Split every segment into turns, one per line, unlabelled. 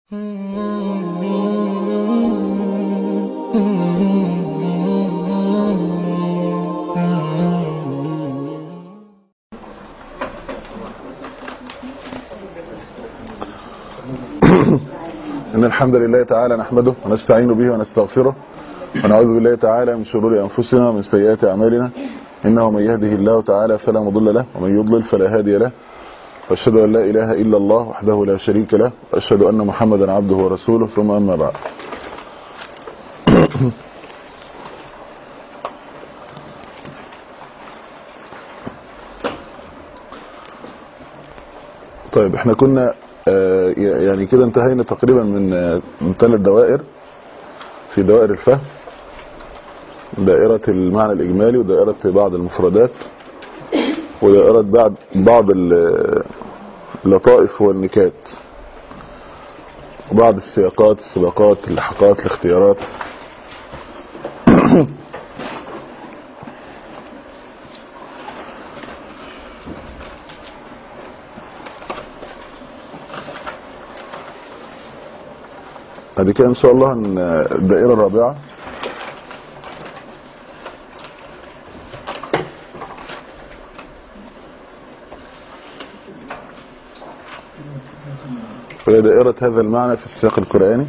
إن الحمد لله تعالى نحمده ونستعين به ونستغفره ونعوذ بالله تعالى من شرور أنفسنا ومن سيئات أعمالنا إنه من يهده الله تعالى فلا مضل له ومن يضلل فلا هادي له وأشهد أن لا إله إلا الله وحده لا شريك له وأشهد أن محمدا عبده ورسوله ثم أما بعد طيب احنا كنا آه، يعني كده انتهينا تقريبا من آه، من ثلاث دوائر في دوائر الفهم دائرة المعنى الإجمالي ودائرة بعض المفردات ودائرة بعض بعض ال- اللطائف والنكات وبعض السياقات السباقات اللحقات الاختيارات بعد كده ان شاء الله هن- الدائرة الرابعة وهي دائرة هذا المعنى في السياق القرآني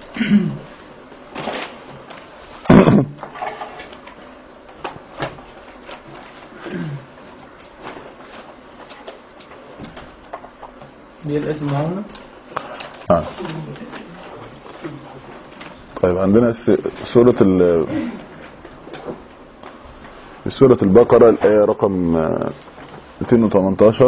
دي الآية المعاونة
آه. طيب عندنا س- سورة ال في سورة البقرة الآية رقم آه، 218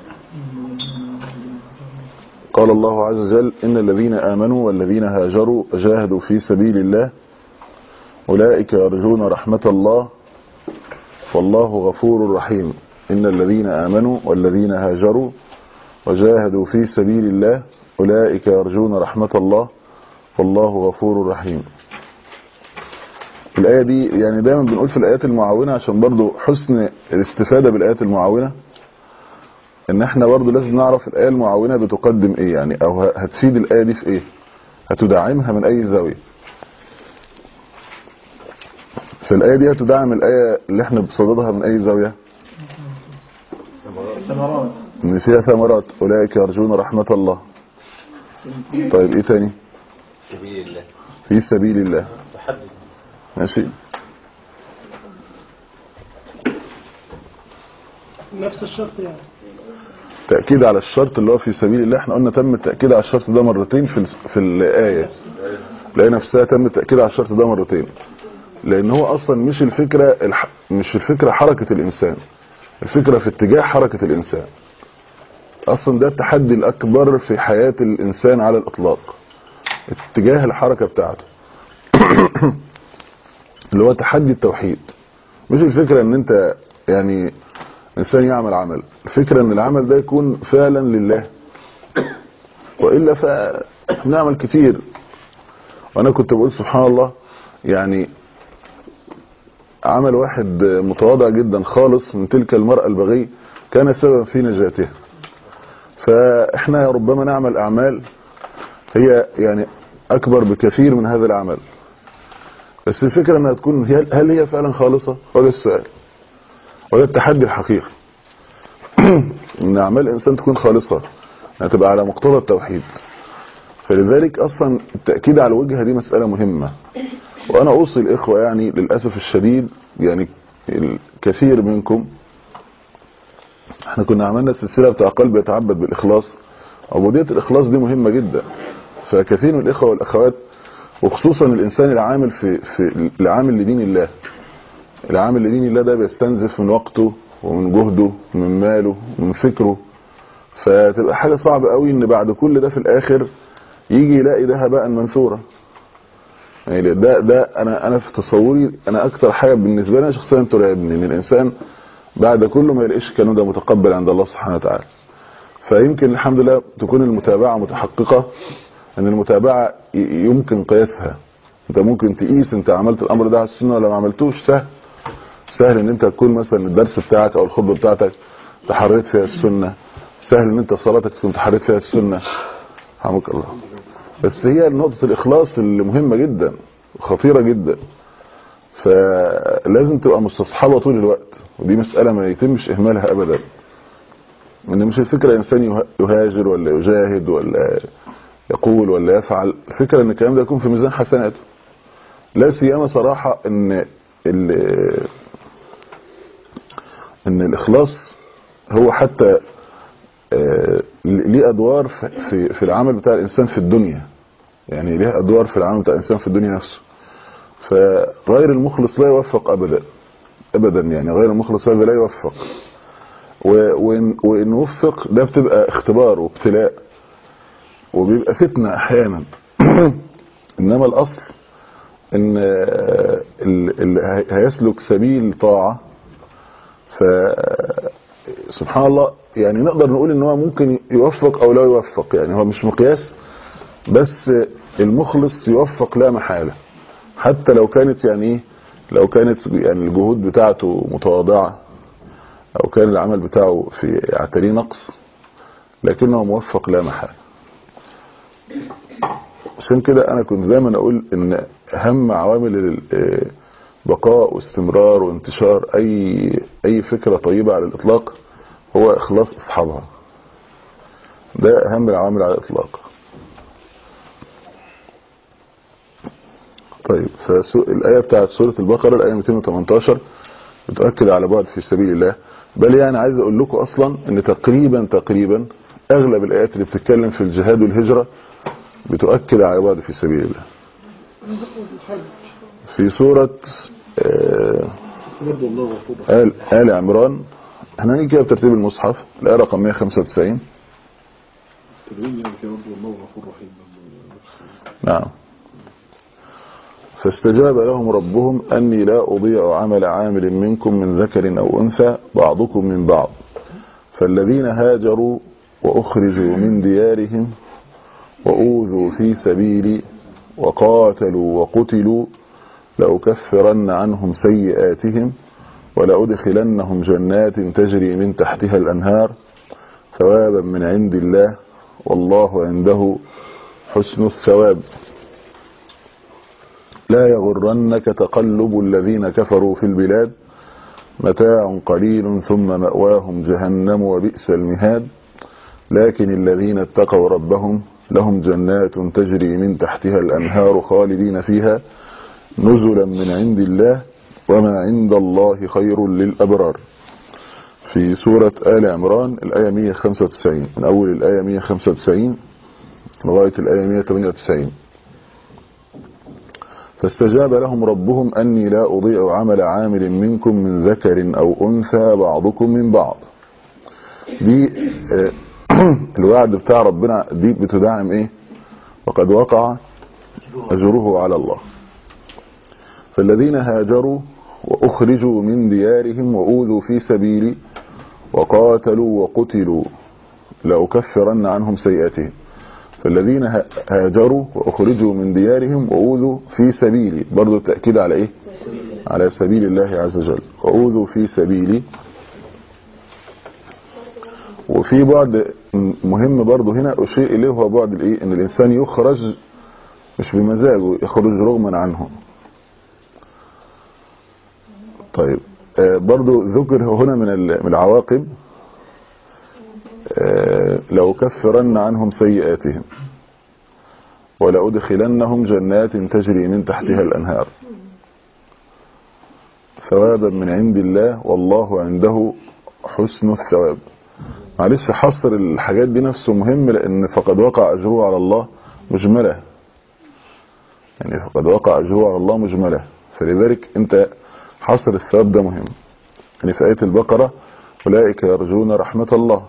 قال الله عز وجل إن الذين آمنوا والذين هاجروا جاهدوا في سبيل الله أولئك يرجون رحمة الله والله غفور رحيم إن الذين آمنوا والذين هاجروا وجاهدوا في سبيل الله أولئك يرجون رحمة الله والله غفور رحيم الآية دي يعني دايما بنقول في الآيات المعاونة عشان برضو حسن الاستفادة بالآيات المعاونة ان احنا برضو لازم نعرف الآية المعاونة بتقدم ايه يعني او ه- هتفيد الآية دي في ايه هتدعمها من اي زاوية في الآية دي هتدعم الآية اللي احنا بصددها من اي زاوية
ثمرات
ان فيها ثمرات اولئك يرجون رحمة الله طيب ايه تاني
سبيل الله
في سبيل الله
تحدد
ماشي
نفس الشرط يعني
تأكيد على الشرط اللي هو في سبيل الله احنا قلنا تم التأكيد على الشرط ده مرتين في ال- في الآية الآية نفسها تم التأكيد على الشرط ده مرتين لأن هو أصلا مش الفكرة الح... مش الفكرة حركة الإنسان الفكرة في اتجاه حركة الإنسان أصلا ده التحدي الأكبر في حياة الإنسان على الإطلاق اتجاه الحركة بتاعته اللي هو تحدي التوحيد مش الفكرة ان انت يعني انسان يعمل عمل الفكرة ان العمل ده يكون فعلا لله وإلا فنعمل كتير وانا كنت بقول سبحان الله يعني عمل واحد متواضع جدا خالص من تلك المرأة البغي كان سببا في نجاتها فاحنا ربما نعمل اعمال هي يعني اكبر بكثير من هذا العمل بس الفكرة انها تكون هي- هل هي فعلا خالصة ولا السؤال ولا التحدي الحقيقي ان اعمال الانسان تكون خالصة انها تبقى على مقتضى التوحيد فلذلك اصلا التأكيد على الوجهة دي مسألة مهمة وانا اوصي الاخوة يعني للأسف الشديد يعني الكثير منكم احنا كنا عملنا سلسلة بتاع قلب يتعبد بالاخلاص عبودية الاخلاص دي مهمة جدا فكثير من الاخوة والاخوات وخصوصا الانسان العامل في في العامل لدين الله العامل لدين الله ده بيستنزف من وقته ومن جهده ومن ماله ومن فكره فتبقى حاجة صعبة قوي ان بعد كل ده في الاخر يجي يلاقي ده هباء منثورا يعني ده ده انا انا في تصوري انا اكتر حاجة بالنسبة لي أنا شخصيا ترعبني ان الانسان بعد كله ما يلاقيش الكلام ده متقبل عند الله سبحانه وتعالى فيمكن الحمد لله تكون المتابعة متحققة ان المتابعة ي- يمكن قياسها انت ممكن تقيس انت عملت الامر ده على السنة ولا ما عملتوش سهل سهل ان انت تكون مثلا الدرس بتاعك او الخطبة بتاعتك تحريت فيها السنة سهل ان انت صلاتك تكون تحريت فيها السنة حمك الله بس هي نقطة الإخلاص اللي مهمة جدا خطيرة جدا فلازم تبقى مستصحبة طول الوقت ودي مسألة ما يتمش إهمالها أبدا إن مش الفكرة إنسان يه- يهاجر ولا يجاهد ولا يقول ولا يفعل الفكرة إن الكلام ده يكون في ميزان حسناته لا سيما صراحة إن ال- إن الإخلاص هو حتى آه، ليه أدوار في- في في العمل بتاع الإنسان في الدنيا يعني ليه أدوار في العمل بتاع الإنسان في الدنيا نفسه فغير المخلص لا يوفق أبدا أبدا يعني غير المخلص هذا لا يوفق و- وإن, وإن وفق ده بتبقى اختبار وابتلاء وبيبقى فتنة أحيانا إنما الأصل إن آه، ال- اللي هي- هيسلك سبيل طاعة ف سبحان الله يعني نقدر نقول ان هو ممكن يوفق او لا يوفق يعني هو مش مقياس بس المخلص يوفق لا محالة حتى لو كانت يعني ايه لو كانت يعني الجهود بتاعته متواضعة او كان العمل بتاعه في يعتريه نقص لكنه موفق لا محالة عشان كده انا كنت دايما اقول ان اهم عوامل ال- بقاء واستمرار وانتشار اي اي فكرة طيبة على الاطلاق هو اخلاص اصحابها ده اهم العوامل على الاطلاق طيب فالآية بتاعت سورة البقرة الآية 218 بتؤكد على بعد في سبيل الله بل يعني عايز اقول لكم اصلا ان تقريبا تقريبا اغلب الايات اللي بتتكلم في الجهاد والهجرة بتؤكد على بعد في سبيل الله في سورة آه،
برضه الله غفور
آل, آل عمران احنا هنيجي كده بترتيب المصحف الآية رقم 195
تدوين يعني كده برضه الله غفور رحيم
نعم فاستجاب لهم ربهم أني لا أضيع عمل عامل منكم من ذكر أو أنثى بعضكم من بعض فالذين هاجروا وأخرجوا من ديارهم وأوذوا في سبيلي وقاتلوا وقتلوا لأكفرن عنهم سيئاتهم ولأدخلنهم جنات تجري من تحتها الأنهار ثوابا من عند الله والله عنده حسن الثواب لا يغرنك تقلب الذين كفروا في البلاد متاع قليل ثم مأواهم جهنم وبئس المهاد لكن الذين اتقوا ربهم لهم جنات تجري من تحتها الأنهار خالدين فيها نزلا من عند الله وما عند الله خير للأبرار في سورة آل عمران الآية 195 من أول الآية 195 لغاية الآية 198 فاستجاب لهم ربهم أني لا أضيع عمل عامل منكم من ذكر أو أنثى بعضكم من بعض دي آه، الوعد بتاع ربنا دي بتدعم ايه وقد وقع أجره على الله فالذين هاجروا وأخرجوا من ديارهم وأوذوا في سبيلي وقاتلوا وقتلوا لأكفرن عنهم سيئاتهم فالذين ه- هاجروا وأخرجوا من ديارهم وأوذوا في سبيلي برضو التأكيد على إيه على سبيل الله عز وجل وأوذوا في سبيلي وفي بعد مهم برضو هنا أشيء إليه هو بعد الإيه إن الإنسان يخرج مش بمزاجه يخرج رغما عنه طيب آه، برضو ذكر هنا من ال- من العواقب آه، لو كفرن عنهم سيئاتهم ولأدخلنهم جنات تجري من تحتها الأنهار ثوابا من عند الله والله عنده حسن الثواب معلش حصر الحاجات دي نفسه مهم لأن فقد وقع أجره على الله مجملة يعني فقد وقع أجره على الله مجملة فلذلك أنت حصر الثواب ده مهم يعني في آية البقرة أولئك يرجون رحمة الله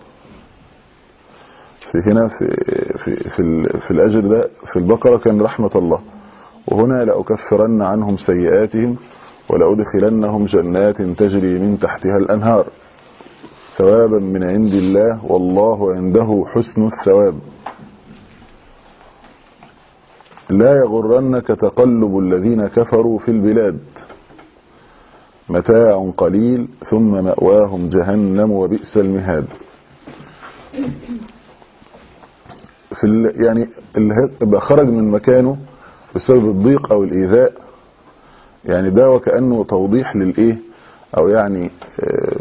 في هنا في في في, ال- في الأجر ده في البقرة كان رحمة الله وهنا لأكفرن عنهم سيئاتهم ولأدخلنهم جنات تجري من تحتها الأنهار ثوابا من عند الله والله عنده حسن الثواب لا يغرنك تقلب الذين كفروا في البلاد متاع قليل ثم مأواهم جهنم وبئس المهاد في ال يعني اللي هيبقى خرج من مكانه بسبب الضيق او الايذاء يعني ده وكانه توضيح للايه او يعني آه،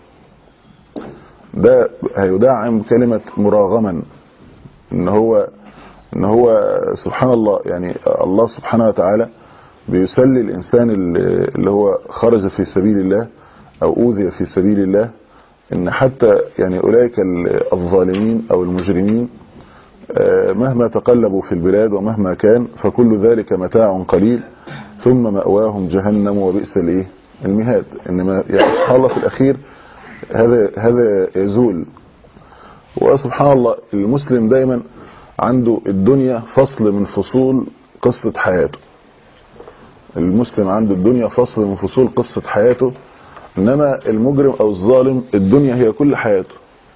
ده هيدعم كلمة مراغما ان هو ان هو سبحان الله يعني الله سبحانه وتعالى بيسلي الانسان اللي اللي هو خرج في سبيل الله او اوذي في سبيل الله ان حتى يعني اولئك ال- الظالمين او المجرمين آه، مهما تقلبوا في البلاد ومهما كان فكل ذلك متاع قليل ثم مأواهم جهنم وبئس الايه المهاد انما يعني سبحان الله في الاخير هذا هذا يزول وسبحان الله المسلم دايما عنده الدنيا فصل من فصول قصة حياته المسلم عنده الدنيا فصل من فصول قصة حياته انما المجرم او الظالم الدنيا هي كل حياته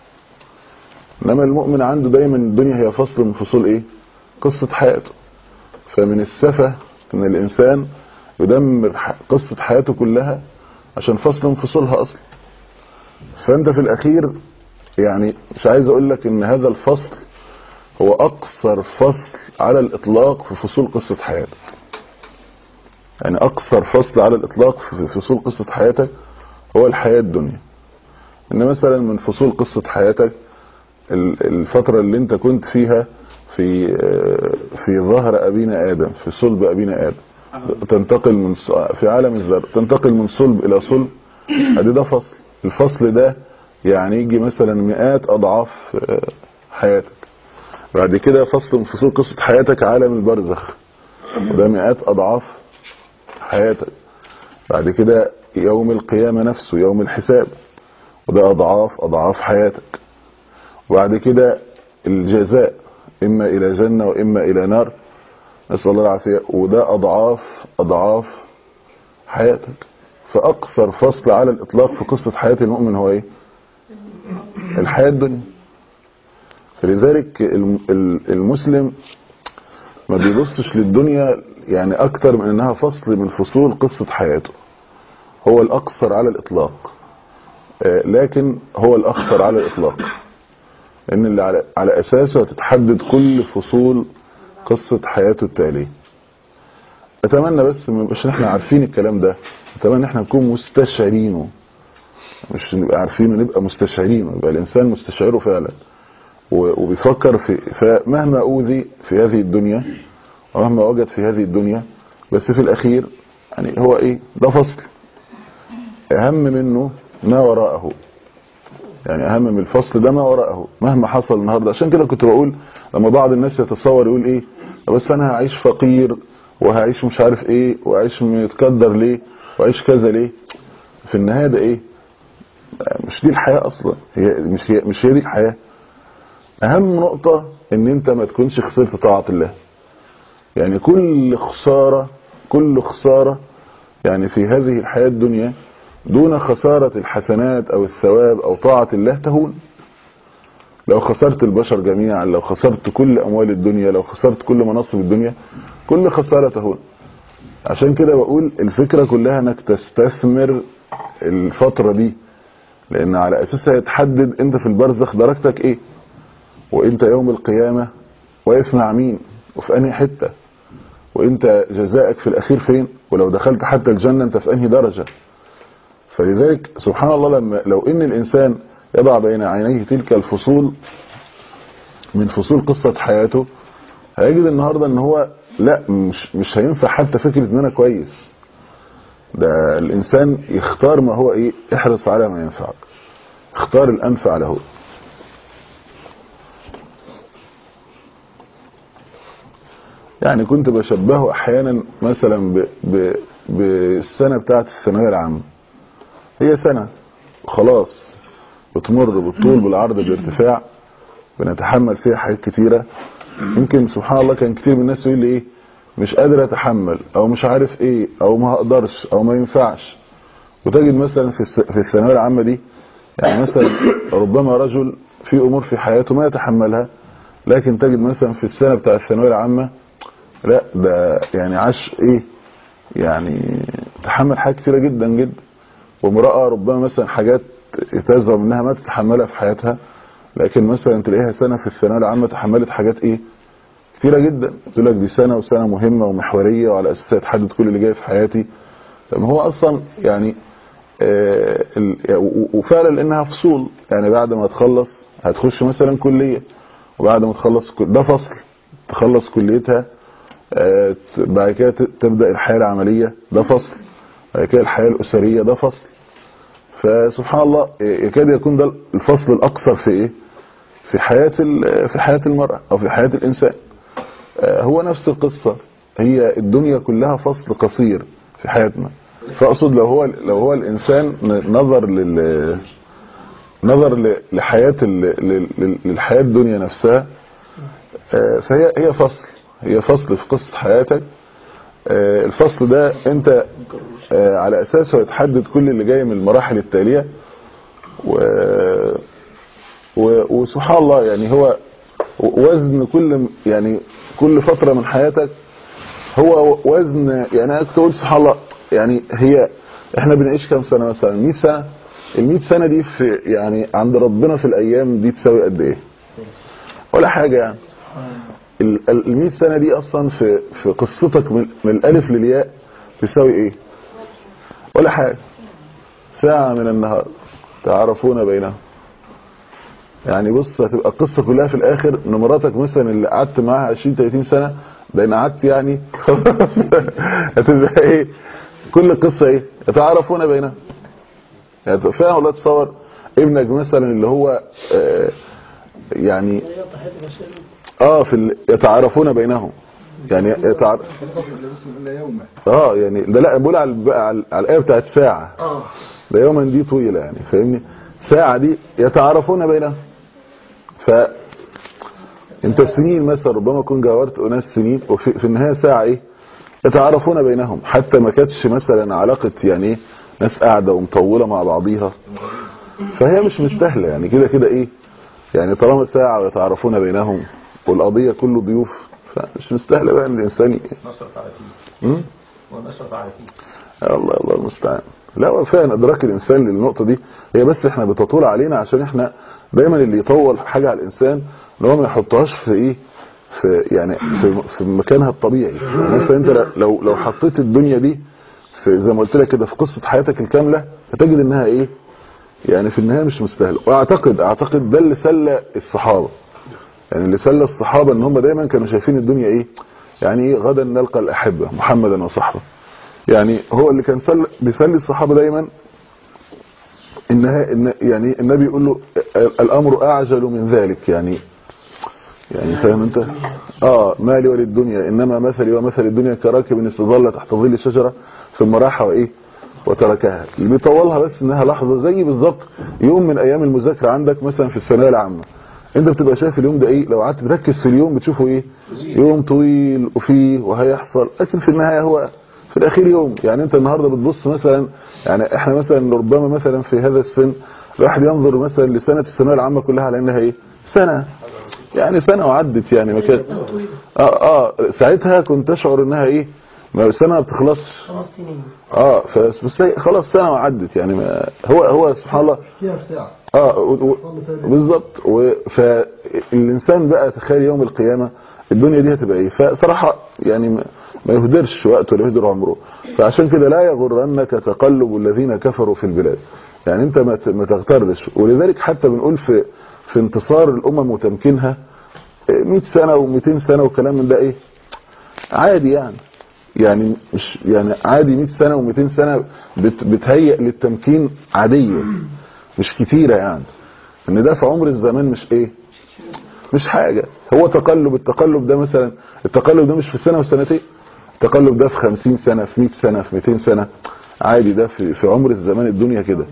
انما المؤمن عنده دايما الدنيا هي فصل من فصول ايه قصة حياته فمن السفة ان الانسان يدمر ح- قصة حياته كلها عشان فصل من فصولها اصلا فانت في الاخير يعني مش عايز اقول لك ان هذا الفصل هو اقصر فصل على الاطلاق في فصول قصة حياتك يعني اقصر فصل على الاطلاق في فصول قصة حياتك هو الحياة الدنيا ان مثلا من فصول قصة حياتك ال- الفترة اللي انت كنت فيها في في ظهر ابينا ادم في صلب ابينا ادم تنتقل من ص- في عالم الذر تنتقل من صلب الى صلب ادي ده فصل الفصل ده يعني يجي مثلا مئات اضعاف آه، حياتك بعد كده فصل من فصول قصة حياتك عالم البرزخ وده مئات اضعاف حياتك بعد كده يوم القيامة نفسه يوم الحساب وده اضعاف اضعاف حياتك وبعد كده الجزاء اما الى جنة واما الى نار نسأل الله العافية وده اضعاف اضعاف حياتك فاقصر فصل على الاطلاق في قصة حياة المؤمن هو ايه الحياة الدنيا فلذلك الم- ال- المسلم ما بيبصش للدنيا يعني اكتر من انها فصل من فصول قصة حياته هو الاقصر على الاطلاق آه، لكن هو الاخطر على الاطلاق لان اللي على, على اساسه هتتحدد كل فصول قصة حياته التالية اتمنى بس ما نبقاش احنا عارفين الكلام ده اتمنى ان احنا نكون مستشعرينه مش نبقى عارفينه نبقى مستشعرينه يبقى الانسان مستشعره فعلا و- وبيفكر في فمهما اوذي في هذه الدنيا ومهما وجد في هذه الدنيا بس في الاخير يعني هو ايه ده فصل اهم منه ما وراءه يعني اهم من الفصل ده ما وراءه مهما حصل النهارده عشان كده كنت بقول لما بعض الناس يتصور يقول ايه بس انا هعيش فقير وهعيش مش عارف ايه وهعيش متقدر ليه وهعيش كذا ليه في النهايه ده ايه مش دي الحياه اصلا هي مش هي مش هي دي الحياه اهم نقطه ان انت ما تكونش خسرت طاعه الله يعني كل خساره كل خساره يعني في هذه الحياه الدنيا دون خسارة الحسنات او الثواب او طاعة الله تهون لو خسرت البشر جميعا لو خسرت كل اموال الدنيا لو خسرت كل مناصب الدنيا كل خسارة تهون عشان كده بقول الفكرة كلها انك تستثمر الفترة دي لان على اساسها يتحدد انت في البرزخ درجتك ايه وانت يوم القيامة واقف مع مين وفي انهي حتة وانت جزائك في الاخير فين ولو دخلت حتى الجنة انت في انهي درجة فلذلك سبحان الله لما لو ان الانسان يضع بين عينيه تلك الفصول من فصول قصة حياته هيجد النهاردة ان هو لا مش مش هينفع حتى فكرة ان انا كويس ده الانسان يختار ما هو ايه احرص على ما ينفعك اختار الانفع له يعني كنت بشبهه احيانا مثلا ب ب بالسنة بتاعت الثانوية العامة هي سنة خلاص بتمر بالطول بالعرض بالارتفاع بنتحمل فيها حاجات كتيرة يمكن سبحان الله كان كتير من الناس يقول لي ايه مش قادر اتحمل او مش عارف ايه او ما هقدرش او ما ينفعش وتجد مثلا في الس- في الثانويه العامه دي يعني مثلا ربما رجل في امور في حياته ما يتحملها لكن تجد مثلا في السنه بتاع الثانويه العامه لا ده يعني عاش ايه يعني تحمل حاجات كتيره جدا جدا وامراه ربما مثلا حاجات تزعم انها ما تتحملها في حياتها لكن مثلا تلاقيها سنة في الثانوية العامة تحملت حاجات ايه كتيرة جدا تقول لك دي سنة وسنة مهمة ومحورية وعلى اساسها تحدد كل اللي جاي في حياتي طب هو اصلا يعني آه ال- و- وفعلا لانها فصول يعني بعد ما تخلص هتخش مثلا كلية وبعد ما تخلص كل- ده فصل تخلص كليتها آه، ت- بعد كده ت- تبدأ الحياة العملية ده فصل بعد كده الحياة الأسرية ده فصل فسبحان الله يكاد يكون ده الفصل الأقصر في إيه في حياة ال- في حياة المرأة أو في حياة الإنسان آه، هو نفس القصة هي الدنيا كلها فصل قصير في حياتنا فأقصد لو هو لو هو الإنسان نظر لل نظر ل- لحياة ال- لل- لل- للحياة الدنيا نفسها آه، فهي هي فصل هي فصل في قصة حياتك آه، الفصل ده انت آه، على اساسه يتحدد كل اللي جاي من المراحل التالية و... و... وسبحان الله يعني هو وزن كل يعني كل فترة من حياتك هو وزن يعني انا كنت اقول سبحان الله يعني هي احنا بنعيش كام سنة مثلا 100 سنة ال 100 سنة دي في يعني عند ربنا في الايام دي تساوي قد ايه ولا حاجة يعني ال ال- 100 سنة دي اصلا في في قصتك من, من الالف للياء تساوي ايه ولا حاجة ساعة من النهار تعرفون بينهم يعني بص هتبقى القصة كلها في الاخر ان مراتك مثلا اللي قعدت معاها 20 30 سنة بين قعدت يعني خلاص هتبقى ايه كل القصة ايه يتعارفون بينهم يعني فاهم ولا تصور ابنك مثلا اللي هو آه يعني اه في ال... يتعارفون بينهم يعني يتعار...
يوما
اه يعني ده لا بقول على بقى على, على الايه بتاعت ساعه
اه
ده يوما دي طويله يعني فاهمني ساعه دي يتعارفون بينهم ف انت السنين مثلا ربما تكون جاورت اناس سنين وفي في النهايه ساعه ايه يتعارفون بينهم حتى ما كانتش مثلا علاقه يعني ايه ناس قاعده ومطوله مع بعضيها فهي مش مستاهله يعني كده كده ايه يعني طالما ساعه ويتعارفون بينهم والقضيه كله ضيوف فمش مستاهله بقى ان الانسان ي-
نشرف على فيه
م?
ونشرف على فيه
يا الله الله المستعان لا هو فعلا ادراك الانسان للنقطه دي هي بس احنا بتطول علينا عشان احنا دايما اللي يطول حاجه على الانسان ان هو ما يحطهاش في ايه في يعني في, في مكانها الطبيعي يعني مثلا انت لو لو حطيت الدنيا دي في زي ما قلت لك كده في قصه حياتك الكامله هتجد انها ايه يعني في النهايه مش مستاهله واعتقد اعتقد ده اللي سلى الصحابه يعني اللي سلى الصحابه ان هم دايما كانوا شايفين الدنيا ايه يعني ايه غدا نلقى الاحبه محمدا وصحبه يعني هو اللي كان سل بيسلي الصحابه دايما انها إن يعني النبي يقول له الامر اعجل من ذلك يعني يعني فاهم انت اه مالي وللدنيا انما مثلي ومثل الدنيا كراكب استظل تحت ظل الشجره ثم راح وايه وتركها اللي بيطولها بس انها لحظه زي بالظبط يوم من ايام المذاكره عندك مثلا في الثانويه العامه انت بتبقى شايف اليوم ده ايه لو قعدت تركز في اليوم بتشوفه ايه يوم طويل وفيه وهيحصل لكن في النهايه هو في الاخير يوم يعني انت النهارده بتبص مثلا يعني احنا مثلا ربما مثلا في هذا السن الواحد ينظر مثلا لسنه الثانويه العامه كلها على انها اي سنه يعني سنه وعدت يعني ما كان اه اه ساعتها كنت اشعر انها ايه ما سنه ما بتخلصش
خمس سنين
اه فس- بس هي خلاص سنه وعدت يعني ما هو هو سبحان الله
فيها ساعة
اه و- و- بالظبط و- فالانسان بقى تخيل يوم القيامه الدنيا دي هتبقى ايه فصراحه يعني ما ما يهدرش وقته ولا يهدر عمره فعشان كده لا يغرنك تقلب الذين كفروا في البلاد يعني انت ما ت- ما تغترش ولذلك حتى بنقول في في انتصار الامم وتمكينها إيه، 100 سنه و200 سنه وكلام من ده ايه عادي يعني يعني مش يعني عادي 100 سنه و200 سنه بت بتهيئ للتمكين عاديه مش كتيره يعني ان ده في عمر الزمان مش ايه مش حاجه هو تقلب التقلب ده مثلا التقلب ده مش في سنه وسنتين التقلب ده في 50 سنه في 100 سنه في 200 سنه عادي ده في في عمر الزمان الدنيا كده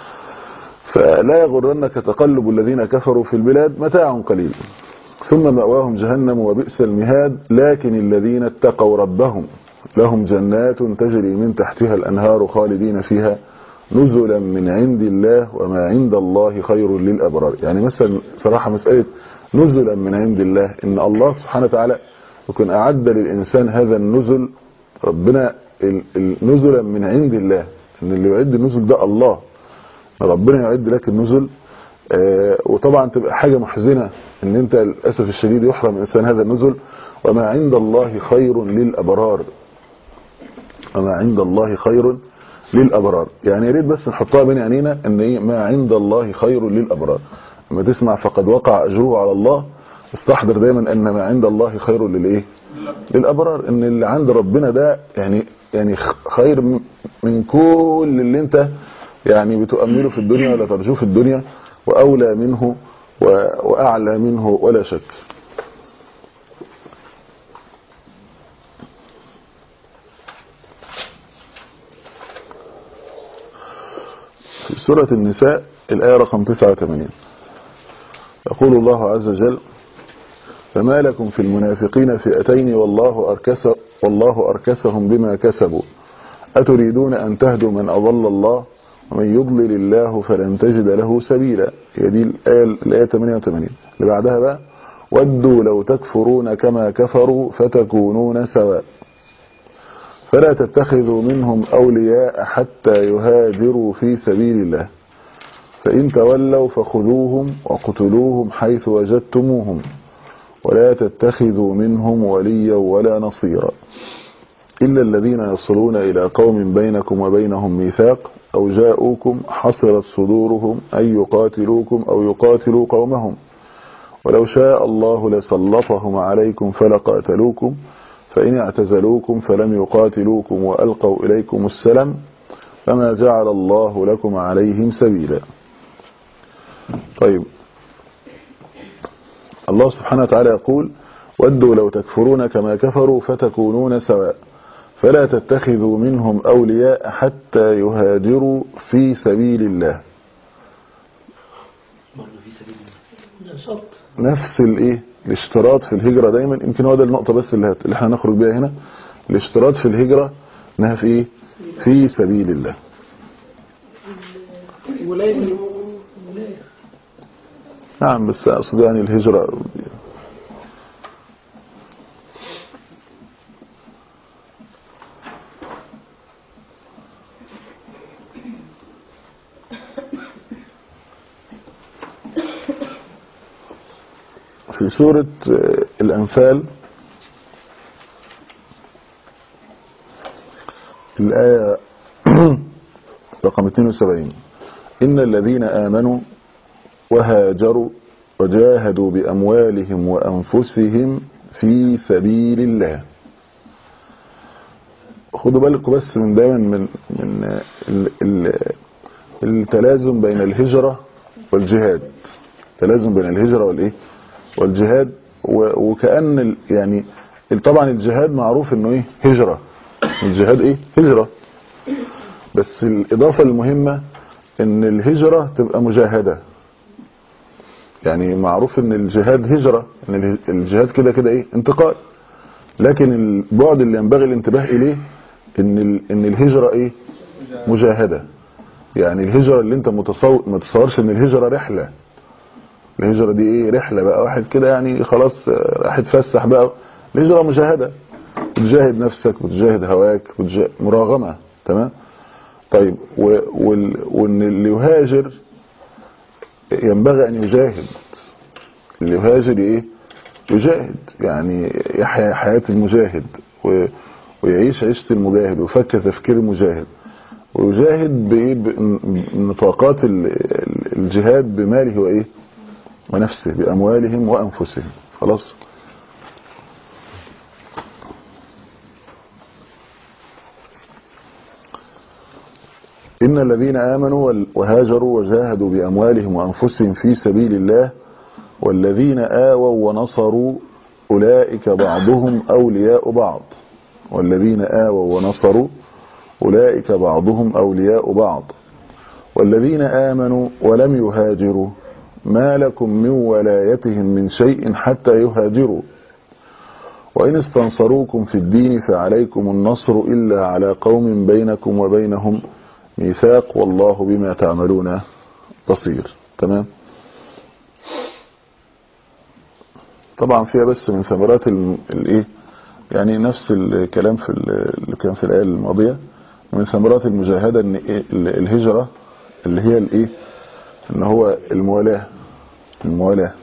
فلا يغرنك تقلب الذين كفروا في البلاد متاع قليل ثم مأواهم جهنم وبئس المهاد لكن الذين اتقوا ربهم لهم جنات تجري من تحتها الأنهار خالدين فيها نزلا من عند الله وما عند الله خير للأبرار يعني مثلا صراحة مسألة نزلا من عند الله إن الله سبحانه وتعالى يكون أعد للإنسان هذا النزل ربنا ال- ال- نزلا من عند الله إن اللي يعد النزل ده الله ربنا يعد لك النزل آه، وطبعا تبقى حاجة محزنة ان انت للأسف الشديد يحرم الانسان هذا النزل وما عند الله خير للأبرار وما عند الله خير للأبرار يعني يا ريت بس نحطها بين عينينا ان ايه ما عند الله خير للأبرار لما تسمع فقد وقع أجره على الله استحضر دايما ان ما عند الله خير للايه للأبرار ان اللي عند ربنا ده يعني يعني خير م- من كل اللي انت يعني بتؤمله في الدنيا ولا ترجوه في الدنيا وأولى منه و- وأعلى منه ولا شك في سورة النساء الآية رقم 89 يقول الله عز وجل فما لكم في المنافقين فئتين والله أركس والله أركسهم بما كسبوا أتريدون أن تهدوا من أضل الله ومن يضلل الله فلن تجد له سبيلا هي دي الآية, الآية 88 اللي بعدها بقى ودوا لو تكفرون كما كفروا فتكونون سواء فلا تتخذوا منهم أولياء حتى يهاجروا في سبيل الله فإن تولوا فخذوهم وقتلوهم حيث وجدتموهم ولا تتخذوا منهم وليا ولا نصيرا إلا الذين يصلون إلى قوم بينكم وبينهم ميثاق أو جاءوكم حصرت صدورهم أن يقاتلوكم أو يقاتلوا قومهم ولو شاء الله لسلطهم عليكم فلقاتلوكم فإن اعتزلوكم فلم يقاتلوكم وألقوا إليكم السلام فما جعل الله لكم عليهم سبيلا طيب الله سبحانه وتعالى يقول ودوا لو تكفرون كما كفروا فتكونون سواء فلا تتخذوا منهم أولياء حتى يهاجروا في سبيل الله
برضه في سبيل الله
ده شرط
نفس الايه الاشتراط في الهجرة دايما يمكن هو ده النقطة بس اللي, هت... اللي احنا هنخرج بيها هنا الاشتراط في الهجرة انها في ايه في سبيل الله
ولاية ولاية
نعم بس اقصد يعني الهجرة في سورة آه، الأنفال الآية رقم 72 إن الذين آمنوا وهاجروا وجاهدوا بأموالهم وأنفسهم في سبيل الله خدوا بالكم بس من دايما من من ال ال التلازم بين الهجرة والجهاد تلازم بين الهجرة والايه والجهاد و- وكأن ال- يعني طبعا الجهاد معروف انه ايه هجرة الجهاد ايه هجرة بس الإضافة المهمة ان الهجرة تبقى مجاهدة يعني معروف ان الجهاد هجرة ان اله- الجهاد كده كده ايه انتقال لكن البعد اللي ينبغي الانتباه اليه ان ال- ان الهجرة ايه مجاهدة يعني الهجرة اللي انت متصور ما تصورش ان الهجرة رحلة الهجرة دي ايه رحلة بقى واحد كده يعني خلاص آه، راح يتفسح بقى الهجرة مجاهدة بتجاهد نفسك وتجاهد هواك وتجاهد مراغمة تمام طيب و- وال- وان اللي يهاجر ينبغي ان يجاهد اللي يهاجر ايه يجاهد يعني يحيا حياة المجاهد و- ويعيش عيشة المجاهد ويفكر تفكير المجاهد ويجاهد بايه بنطاقات ال- ال- الجهاد بماله وايه ونفسه باموالهم وانفسهم خلاص إن الذين آمنوا وال- وهاجروا وجاهدوا بأموالهم وأنفسهم في سبيل الله والذين آووا ونصروا أولئك بعضهم أولياء بعض والذين آووا ونصروا أولئك بعضهم أولياء بعض والذين آمنوا ولم يهاجروا ما لكم من ولايتهم من شيء حتى يهاجروا وإن استنصروكم في الدين فعليكم النصر إلا على قوم بينكم وبينهم ميثاق والله بما تعملون بصير تمام طبعا فيها بس من ثمرات ال- الايه يعني نفس الكلام في ال- اللي كان في الآية الماضية من ثمرات المجاهدة ان إيه ال- الهجرة اللي هي الايه ان هو الموالاة الموالاة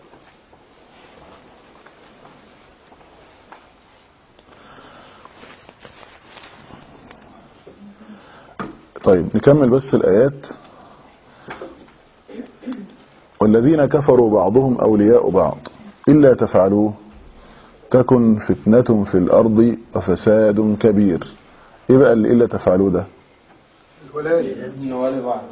طيب نكمل بس الآيات والذين كفروا بعضهم أولياء بعض إلا تفعلوه تكن فتنة في الأرض وفساد كبير إيه بقى اللي إلا تفعلوه ده
نوالي بعض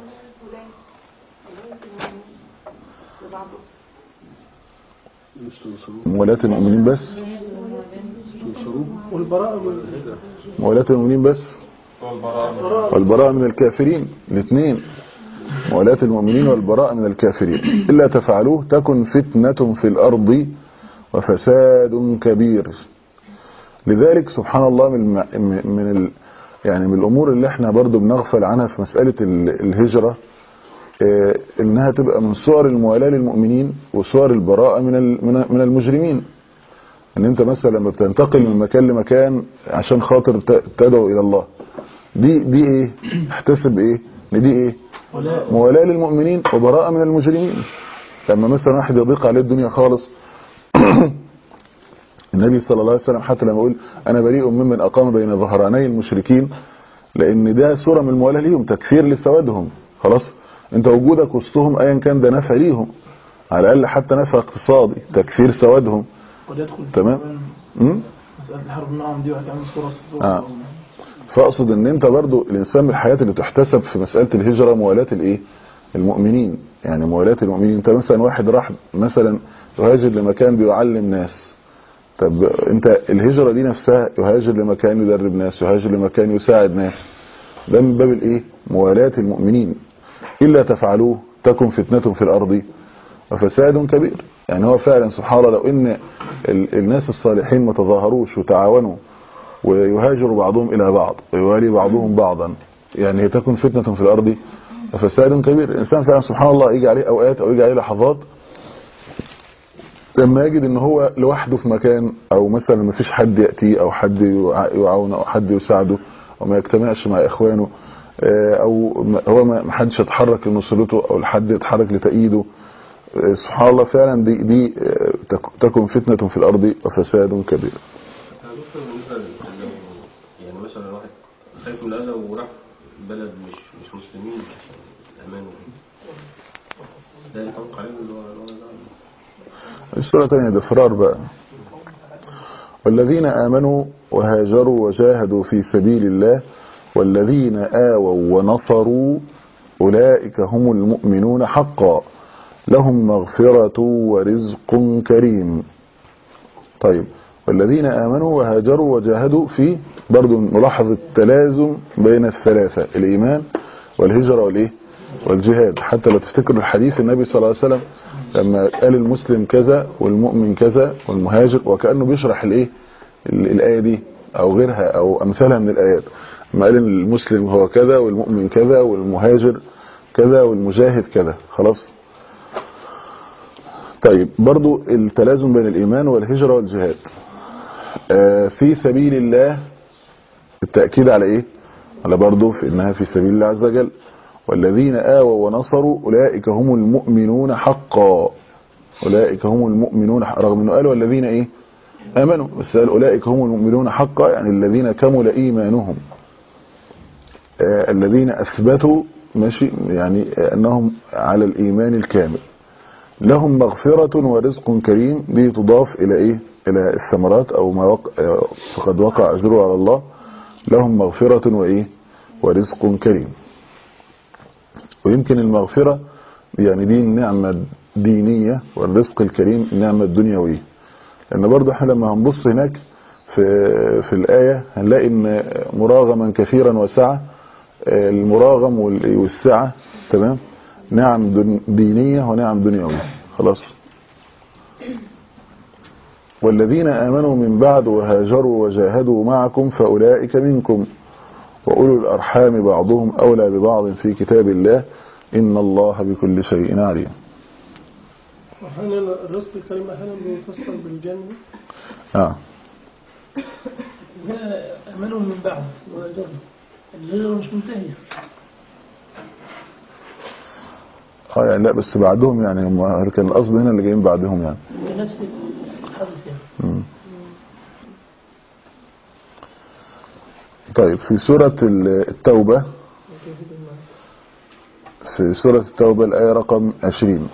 موالاة المؤمنين بس
والبراءة من
موالاة المؤمنين بس
والبراء
والبراءة من الكافرين الاثنين موالاة المؤمنين والبراءة من الكافرين إلا تفعلوه تكن فتنة في الأرض وفساد كبير لذلك سبحان الله من الم- من ال يعني من الأمور اللي احنا برضو بنغفل عنها في مسألة ال- الهجرة آه، إنها تبقى من صور الموالاة للمؤمنين وصور البراءة من ال- من من المجرمين ان انت مثلا لما بتنتقل من مكان لمكان عشان خاطر ت- تدعو الى الله دي دي ايه احتسب ايه ان دي ايه موالاة للمؤمنين وبراءة من المجرمين لما مثلا واحد يضيق عليه الدنيا خالص النبي صلى الله عليه وسلم حتى لما يقول انا بريء ممن اقام بين ظهراني المشركين لان ده صورة من الموالاة ليهم تكفير لسوادهم خلاص انت وجودك وسطهم ايا كان ده نفع ليهم على الاقل حتى نفع اقتصادي تكفير سوادهم
ويدخل
تمام. امم
مسألة الحرب معهم دي وكان صورة صورة
آه. فاقصد ان انت برضو الانسان من الحياة اللي تحتسب في مسألة الهجرة موالاة الايه المؤمنين يعني موالاة المؤمنين انت مثلا واحد راح مثلا يهاجر لمكان بيعلم ناس طب انت الهجرة دي نفسها يهاجر لمكان يدرب ناس يهاجر لمكان يساعد ناس ده من باب الايه موالاة المؤمنين الا تفعلوه تكن فتنة في الارض وفساد كبير يعني هو فعلا سبحان الله لو ان ال- الناس الصالحين ما تظاهروش وتعاونوا ويهاجر بعضهم إلى بعض ويوالي بعضهم بعضا يعني هي تكون فتنة في الأرض وفساد كبير الإنسان فعلا سبحان الله يجي عليه أوقات أو يجي عليه لحظات لما يجد ان هو لوحده في مكان او مثلا ما فيش حد يأتيه او حد يع- يعاونه او حد يساعده او ما يجتمعش مع اخوانه آه، او ما- هو ما ما حدش يتحرك لنصرته او لحد يتحرك لتأييده آه، سبحان الله فعلا دي دي آه، تك- تكون فتنة في الارض وفساد كبير
دكتور بالنسبة لو يعني مثلا واحد خايف من الأذى وراح بلد مش مش مسلمين عشان الأمان وكده ده يتوقع عليه اللي هو اللي هو ده
السورة تانية ده فرار بقى والذين آمنوا وهاجروا وجاهدوا في سبيل الله والذين آووا ونصروا أولئك هم المؤمنون حقا لهم مغفرة ورزق كريم طيب والذين آمنوا وهاجروا وجاهدوا في برضو نلاحظ التلازم بين الثلاثة الإيمان والهجرة والإيه والجهاد حتى لو تفتكروا الحديث النبي صلى الله عليه وسلم لما قال المسلم كذا والمؤمن كذا والمهاجر وكأنه بيشرح الإيه ال- الآية دي أو غيرها أو أمثالها من الآيات ما قال المسلم هو كذا والمؤمن كذا والمهاجر كذا والمجاهد كذا خلاص طيب برضو التلازم بين الإيمان والهجرة والجهاد آه، في سبيل الله التأكيد على إيه على برضو في إنها في سبيل الله عز وجل والذين آووا ونصروا أولئك هم المؤمنون حقا أولئك هم المؤمنون حقا رغم أنه قال والذين إيه آمنوا بس قال أولئك هم المؤمنون حقا يعني الذين كمل إيمانهم آه، الذين أثبتوا ماشي يعني آه، أنهم على الإيمان الكامل لهم مغفرة ورزق كريم دي تضاف إلى إيه إلى الثمرات أو ما وق... آه، فقد وقع أجره على الله لهم مغفرة وإيه ورزق كريم ويمكن المغفرة يعني دي النعمة الدينية والرزق الكريم النعمة الدنيوية لأن برضه احنا لما هنبص هناك في في الآية هنلاقي إن مراغما كثيرا وسعة آه، المراغم وال- والسعة تمام نعم دن- دينية ونعم دنيوية خلاص والذين آمنوا من بعد وهاجروا وجاهدوا معكم فأولئك منكم وأولو الأرحام بعضهم أولى ببعض في كتاب الله إن الله بكل شيء عليم
وأحيانا الرزق الكريم أحيانا بيفسر بالجنة
آه.
لا أمنوا من بعد وأجروا الهجرة مش منتهية
اه يعني لا بس بعدهم يعني هم كان القصد هنا اللي جايين بعدهم يعني
نفس الحدث يعني
مم. طيب في سورة ال- التوبة في سورة التوبة الآية رقم 20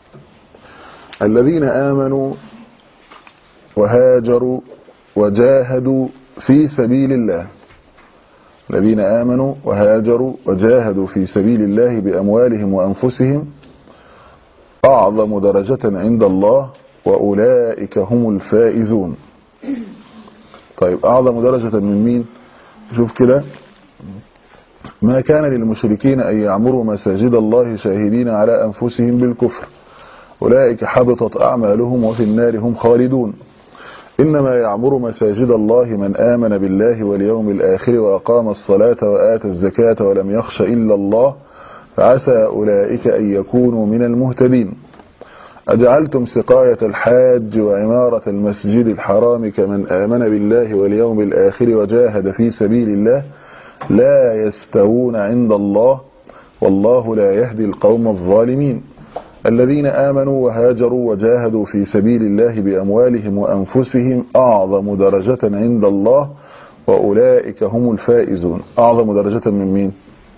الذين آمنوا وهاجروا وجاهدوا في سبيل الله الذين آمنوا وهاجروا وجاهدوا في سبيل الله بأموالهم وأنفسهم أعظم درجة عند الله وأولئك هم الفائزون طيب أعظم درجة من مين شوف كده ما كان للمشركين أن يعمروا مساجد الله شاهدين على أنفسهم بالكفر أولئك حبطت أعمالهم وفي النار هم خالدون إنما يعمر مساجد الله من آمن بالله واليوم الآخر وأقام الصلاة وآتى الزكاة ولم يخش إلا الله فعسى أولئك أن يكونوا من المهتدين أجعلتم سقاية الحاج وعمارة المسجد الحرام كمن آمن بالله واليوم الآخر وجاهد في سبيل الله لا يستوون عند الله والله لا يهدي القوم الظالمين الذين آمنوا وهاجروا وجاهدوا في سبيل الله بأموالهم وأنفسهم أعظم درجة عند الله وأولئك هم الفائزون أعظم درجة من مين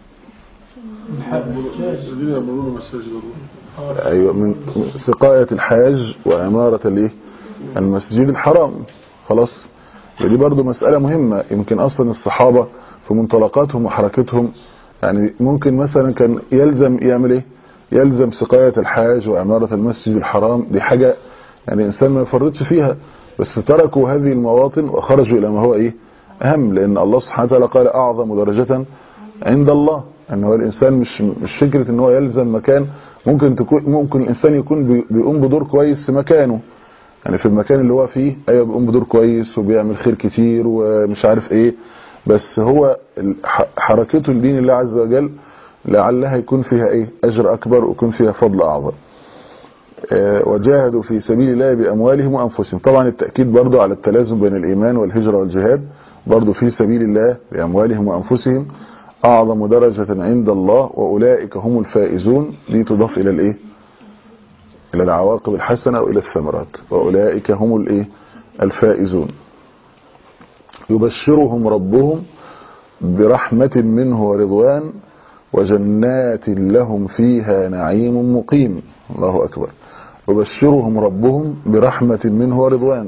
الذين يعملون مساجد الله
أيوة من سقاية الحاج وعمارة الايه المسجد الحرام خلاص ودي برضو مسألة مهمة يمكن أصلا الصحابة في منطلقاتهم وحركتهم يعني ممكن مثلا كان يلزم يعمل ايه يلزم سقاية الحاج وعمارة المسجد الحرام دي حاجة يعني الإنسان ما يفرطش فيها بس تركوا هذه المواطن وخرجوا إلى ما هو إيه أهم لأن الله سبحانه وتعالى قال أعظم درجة عند الله أن هو الإنسان مش مش فكرة أن هو يلزم مكان ممكن تكون ممكن الإنسان يكون بي- بيقوم بدور كويس في مكانه يعني في المكان اللي هو فيه أيوة بيقوم بدور كويس وبيعمل خير كتير ومش عارف إيه بس هو ال- ح- حركته لدين الله عز وجل لعلها يكون فيها ايه اجر اكبر ويكون فيها فضل اعظم آه، وجاهدوا في سبيل الله باموالهم وانفسهم طبعا التاكيد برضو على التلازم بين الايمان والهجره والجهاد برضو في سبيل الله باموالهم وانفسهم اعظم درجه عند الله واولئك هم الفائزون دي تضاف الى الايه الى العواقب الحسنه والى الثمرات واولئك هم الايه الفائزون يبشرهم ربهم برحمه منه ورضوان وجنات لهم فيها نعيم مقيم الله أكبر يبشرهم ربهم برحمة منه ورضوان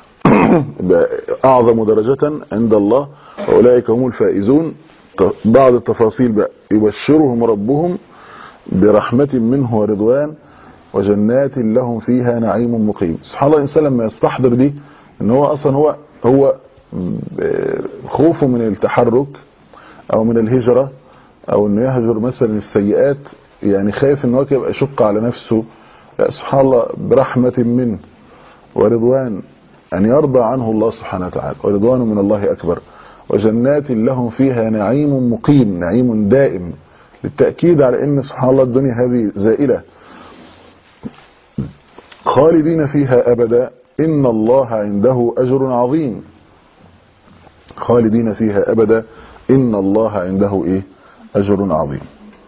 أعظم درجة عند الله وأولئك هم الفائزون بعض التفاصيل بقى يبشرهم ربهم برحمة منه ورضوان وجنات لهم فيها نعيم مقيم سبحان الله الإنسان لما يستحضر دي ان هو أصلا هو هو خوفه من التحرك أو من الهجرة او انه يهجر مثلا السيئات يعني خايف ان هو كده يبقى يشق على نفسه لا سبحان الله برحمة منه ورضوان ان يرضى عنه الله سبحانه وتعالى ورضوان من الله اكبر وجنات لهم فيها نعيم مقيم نعيم دائم للتأكيد على ان سبحان الله الدنيا هذه زائلة خالدين فيها ابدا ان الله عنده اجر عظيم خالدين فيها ابدا ان الله عنده ايه أجر عظيم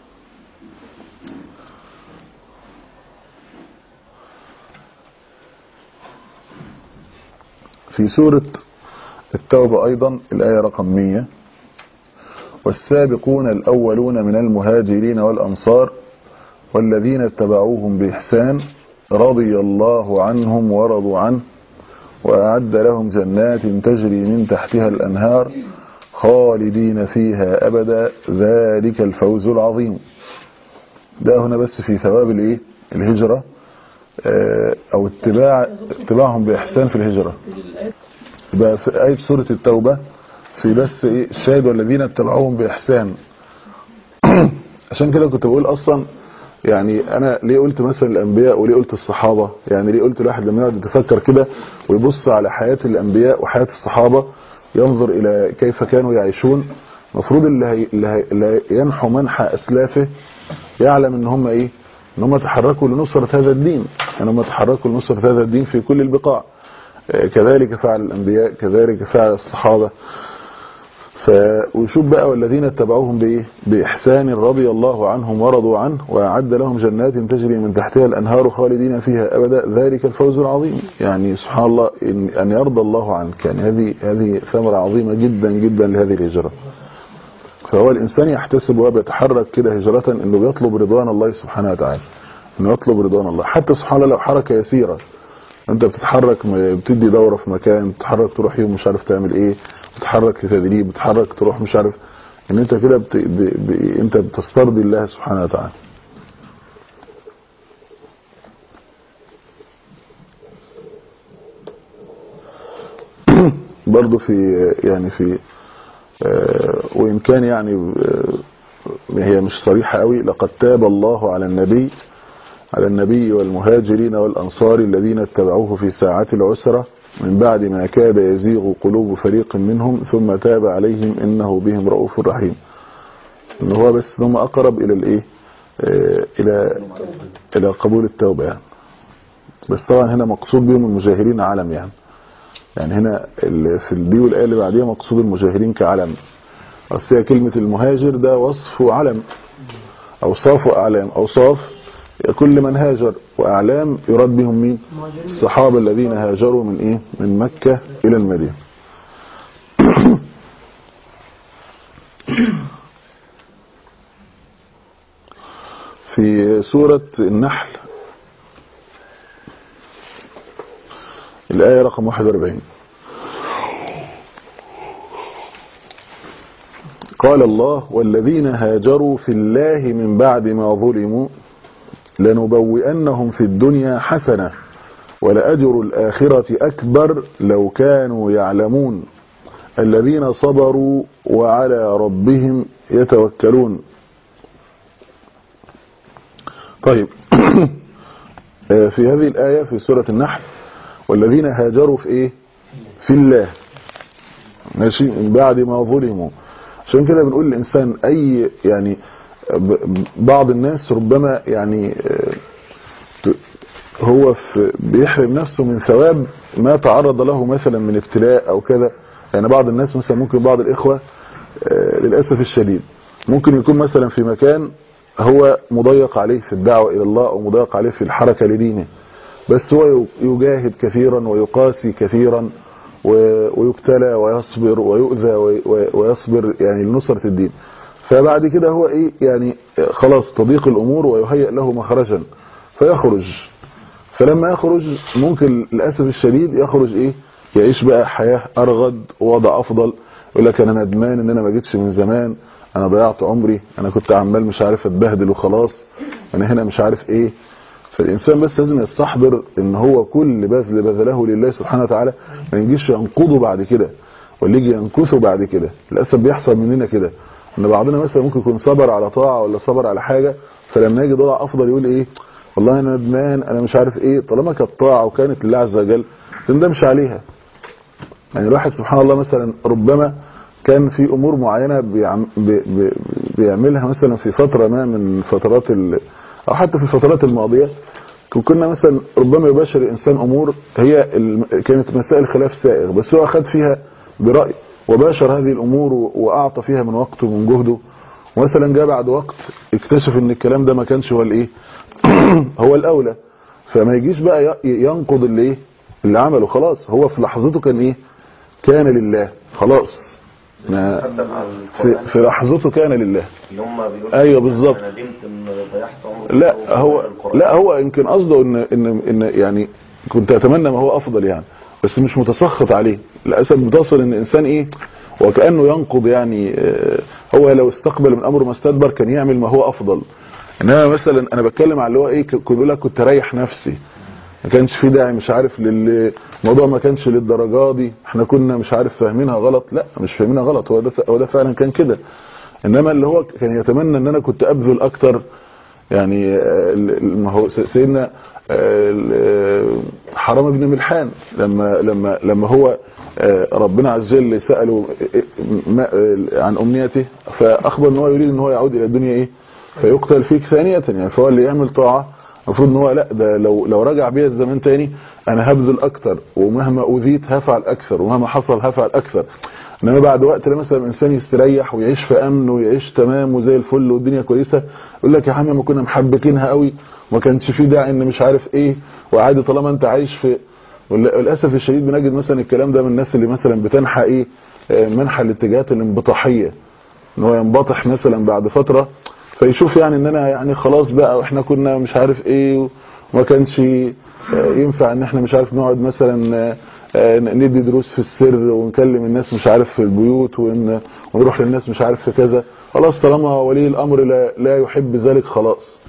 في سورة التوبة أيضا الآية رقم 100 والسابقون الأولون من المهاجرين والأنصار والذين اتبعوهم بإحسان رضي الله عنهم ورضوا عنه وأعد لهم جنات تجري من تحتها الأنهار خالدين فيها أبدا ذلك الفوز العظيم ده هنا بس في ثواب الايه الهجرة آه، او اتباع اتباعهم بإحسان في الهجرة يبقى في آية سورة التوبة في بس ايه الشاهد والذين اتبعوهم بإحسان عشان كده كنت بقول اصلا يعني انا ليه قلت مثلا الانبياء وليه قلت الصحابة يعني ليه قلت الواحد لما يقعد يتفكر كده ويبص على حياة الانبياء وحياة الصحابة ينظر الى كيف كانوا يعيشون المفروض اللي, هي اللي, هي اللي ينحو منحى اسلافه يعلم ان هم ايه ان هم تحركوا لنصرة هذا الدين ان هم تحركوا لنصرة هذا الدين في كل البقاع آه، كذلك فعل الانبياء كذلك فعل الصحابة ف وشوف بقى والذين اتبعوهم بايه باحسان رضي الله عنهم ورضوا عنه واعد لهم جنات تجري من تحتها الانهار خالدين فيها ابدا ذلك الفوز العظيم يعني سبحان الله ان, أن يرضى الله عنك يعني هذه هذه ثمره عظيمه جدا جدا لهذه الهجره فهو الانسان يحتسب وهو بيتحرك كده هجره انه بيطلب رضوان الله سبحانه وتعالى انه يطلب رضوان الله حتى سبحان الله لو حركه يسيره انت بتتحرك م- بتدي دوره في مكان بتتحرك تروح يوم مش عارف تعمل ايه بتتحرك لتدريب بتتحرك تروح مش عارف ان انت كده بت... ب... ب... انت بتسترضي الله سبحانه وتعالى برضو في يعني في آه، وإن كان يعني آه، هي مش صريحة قوي لقد تاب الله على النبي على النبي والمهاجرين والأنصار الذين اتبعوه في ساعة العسرة من بعد ما كاد يزيغ قلوب فريق منهم ثم تاب عليهم إنه بهم رؤوف رحيم إن هو بس هم أقرب إلى الإيه آه، إلى إلى قبول التوبة يعني بس طبعا هنا مقصود بهم المجاهرين علم يعني يعني هنا ال- في دي والآية اللي بعديها مقصود المجاهرين كعلم بس هي كلمة المهاجر ده وصف وعلم أوصاف وأعلام أوصاف كل من هاجر وأعلام يراد بهم مين الصحابة الذين هاجروا من إيه من مكة إلى المدينة في سورة النحل الآية رقم 41 قال الله والذين هاجروا في الله من بعد ما ظلموا لنبوئنهم في الدنيا حسنة ولأجر الآخرة أكبر لو كانوا يعلمون الذين صبروا وعلى ربهم يتوكلون طيب في هذه الآية في سورة النحل والذين هاجروا في ايه في الله ماشي من بعد ما ظلموا عشان كده بنقول للإنسان أي يعني ب- بعض الناس ربما يعني آه، ت- هو في بيحرم نفسه من ثواب ما تعرض له مثلا من ابتلاء أو كذا يعني بعض الناس مثلا ممكن بعض الإخوة آه، للأسف الشديد ممكن يكون مثلا في مكان هو مضيق عليه في الدعوة إلى الله أو مضيق عليه في الحركة لدينه بس هو يجاهد كثيرا ويقاسي كثيرا و- ويبتلى ويصبر ويؤذى وي- وي- ويصبر يعني لنصرة الدين فبعد كده هو ايه يعني خلاص تضيق الامور ويهيئ له مخرجا فيخرج فلما يخرج ممكن للاسف الشديد يخرج ايه يعيش بقى حياة ارغد ووضع افضل يقول لك انا ندمان ان انا ما جيتش من زمان انا ضيعت عمري انا كنت عمال مش عارف اتبهدل وخلاص انا هنا مش عارف ايه فالإنسان بس لازم يستحضر ان هو كل بذل بذله لله سبحانه وتعالى ما يجيش ينقضه بعد كده واللي يجي ينكثه بعد كده للأسف بيحصل مننا كده ان بعضنا مثلا ممكن يكون صبر على طاعة ولا صبر على حاجة فلما يجي ضاع افضل يقول ايه والله انا ندمان انا مش عارف ايه طالما كانت طاعة وكانت لله عز وجل تندمش عليها يعني الواحد سبحان الله مثلا ربما كان في امور معينة بيعم بي بي بيعملها مثلا في فترة ما من فترات ال او حتى في الفترات الماضية كنا مثلا ربما يباشر الانسان امور هي ال- كانت مسائل خلاف سائغ بس هو اخذ فيها برأي وباشر هذه الامور و- واعطى فيها من وقته ومن جهده ومثلا جاء بعد وقت اكتشف ان الكلام ده ما كانش هو الايه هو الاولى فما يجيش بقى ي- ينقض اللي ايه اللي عمله خلاص هو في لحظته كان ايه كان لله خلاص ما
حتى مع
في,
القرآن
في لحظته كان لله
اللي هم بيقولوا
أيوة بالظبط.
انا ندمت ان ضيعت عمري
لا هو لا هو يمكن قصده ان ان ان يعني كنت اتمنى ما هو افضل يعني بس مش متسخط عليه للاسف بتصل ان الانسان ايه وكانه ينقض يعني آه، هو لو استقبل من امره ما استدبر كان يعمل ما هو افضل انما مثلا انا بتكلم على اللي هو ايه ك- كنت بقول لك كنت اريح نفسي ما كانش في داعي مش عارف لل الموضوع ما كانش للدرجه دي احنا كنا مش عارف فاهمينها غلط لا مش فاهمينها غلط هو ده ف- هو ده فعلا كان كده انما اللي هو كان يتمنى ان انا كنت ابذل اكتر يعني آه، ال- ال- ما هو س- سيدنا آه، ال- آه، حرام بن ملحان لما لما لما هو آه، ربنا عز وجل سأله آه، ما- آه، عن امنيته فاخبر ان هو يريد ان هو يعود الى الدنيا ايه فيقتل فيك ثانية يعني فهو اللي يعمل طاعة المفروض ان هو لا ده لو لو رجع بيا الزمان تاني انا هبذل اكتر ومهما اذيت هفعل اكثر ومهما حصل هفعل اكثر انما بعد وقت لما مثلا الانسان يستريح ويعيش في امن ويعيش تمام وزي الفل والدنيا كويسه يقول لك يا عم ما كنا محبكينها قوي وما كانش في داعي ان مش عارف ايه وعادي طالما انت عايش في وللاسف الشديد بنجد مثلا الكلام ده من الناس اللي مثلا بتنحى ايه آه، منحى الاتجاهات الانبطاحيه ان هو ينبطح مثلا بعد فتره فيشوف يعني ان انا يعني خلاص بقى واحنا كنا مش عارف ايه وما كانش آه، ينفع ان احنا مش عارف نقعد مثلا آه، آه، ندي دروس في السر ونكلم الناس مش عارف في البيوت ون- ونروح للناس مش عارف في كذا خلاص طالما ولي الامر لا, لا يحب ذلك خلاص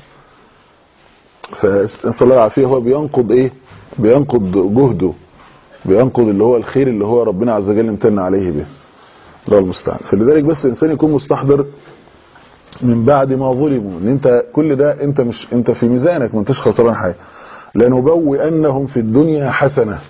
فنسال الله العافيه هو بينقض ايه بينقض جهده بينقض اللي هو الخير اللي هو ربنا عز وجل امتن عليه به الله المستعان فلذلك بس الانسان يكون مستحضر من بعد ما ظلموا ان انت كل ده انت مش انت في ميزانك ما انتش خسران حاجه لنبوئنهم في الدنيا حسنه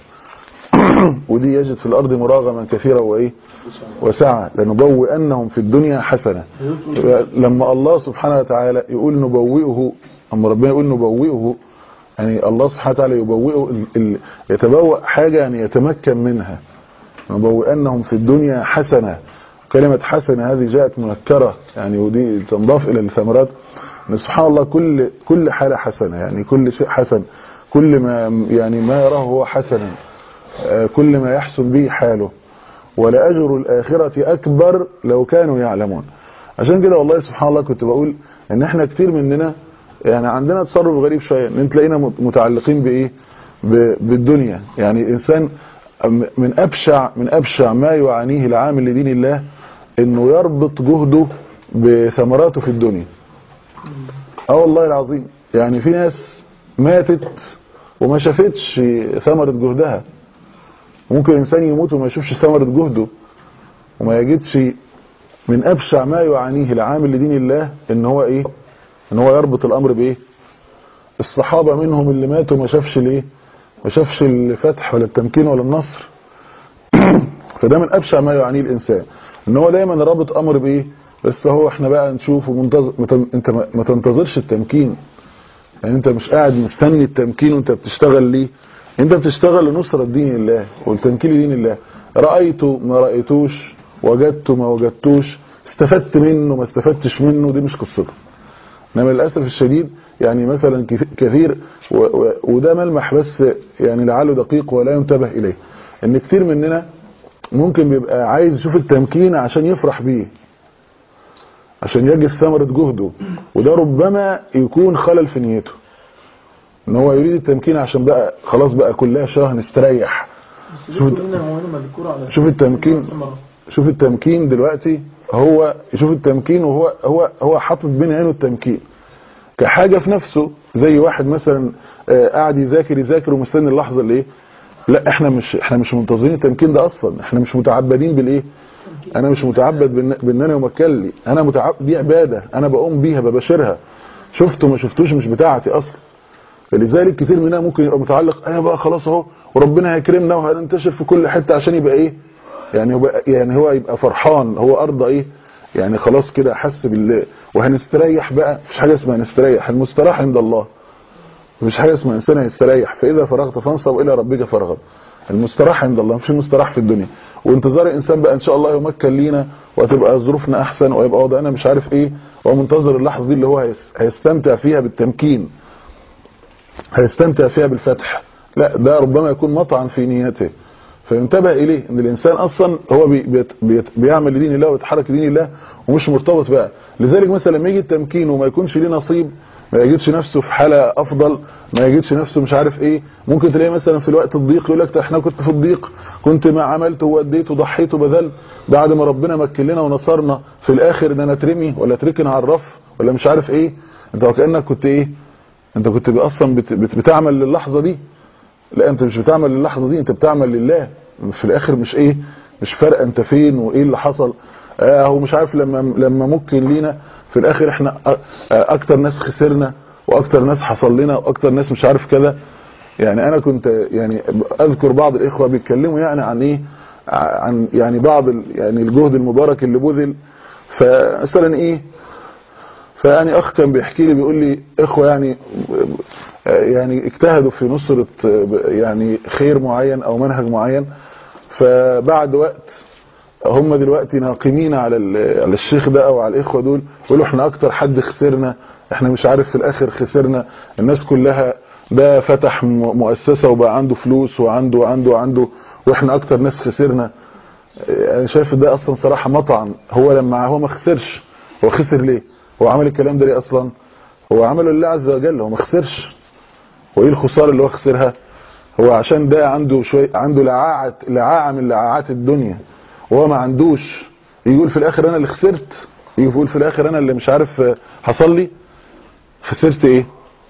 ودي يجد في الارض مراغما كثيرا وايه وسعه لنبوئنهم في الدنيا حسنه لما الله سبحانه وتعالى يقول نبوئه اما ربنا يقول نبوئه يعني الله سبحانه وتعالى يبوئه ال- ال- يتبوأ حاجه يعني يتمكن منها نبوئنهم في الدنيا حسنه كلمة حسنة هذه جاءت منكرة يعني ودي تنضاف إلى الثمرات إن سبحان الله كل كل حالة حسنة يعني كل شيء حسن كل ما يعني ما يراه هو حسنا آه، كل ما يحسن به حاله ولأجر الآخرة أكبر لو كانوا يعلمون عشان كده والله سبحان الله كنت بقول إن إحنا كتير مننا يعني عندنا تصرف غريب شوية إن أنت تلاقينا متعلقين بإيه ب- بالدنيا يعني إنسان من أبشع من أبشع ما يعانيه العامل لدين الله إنه يربط جهده بثمراته في الدنيا اه والله العظيم يعني في ناس ماتت وما شافتش ثمرة جهدها ممكن الإنسان يموت وما يشوفش ثمرة جهده وما يجدش من أبشع ما يعانيه العامل لدين الله إن هو إيه إن هو يربط الأمر بإيه الصحابة منهم اللي ماتوا ما شافش ليه ما شافش الفتح ولا التمكين ولا النصر فده من أبشع ما يعانيه الإنسان إن هو دايما رابط أمر بإيه بس هو إحنا بقى نشوف ومنتظر مت- أنت ما ما تنتظرش التمكين يعني أنت مش قاعد مستني التمكين وأنت بتشتغل ليه أنت بتشتغل لنصرة دين الله والتمكين لدين الله رأيته ما رأيتوش وجدته ما وجدتوش استفدت منه ما استفدتش منه دي مش قصته انما للاسف الشديد يعني مثلا كث- كثير و- و- وده ملمح بس يعني لعله دقيق ولا ينتبه اليه ان كتير مننا ممكن بيبقى عايز يشوف التمكين عشان يفرح بيه عشان يجد ثمرة جهده وده ربما يكون خلل في نيته ان هو يريد التمكين عشان بقى خلاص بقى كلها شهر نستريح
بس دي كلنا موانع مذكورة على
شوف التمكين شوف التمكين دلوقتي هو شوف التمكين وهو هو هو حاطط بين عينه التمكين كحاجه في نفسه زي واحد مثلا آه، قاعد يذاكر يذاكر ومستني اللحظه اللي ايه لا احنا مش احنا مش منتظرين التمكين ده اصلا احنا مش متعبدين بالايه انا مش متعبد بإن- بان انا يمكن لي انا متعبد دي عباده انا بقوم بيها بباشرها شفته ما شفتوش مش بتاعتي اصلا فلذلك كتير مننا ممكن يبقى متعلق ايه بقى خلاص اهو وربنا هيكرمنا وهننتشر في كل حته عشان يبقى ايه يعني هو يعني هو يبقى فرحان هو ارضى ايه يعني خلاص كده حس بالله وهنستريح بقى مفيش حاجه اسمها نستريح المستراح عند الله مفيش حاجه اسمها انسان هيستريح فاذا فرغت فانصب الى ربك فارغب المستراح عند الله مفيش مستراح في الدنيا وانتظار الانسان بقى ان شاء الله يمكن لينا وتبقى ظروفنا احسن ويبقى وضعنا مش عارف ايه ومنتظر اللحظه دي اللي هو هيس- هيستمتع فيها بالتمكين هيستمتع فيها بالفتح لا ده ربما يكون مطعن في نيته فينتبه اليه ان الانسان اصلا هو بي بيت بيت بيعمل لدين الله ويتحرك لدين الله ومش مرتبط بقى لذلك مثلا لما يجي التمكين وما يكونش ليه نصيب ما يجدش نفسه في حاله افضل ما يجدش نفسه مش عارف ايه ممكن تلاقيه مثلا في الوقت الضيق يقول لك احنا كنت في الضيق كنت ما عملت ووديت وضحيت وبذلت بعد ما ربنا مكن لنا ونصرنا في الاخر ان انا اترمي ولا اتركن على الرف ولا مش عارف ايه انت وكانك كنت ايه انت كنت اصلا بت بت بتعمل للحظه دي لا انت مش بتعمل للحظه دي انت بتعمل لله في الاخر مش ايه مش فارقه انت فين وايه اللي حصل آه هو مش عارف لما لما ممكن لينا في الاخر احنا أ- آه اكتر ناس خسرنا واكتر ناس حصل لنا واكتر ناس مش عارف كذا يعني انا كنت يعني اذكر بعض الاخوه بيتكلموا يعني عن ايه عن يعني بعض ال- يعني الجهد المبارك اللي بذل فمثلا ايه فيعني اخ كان بيحكي لي بيقول لي اخوه يعني يعني اجتهدوا في نصرة يعني خير معين او منهج معين فبعد وقت هم دلوقتي ناقمين على ال- على الشيخ ده او على الاخوه دول يقولوا احنا اكتر حد خسرنا احنا مش عارف في الاخر خسرنا الناس كلها ده فتح م- مؤسسه وبقى عنده فلوس وعنده وعنده وعنده واحنا اكتر ناس خسرنا انا شايف ده اصلا صراحه مطعن هو لما هو ما خسرش هو خسر ليه هو عمل الكلام ده ليه اصلا هو عمله لله عز وجل هو ما خسرش وايه الخساره اللي هو خسرها هو عشان ده عنده شويه عنده لعاعه لعاعه من لعاعات الدنيا وهو ما عندوش يقول في الاخر انا اللي خسرت يقول في الاخر انا اللي مش عارف حصل لي خسرت ايه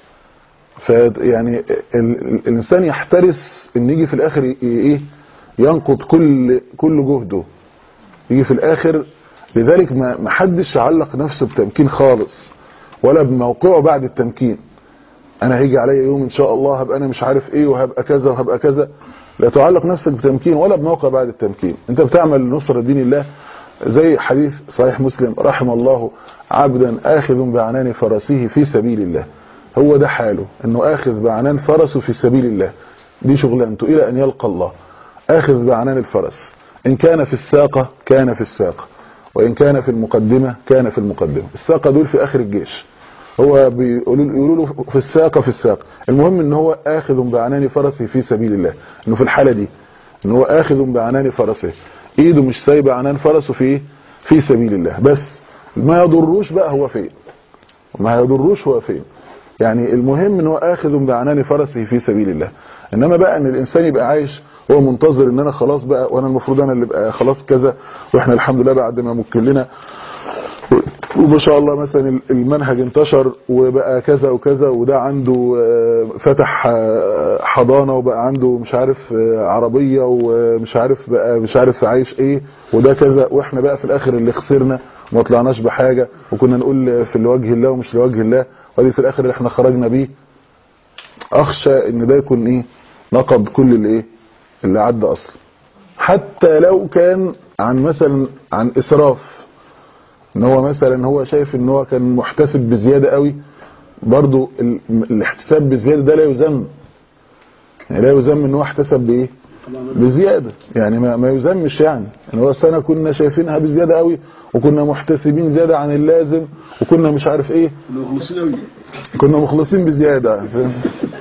ف يعني ال- ال- الانسان يحترس ان يجي في الاخر ي- ايه ينقض كل كل جهده يجي في الاخر لذلك ما ما حدش علق نفسه بتمكين خالص ولا بموقعه بعد التمكين انا هيجي عليا يوم ان شاء الله هبقى انا مش عارف ايه وهبقى كذا وهبقى كذا لا تعلق نفسك بتمكين ولا بموقع بعد التمكين انت بتعمل نصرة دين الله زي حديث صحيح مسلم رحم الله عبدا آخذ بعنان فرسه في سبيل الله هو ده حاله انه آخذ بعنان فرسه في سبيل الله دي شغلانته الى ان يلقى الله آخذ بعنان الفرس ان كان في الساقة كان في الساقة وان كان في المقدمة كان في المقدمة الساقة دول في اخر الجيش هو بيقولوا يقولوا له في الساقة في الساقة المهم ان هو اخذ بعنان فرسه في سبيل الله انه في الحالة دي ان هو اخذ بعنان فرسه ايده مش سايبه عنان فرسه في ايه في سبيل الله بس ما يضروش بقى هو فين ما يضروش هو فين يعني المهم ان هو اخذ بعنان فرسه في سبيل الله انما بقى ان الانسان يبقى عايش هو منتظر ان انا خلاص بقى وانا المفروض انا اللي بقى خلاص كذا واحنا الحمد لله بعد ما مكن لنا وما شاء الله مثلا المنهج انتشر وبقى كذا وكذا وده عنده آه، فتح آه، حضانة وبقى عنده مش عارف آه، عربية ومش عارف بقى مش عارف عايش ايه وده كذا واحنا بقى في الاخر اللي خسرنا وما طلعناش بحاجة وكنا نقول في لوجه الله ومش لوجه الله وادي في الاخر اللي احنا خرجنا بيه اخشى ان ده يكون ايه نقض كل اللي ايه اللي عدى اصلا حتى لو كان عن مثلا عن اسراف ان هو مثلا هو شايف ان هو كان محتسب بزيادة قوي برضو ال- الاحتساب بالزيادة ده لا يذم يعني لا يذم ان هو احتسب بايه بزيادة يعني ما, ما يذمش يعني ان هو سنة كنا شايفينها بزيادة قوي وكنا محتسبين زيادة عن اللازم وكنا مش عارف ايه
كنا مخلصين قوي
كنا مخلصين بزيادة فاهم؟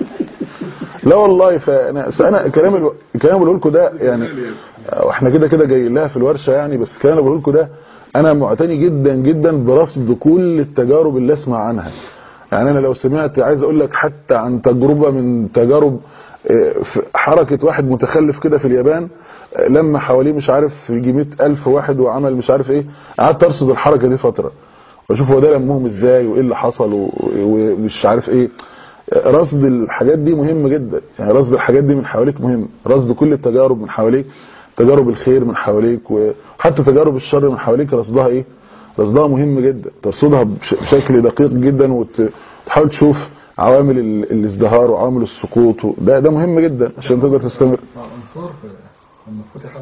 لا والله فانا انا الكلام اللي الكلام اللي بقول لكم ده يعني واحنا كده كده جايين لها في الورشه يعني بس الكلام اللي بقول لكم ده انا معتني جدا جدا برصد كل التجارب اللي اسمع عنها يعني انا لو سمعت عايز اقول لك حتى عن تجربه من تجارب آه، في حركه واحد متخلف كده في اليابان آه، لما حواليه مش عارف يجي 100000 واحد وعمل مش عارف ايه قعدت ارصد الحركه دي فتره واشوف هو ده لمهم ازاي وايه اللي حصل و- ومش عارف ايه رصد الحاجات دي مهم جدا يعني رصد الحاجات دي من حواليك مهم رصد كل التجارب من حواليك تجارب الخير من حواليك وحتى تجارب الشر من حواليك رصدها ايه رصدها مهم جدا ترصدها بش- بشكل دقيق جدا وت- وتحاول تشوف عوامل ال- الازدهار وعوامل السقوط و- ده ده مهم جدا عشان تقدر تستمر
مع الأنصار لما فتحت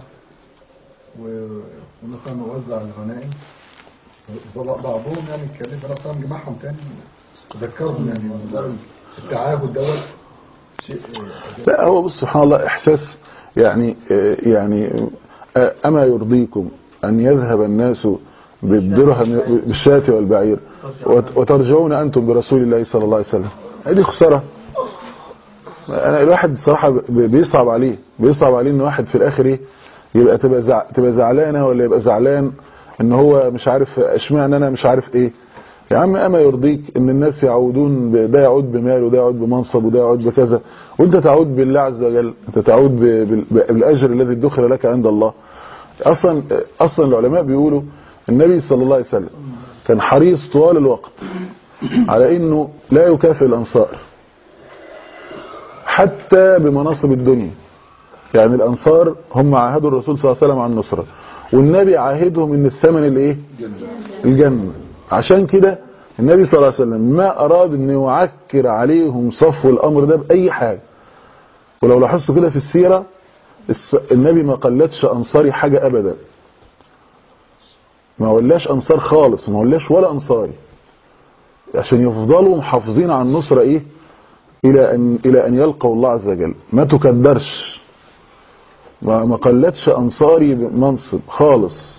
و- ومثلا وزع الغنائم وبعض- بعضهم يعني اتكلم انا طبعا جمعهم تاني ذكرهم يعني موضوع التعاهد دوت شيء آه،
لا هو بص سبحان الله احساس يعني آه، يعني آه، اما يرضيكم ان يذهب الناس بالدرهم بالشاة والبعير وت- وترجعون انتم برسول الله صلى الله عليه وسلم هذه خساره انا الواحد صراحه ب- بيصعب عليه بيصعب عليه ان واحد في الاخر ايه يبقى تبقى زع... تبقى زعلانه ولا يبقى زعلان ان هو مش عارف اشمعنى انا مش عارف ايه يا عم اما يرضيك ان الناس يعودون ب... ده يعود بمال وده يعود بمنصب وده يعود بكذا وانت تعود بالله عز وجل انت تعود ب... بال- بالاجر الذي ادخر لك عند الله اصلا اصلا العلماء بيقولوا النبي صلى الله عليه وسلم كان حريص طوال الوقت على انه لا يكافئ الانصار حتى بمناصب الدنيا يعني الانصار هم عاهدوا الرسول صلى الله عليه وسلم على النصره والنبي عاهدهم ان الثمن الايه الجنه عشان كده النبي صلى الله عليه وسلم ما اراد ان يعكر عليهم صفو الامر ده باي حاجه ولو لاحظتوا كده في السيره الس- النبي ما قلتش انصاري حاجه ابدا ما ولاش انصار خالص ما ولاش ولا انصاري عشان يفضلوا محافظين على النصره ايه الى ان الى ان يلقوا الله عز وجل ما تكدرش ما ما قلتش انصاري بمنصب خالص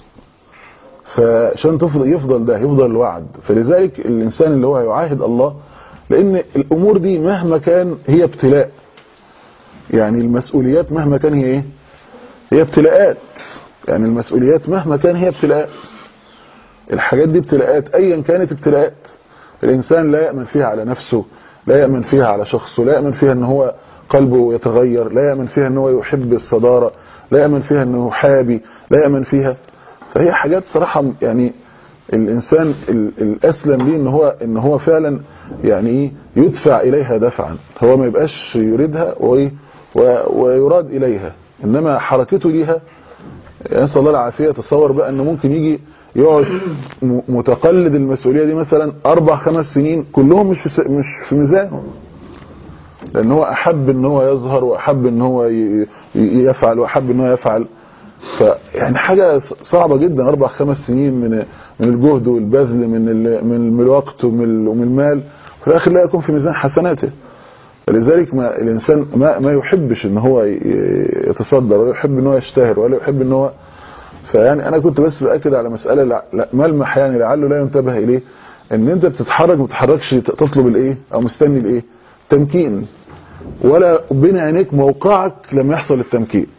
فعشان تفضل يفضل ده يفضل الوعد فلذلك الانسان اللي هو يعاهد الله لان الامور دي مهما كان هي ابتلاء يعني المسؤوليات مهما كان هي ايه هي ابتلاءات يعني المسؤوليات مهما كان هي ابتلاءات الحاجات دي ابتلاءات ايا كانت ابتلاءات الانسان لا يامن فيها على نفسه لا يامن فيها على شخصه لا يامن فيها ان هو قلبه يتغير لا يامن فيها ان هو يحب الصداره لا يامن فيها انه حابي لا يامن فيها فهي حاجات صراحه يعني الانسان ال- الاسلم ليه ان هو ان هو فعلا يعني ايه يدفع اليها دفعا هو ما يبقاش يريدها وإيه؟ و- ويراد اليها انما حركته ليها نسال الله العافيه تصور بقى انه ممكن يجي يقعد م- متقلد المسؤوليه دي مثلا اربع خمس سنين كلهم مش في س- مش في ميزانه لان هو احب ان هو يظهر واحب ان هو ي- ي- يفعل واحب ان هو يفعل فيعني حاجه ص- صعبه جدا اربع خمس سنين من من الجهد والبذل من ال- من من الوقت ومن ال- ومن المال في الاخر لا يكون في ميزان حسناته فلذلك ما الانسان ما ما يحبش ان هو ي- يتصدر ولا يحب ان هو يشتهر ولا يحب ان هو فيعني انا كنت بس باكد على مساله لع- لا- ملمح يعني لعله لا ينتبه اليه ان انت بتتحرك ما تتحركش ت- تطلب الايه او مستني الايه تمكين ولا بين عينيك موقعك لما يحصل التمكين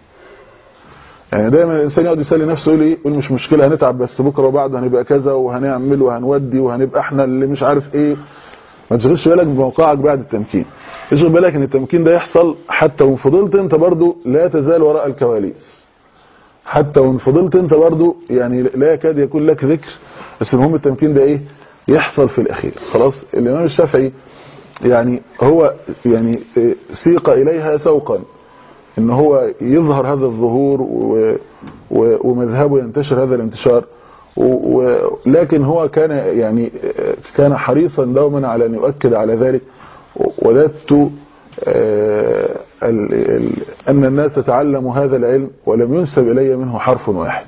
يعني دايما الانسان يقعد يسالي نفسه يقول ايه يقول مش مشكله هنتعب بس بكره وبعده هنبقى كذا وهنعمل وهنودي وهنبقى احنا اللي مش عارف ايه ما تشغلش بالك بموقعك بعد التمكين اشغل بالك ان التمكين ده يحصل حتى وان فضلت انت برضو لا تزال وراء الكواليس حتى وان فضلت انت برضو يعني لا يكاد يكون لك ذكر بس المهم التمكين ده ايه يحصل في الاخير خلاص الامام الشافعي يعني هو يعني إيه، سيق اليها سوقا ان هو يظهر هذا الظهور و... و... ومذهبه ينتشر هذا الانتشار و... و... لكن هو كان يعني آه، كان حريصا دوما على ان يؤكد على ذلك وددت آه، ال... ال... ان الناس تعلموا هذا العلم ولم ينسب الي منه حرف واحد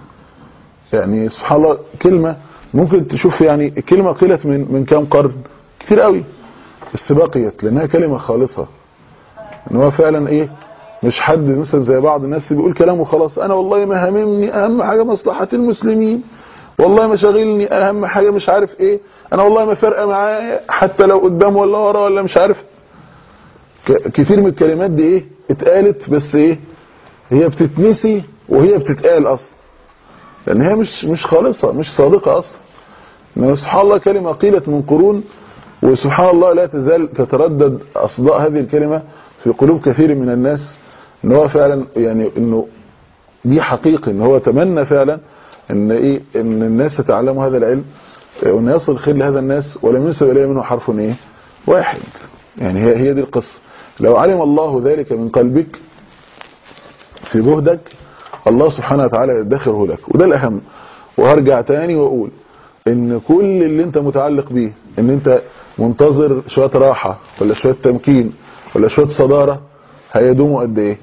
يعني سبحان الله كلمه ممكن تشوف يعني كلمه قيلت من من كام قرن كتير قوي بس بقيت لانها كلمه خالصه ان هو فعلا ايه مش حد مثلا زي بعض الناس اللي بيقول كلام وخلاص انا والله ما هاممني اهم حاجه مصلحه المسلمين والله ما شاغلني اهم حاجه مش عارف ايه انا والله ما فارقه معايا حتى لو قدام ولا ورا ولا مش عارف ك- كتير من الكلمات دي ايه اتقالت بس ايه هي بتتنسي وهي بتتقال اصلا لان هي مش مش خالصه مش صادقه اصلا إنما سبحان الله كلمه قيلت من قرون وسبحان الله لا تزال تتردد اصداء هذه الكلمه في قلوب كثير من الناس ان هو فعلا يعني انه دي حقيقه ان هو تمنى فعلا ان ايه ان الناس تتعلموا هذا العلم وان يصل الخير لهذا الناس ولم ينسب اليه منه حرف ايه واحد يعني هي هي دي القصه لو علم الله ذلك من قلبك في جهدك الله سبحانه وتعالى يدخره لك وده الاهم وهرجع تاني واقول ان كل اللي انت متعلق بيه ان انت منتظر شويه راحه ولا شويه تمكين ولا شويه صداره هيدوموا قد ايه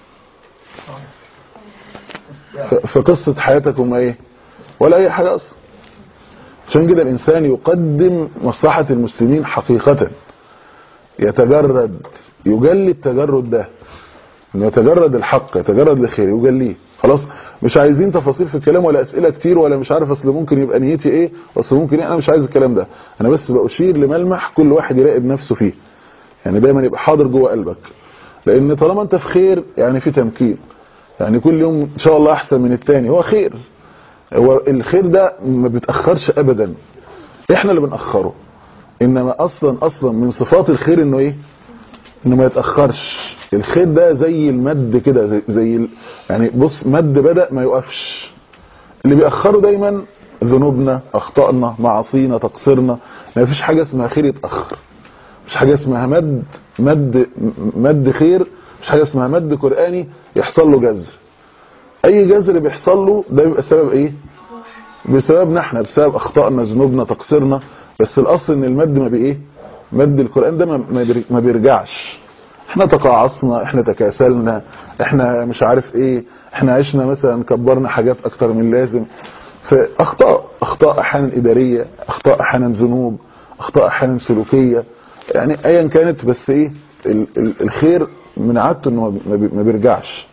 ف- في قصه حياتك هم ايه ولا اي حاجه اصلا عشان كده الانسان يقدم مصلحه المسلمين حقيقه يتجرد يجلي التجرد ده انه يتجرد الحق يتجرد الخير يجليه خلاص مش عايزين تفاصيل في الكلام ولا اسئله كتير ولا مش عارف اصل ممكن يبقى نيتي ايه اصل ممكن ايه انا مش عايز الكلام ده انا بس باشير لملمح كل واحد يراقب نفسه فيه يعني دايما يبقى حاضر جوه قلبك لان طالما انت في خير يعني في تمكين يعني كل يوم ان شاء الله احسن من التاني هو خير هو الخير ده ما بيتاخرش ابدا احنا اللي بنأخره انما اصلا اصلا من صفات الخير انه ايه انه ما يتاخرش الخير ده زي المد كده زي, زي ال... يعني بص مد بدا ما يقفش اللي بيأخره دايما ذنوبنا اخطائنا معاصينا تقصيرنا ما فيش حاجه اسمها خير يتاخر مش حاجه اسمها مد مد مد خير مش حاجه اسمها مد قراني يحصل له جذر اي جذر بيحصل له ده بيبقى سبب ايه بسببنا احنا بسبب اخطائنا ذنوبنا تقصيرنا بس الاصل ان المد ما بايه مد القران ده ما- ما بير- ما بيرجعش احنا تقاعصنا احنا تكاسلنا احنا مش عارف ايه احنا عشنا مثلا كبرنا حاجات اكتر من اللازم فاخطاء اخطاء احيانا اداريه اخطاء احيانا ذنوب اخطاء احيانا سلوكيه يعني ايا كانت بس ايه ال- ال- الخير من عادته انه ما بي- ما بيرجعش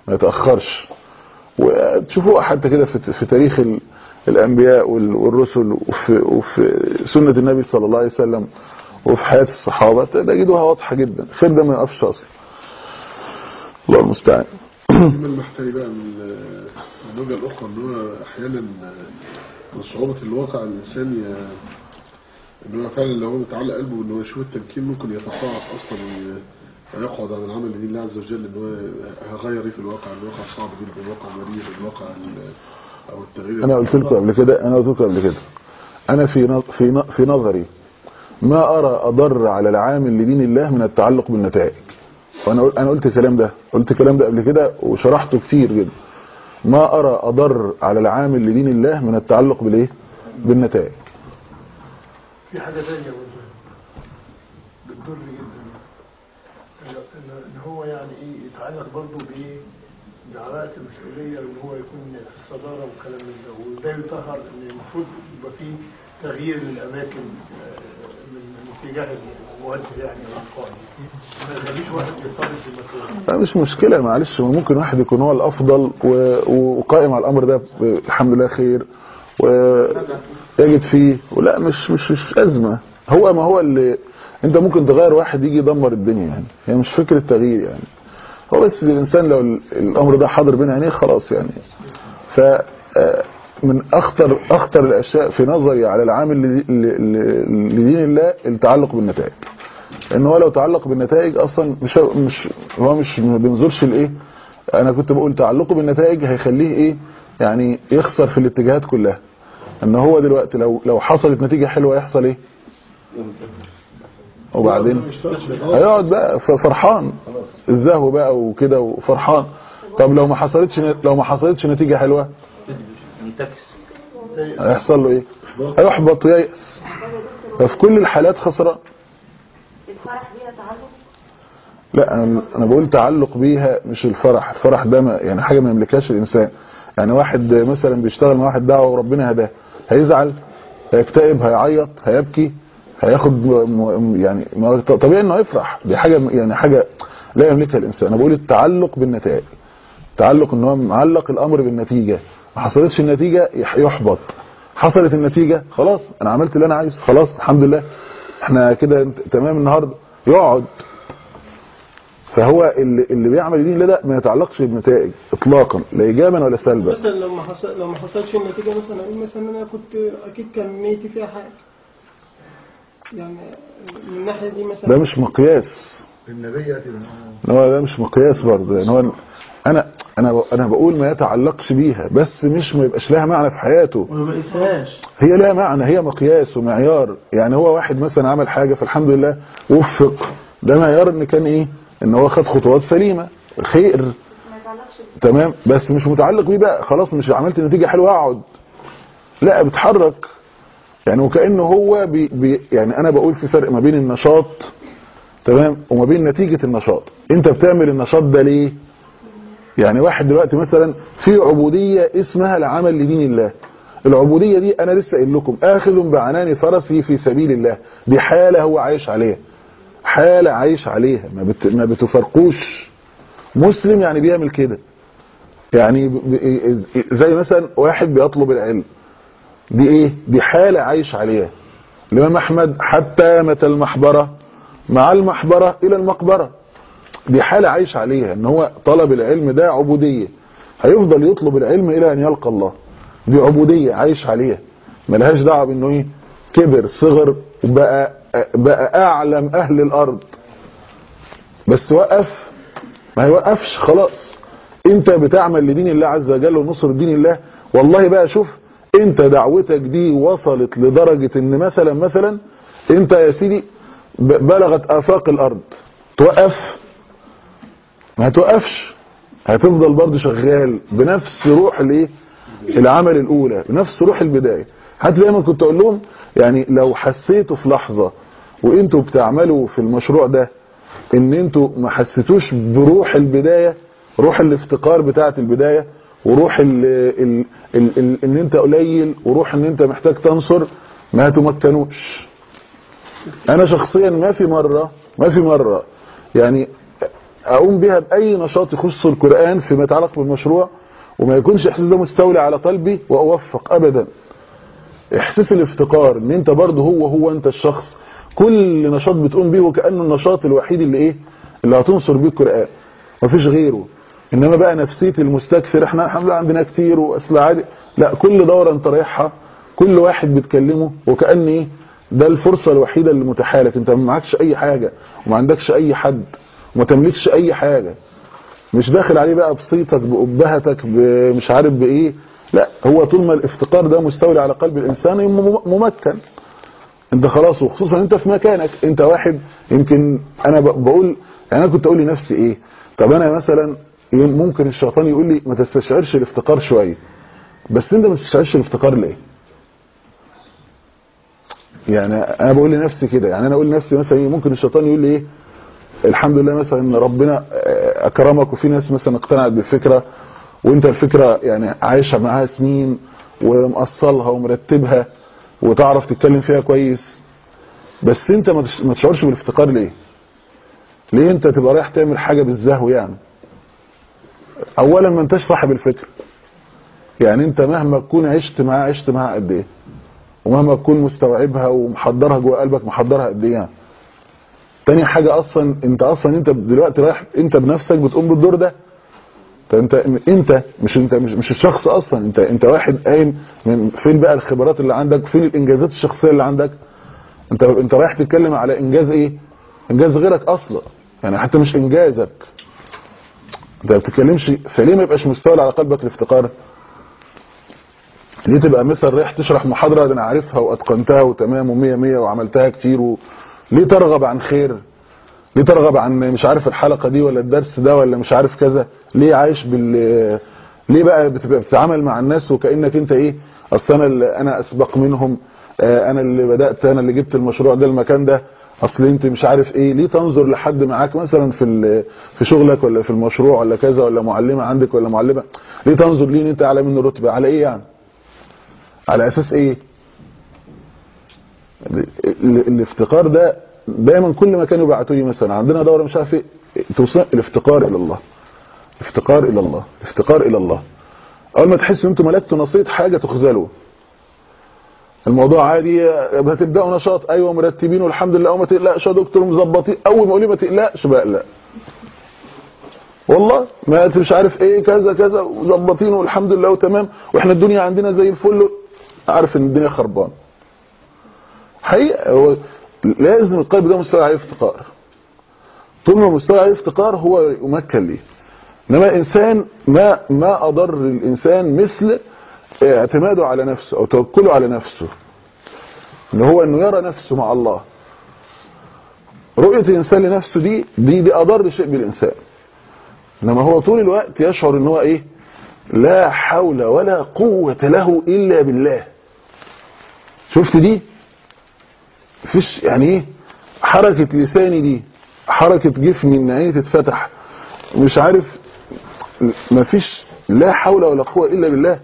ما يتاخرش وتشوفوا حتى كده في, في تاريخ ال- الانبياء وال- والرسل وفي, وفي سنه النبي صلى الله عليه وسلم وفي حياه الصحابه تجدوها واضحه جدا الخير ده ما يقفش اصلا الله المستعان
إما المحتري بقى من من الوجهة الأخرى إن هو أحيانا من صعوبة الواقع الإنسان ي- إن هو فعلا لو هو متعلق قلبه إن هو يشوف التمكين ممكن يتقاعس أصلا وي- ويقعد عن العمل لدين الله عز وجل إن هو هغير إيه في الواقع الواقع صعب جدا الواقع مريض الواقع ال- أو التغيير
انا قلت لكم قبل كده انا قلت لكم قبل كده انا في نظ- في ن- في نظري ما ارى اضر على العامل لدين الله من التعلق بالنتائج وانا قل- انا قلت الكلام ده قلت الكلام ده قبل كده وشرحته كتير جدا ما ارى اضر على العامل لدين الله من التعلق بالايه بالنتائج
في حاجة ثانية برضه بتضر جدا إن- إن إن هو يعني إيه يتعلق برضه بإيه بعلاقة المسؤولية وإن هو يكون في الصدارة والكلام من ده وده يطهر إن المفروض يبقى فيه تغيير للأماكن آه، من من اتجاه الموجه يعني أو القائد ما يخليش واحد يرتبط بالمكان
لا مش مشكلة معلش ممكن واحد يكون هو الأفضل و- وقائم على الأمر ده ب- الحمد لله خير ويجد فيه ولا مش مش مش أزمة هو ما هو اللي أنت ممكن تغير واحد يجي يدمر الدنيا يعني هي مش فكرة تغيير يعني هو بس الإنسان لو ال- الأمر ده حاضر بين عينيه خلاص يعني ف آه، من أخطر أخطر الأشياء في نظري على العامل ل- ل- ل- لدين الله التعلق بالنتائج ان هو لو تعلق بالنتائج اصلا مش مش هو مش ما بينظرش لايه انا كنت بقول تعلقه بالنتائج هيخليه ايه يعني يخسر في الاتجاهات كلها ان هو دلوقتي لو لو حصلت نتيجه حلوه يحصل ايه وبعدين هيقعد بقى ف- فرحان الزهو بقى وكده وفرحان طب لو ما حصلتش لو ما حصلتش نتيجه حلوه
ينتكس
هيحصل له ايه هيحبط وييأس ففي كل الحالات خسران
الفرح بيها تعلق
لا انا انا بقول تعلق بيها مش الفرح الفرح ده ما يعني حاجه ما يملكهاش الانسان يعني واحد مثلا بيشتغل مع واحد دعوه وربنا هداه هيزعل هيكتئب هيعيط هيبكي هياخد م- م- يعني ما- طبيعي انه يفرح دي حاجه يعني حاجه لا يملكها الانسان انا بقول التعلق بالنتائج تعلق ان هو معلق الامر بالنتيجه ما حصلتش النتيجه يح- يحبط حصلت النتيجه خلاص انا عملت اللي انا عايزه خلاص الحمد لله احنا كده تمام النهارده يقعد فهو اللي, اللي بيعمل دين ده ما يتعلقش بالنتائج اطلاقا لا ايجابا ولا سلبا
مثلا لو ما حصل لو ما حصلش النتيجه مثلا اقول مثلا انا كنت اكيد كان نيتي فيها حاجه يعني من الناحيه دي مثلا
ده مش مقياس
النبي يأتي
إن هو ده مش مقياس برضه يعني هو انا انا انا بقول ما يتعلقش بيها بس مش ما يبقاش لها معنى في حياته
وما بقيسهاش
هي لها معنى هي مقياس ومعيار يعني هو واحد مثلا عمل حاجه فالحمد لله وفق ده معيار ان كان ايه ان هو خد خطوات سليمه خير
ما يتعلقش
تمام بس مش متعلق بيه بقى خلاص مش عملت نتيجه حلوه اقعد لا بتحرك يعني وكانه هو بي بي يعني انا بقول في فرق ما بين النشاط تمام وما بين نتيجه النشاط انت بتعمل النشاط ده ليه يعني واحد دلوقتي مثلا في عبوديه اسمها العمل لدين الله العبوديه دي انا لسه قايل لكم اخذ بعنان فرسه في سبيل الله دي حاله هو عايش عليها حاله عايش عليها ما, بت ما بتفرقوش مسلم يعني بيعمل كده يعني ب- ب- زي مثلا واحد بيطلب العلم دي ايه دي حالة عايش عليها الامام احمد حتى متى المحبرة مع المحبرة الى المقبرة دي حالة عايش عليها ان هو طلب العلم ده عبودية هيفضل يطلب العلم الى ان يلقى الله دي عبودية عايش عليها ملهاش دعوة بانه ايه كبر صغر وبقى بقى اعلم اهل الارض بس وقف ما يوقفش خلاص انت بتعمل لدين الله عز وجل ونصر دين الله والله بقى شوف انت دعوتك دي وصلت لدرجة ان مثلا مثلا انت يا سيدي ب- بلغت افاق الارض توقف ما هتوقفش هتفضل برضه شغال بنفس روح الايه العمل الاولى بنفس روح البدايه حتى دايما كنت اقول لهم يعني لو حسيتوا في لحظه وانتوا بتعملوا في المشروع ده ان انتوا ما حسيتوش بروح البدايه روح الافتقار بتاعه البدايه وروح ال ال ال ال ان انت قليل وروح ان انت محتاج تنصر ما تمكنوش انا شخصيا ما في مره ما في مره يعني اقوم بها باي نشاط يخص القران فيما يتعلق بالمشروع وما يكونش احساس ده مستولي على قلبي واوفق ابدا احساس الافتقار ان انت برضه هو هو انت الشخص كل نشاط بتقوم بيه وكانه النشاط الوحيد اللي ايه اللي هتنصر بيه القران مفيش غيره انما بقى نفسيه المستكثر احنا الحمد لله عندنا كتير واصل عادي لا كل دوره انت رايحها كل واحد بتكلمه وكان ايه ده الفرصه الوحيده اللي متاحه لك انت ما معكش اي حاجه وما عندكش اي حد وما تملكش اي حاجه مش داخل عليه بقى بصيتك بأبهتك مش عارف بايه لا هو طول ما الافتقار ده مستولي على قلب الانسان يبقى ممكن انت خلاص وخصوصا انت في مكانك انت واحد يمكن انا ب- بقول يعني انا كنت اقول لنفسي ايه طب انا مثلا ممكن الشيطان يقول لي ما تستشعرش الافتقار شويه بس انت ما تستشعرش الافتقار ليه يعني انا بقول لنفسي كده يعني انا اقول لنفسي مثلا إيه، ممكن الشيطان يقول لي ايه الحمد لله مثلا ان ربنا آه، اكرمك وفي ناس مثلا اقتنعت بالفكره وانت الفكره يعني عايشه معاها سنين ومقصلها ومرتبها وتعرف تتكلم فيها كويس بس انت ما تش- ما تشعرش بالافتقار ليه ليه انت تبقى رايح تعمل حاجه بالزهو يعني اولا ما انتش صاحب الفكره يعني انت مهما تكون عشت معاها عشت معاها قد ايه ومهما تكون مستوعبها ومحضرها جوه قلبك محضرها قد ايه يعني تاني حاجة اصلا انت اصلا انت دلوقتي رايح انت بنفسك بتقوم بالدور ده فانت انت مش انت مش, مش الشخص اصلا انت انت واحد قايم من فين بقى الخبرات اللي عندك فين الانجازات الشخصيه اللي عندك انت انت رايح تتكلم على انجاز ايه انجاز غيرك اصلا يعني حتى مش انجازك انت ما بتتكلمش فليه ما يبقاش مستولى على قلبك الافتقار ليه تبقى مثلا رايح تشرح محاضره ده انا عارفها واتقنتها وتمام ومية مية وعملتها كتير و... ليه ترغب عن خير ليه ترغب عن مش عارف الحلقه دي ولا الدرس ده ولا مش عارف كذا ليه عايش بال ليه بقى بتبقى بتتعامل مع الناس وكانك انت ايه اصل انا اللي انا اسبق منهم آه، انا اللي بدات انا اللي جبت المشروع ده المكان ده اصل انت مش عارف ايه ليه تنظر لحد معاك مثلا في ال- في شغلك ولا في المشروع ولا كذا ولا معلمه عندك ولا معلمه ليه تنظر ليه ان انت اعلى منه رتبه على ايه يعني على اساس ايه ال- ال- الافتقار ده دايما كل ما كانوا يبعتوا لي مثلا عندنا دوره مش عارف ايه توصل الافتقار الى الله افتقار الى الله افتقار الى الله اول ما تحسوا انتم ملكتوا نصيه حاجه تخذلوا الموضوع عادي هتبداوا نشاط ايوه مرتبين والحمد لله أو ما تقلقش يا دكتور مظبطين اول ما اقول لي ما تقلقش بقلق والله ما انت مش عارف ايه كذا كذا وظبطين والحمد لله وتمام واحنا الدنيا عندنا زي الفل عارف ان الدنيا خربانه حقيقه هو لازم القلب ده مستوى عليه افتقار طول ما مستوى عليه افتقار هو يمكن ليه انما الانسان ما ما اضر الانسان مثل اعتماده على نفسه او توكله على نفسه ان هو انه يرى نفسه مع الله رؤيه الانسان لنفسه دي دي دي اضر شيء بالانسان انما هو طول الوقت يشعر ان هو ايه لا حول ولا قوه له الا بالله شفت دي فيش يعني ايه حركه لساني دي حركه جسمي ان عيني تتفتح مش عارف مفيش لا حول ولا قوه الا بالله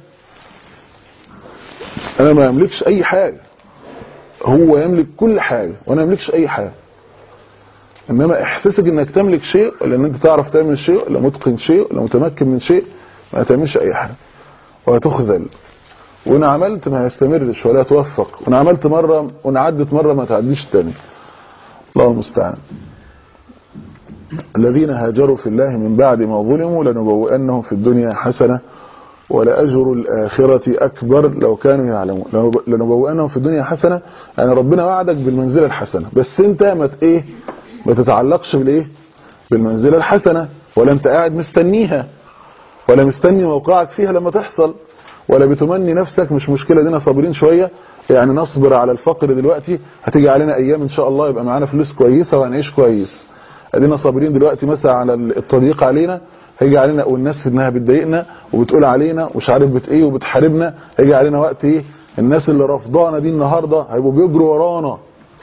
انا ما املكش اي حاجه هو يملك كل حاجه وانا ما املكش اي حاجه انما احساسك انك تملك شيء ولا ان انت تعرف تعمل شيء ولا متقن شيء ولا متمكن من شيء ما تعملش اي حاجه وهتخذل وان عملت ما يستمرش ولا توفق وان عملت مره وان عدت مره ما تعديش تاني الله المستعان الذين هاجروا في الله من بعد ما ظلموا لنبوئنهم في الدنيا حسنه ولأجر الآخرة أكبر لو كانوا يعلمون لنب- لنبوئنهم في الدنيا حسنة يعني ربنا وعدك بالمنزلة الحسنة بس انت ما ت- ايه ما تتعلقش بالايه بالمنزلة الحسنة ولا انت قاعد مستنيها ولا مستني موقعك فيها لما تحصل ولا بتمني نفسك مش مشكلة دينا صابرين شوية يعني نصبر على الفقر دلوقتي هتيجي علينا ايام ان شاء الله يبقى معانا فلوس كويسة وهنعيش كويس ادينا صابرين دلوقتي مثلا على التضييق علينا هيجي علينا والناس في انها بتضايقنا وبتقول علينا ومش عارف بت ايه وبتحاربنا هيجي علينا وقت ايه الناس اللي رافضانا دي النهارده هيبقوا بيجروا ورانا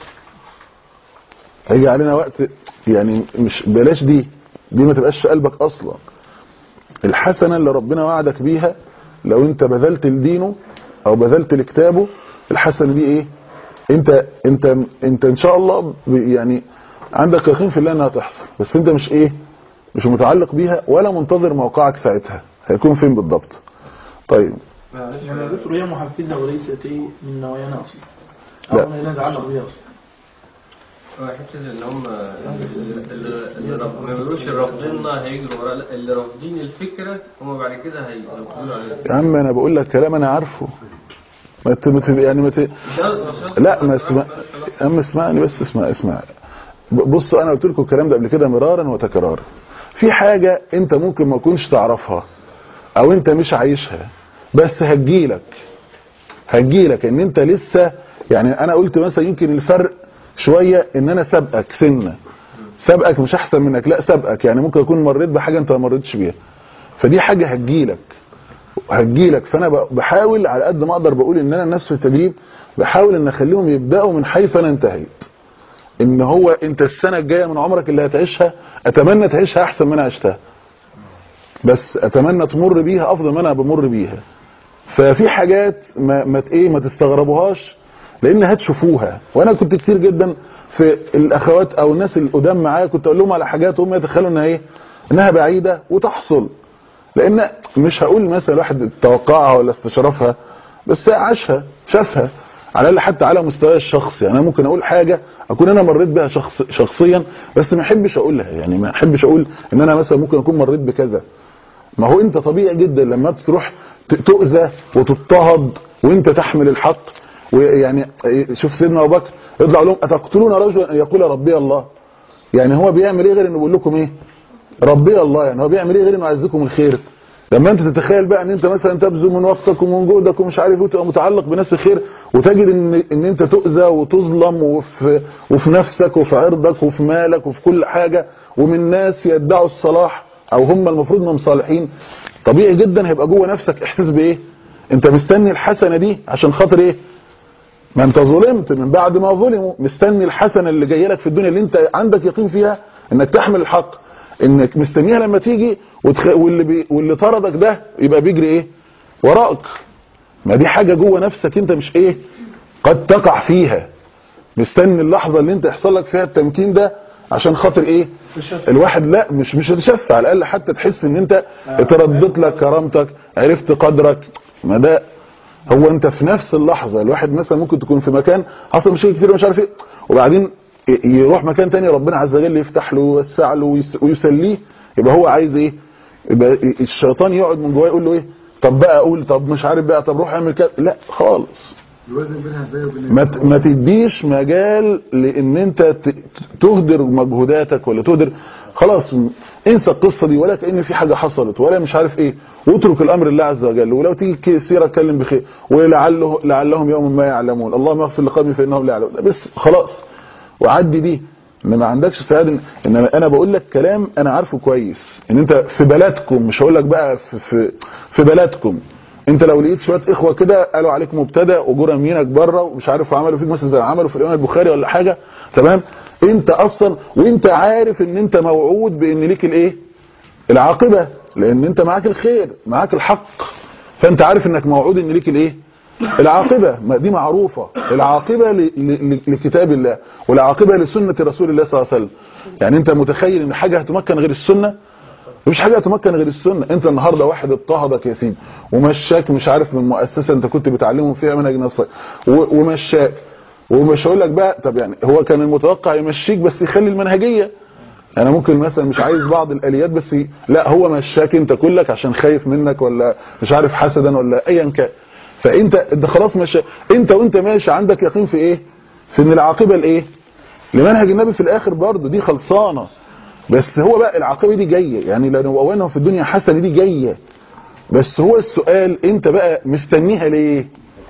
هيجي علينا وقت يعني مش بلاش دي دي ما تبقاش في قلبك اصلا الحسنه اللي ربنا وعدك بيها لو انت بذلت لدينه او بذلت لكتابه الحسنه دي ايه انت انت انت ان شاء الله ب- يعني عندك يقين في الله انها تحصل بس انت مش ايه مش متعلق بيها ولا منتظر موقعك ساعتها هيكون فين بالضبط طيب
معلش
يعني ذكر هي محفزة وليست إيه من نوايانا أصلا
لا.
أو لا نتعلق بها أصلا
هو حتة اللي هم اللي, اللي رف- ما بيقولوش رافضيننا هيجروا ورا لا اللي رافضين الفكرة هم بعد كده هيقولوا عليها
يا عم انا بقول لك كلام انا عارفه ما ت... ما ت... يعني ما ت... لا ما اسمع يا عم اسمعني بس اسمع اسمع ب- بصوا انا قلت لكم الكلام ده قبل كده مرارا وتكرارا في حاجة انت ممكن ما تكونش تعرفها او انت مش عايشها بس هتجيلك هتجيلك ان انت لسه يعني انا قلت مثلا يمكن الفرق شوية ان انا سابقك سنة سابقك مش احسن منك لا سابقك يعني ممكن اكون مريت بحاجة انت ما مريتش بيها فدي حاجة هتجيلك هتجيلك فانا ب- بحاول على قد ما اقدر بقول ان انا الناس في التدريب بحاول ان اخليهم يبداوا من حيث انا انتهيت ان هو انت السنه الجايه من عمرك اللي هتعيشها اتمنى تعيشها احسن ما انا عشتها بس اتمنى تمر بيها افضل ما انا بمر بيها ففي حاجات ما ما ت- ايه ما تستغربوهاش لان هتشوفوها وانا كنت كتير جدا في الاخوات او الناس القدام معايا كنت اقول لهم على حاجات هم يتخيلوا انها ايه انها بعيده وتحصل لان مش هقول مثلا واحد توقعها ولا استشرفها بس عاشها شافها على الاقل حتى على مستوى الشخصي يعني انا ممكن اقول حاجه اكون انا مريت بها شخص شخصيا بس ما احبش اقولها يعني ما احبش اقول ان انا مثلا ممكن اكون مريت بكذا ما هو انت طبيعي جدا لما تروح ت- تؤذى وتضطهد وانت تحمل الحق ويعني شوف سيدنا ابو بكر يطلع لهم اتقتلون رجلا ان يقول ربي الله يعني هو بيعمل ايه غير انه بيقول لكم ايه ربي الله يعني هو بيعمل ايه غير انه يعزكم الخير لما انت تتخيل بقى ان انت مثلا تبذل من وقتك ومن جهدك ومش عارف ايه وتبقى متعلق بناس الخير وتجد ان ان انت تؤذى وتظلم وفي وفي نفسك وفي عرضك وفي مالك وفي كل حاجه ومن ناس يدعوا الصلاح او هم المفروض انهم صالحين طبيعي جدا هيبقى جوه نفسك احساس بايه انت مستني الحسنه دي عشان خاطر ايه ما انت ظلمت من بعد ما ظلموا مستني الحسنه اللي جايه لك في الدنيا اللي انت عندك يقين فيها انك تحمل الحق انك مستنيها لما تيجي وتخ... واللي بي... واللي طردك ده يبقى بيجري ايه وراك ما دي حاجه جوه نفسك انت مش ايه قد تقع فيها مستني اللحظه اللي انت يحصل لك فيها التمكين ده عشان خاطر ايه الواحد لا مش مش هتشفع على الاقل حتى تحس ان انت اتردت لك كرامتك عرفت قدرك ما ده هو انت في نفس اللحظه الواحد مثلا ممكن تكون في مكان حصل مشاكل كتير مش عارف ايه وبعدين ي- يروح مكان تاني ربنا عز وجل يفتح له ويوسع له ويس- ويسليه يبقى هو عايز ايه يبقى الشيطان يقعد من جواه يقول له ايه طب بقى اقول طب مش عارف بقى طب روح اعمل كده لا خالص
الوزن بينها ازاي وبين
ما ت- ما تديش مجال لان انت ت- تهدر مجهوداتك ولا تهدر خلاص م- انسى القصه دي ولا كان في حاجه حصلت ولا مش عارف ايه واترك الامر لله عز وجل ولو تيجي كي- سيره اتكلم بخير ولعله لعلهم يوم ما يعلمون اللهم اغفر لقومي فانهم لا يعلمون بس خلاص وعدي دي ان ما عندكش استعداد ان إن انا انا بقول لك كلام انا عارفه كويس ان انت في بلدكم مش هقول لك بقى في في, في بلدكم انت لو لقيت شويه اخوه كده قالوا عليك مبتدأ وجرى يمينك بره ومش عارف عملوا فيك مثلا زي ما عملوا في الامام البخاري ولا حاجه تمام انت اصلا وانت عارف ان انت موعود بان ليك الايه العاقبه لان انت معاك الخير معاك الحق فانت عارف انك موعود ان ليك الايه العاقبه ما دي معروفه العاقبه ل- ل- لكتاب الله والعاقبه لسنه رسول الله صلى الله عليه وسلم يعني انت متخيل ان حاجه هتمكن غير السنه مفيش حاجه هتمكن غير السنه انت النهارده واحد اضطهدك يا سيدي ومشاك مش عارف من مؤسسه انت كنت بتعلمهم فيها منهج نصر و- ومشاك ومش هقول لك بقى طب يعني هو كان المتوقع يمشيك بس يخلي المنهجيه انا ممكن مثلا مش عايز بعض الاليات بس ي- لا هو مشاك انت كلك عشان خايف منك ولا مش عارف حسدا ولا ايا كان فانت انت خلاص مش انت وانت ماشي عندك يقين في ايه في ان العاقبه الايه لمنهج النبي في الاخر برضه دي خلصانه بس هو بقى العاقبه دي جايه يعني لو اوانه في الدنيا حسنه دي جايه بس هو السؤال انت بقى مستنيها ليه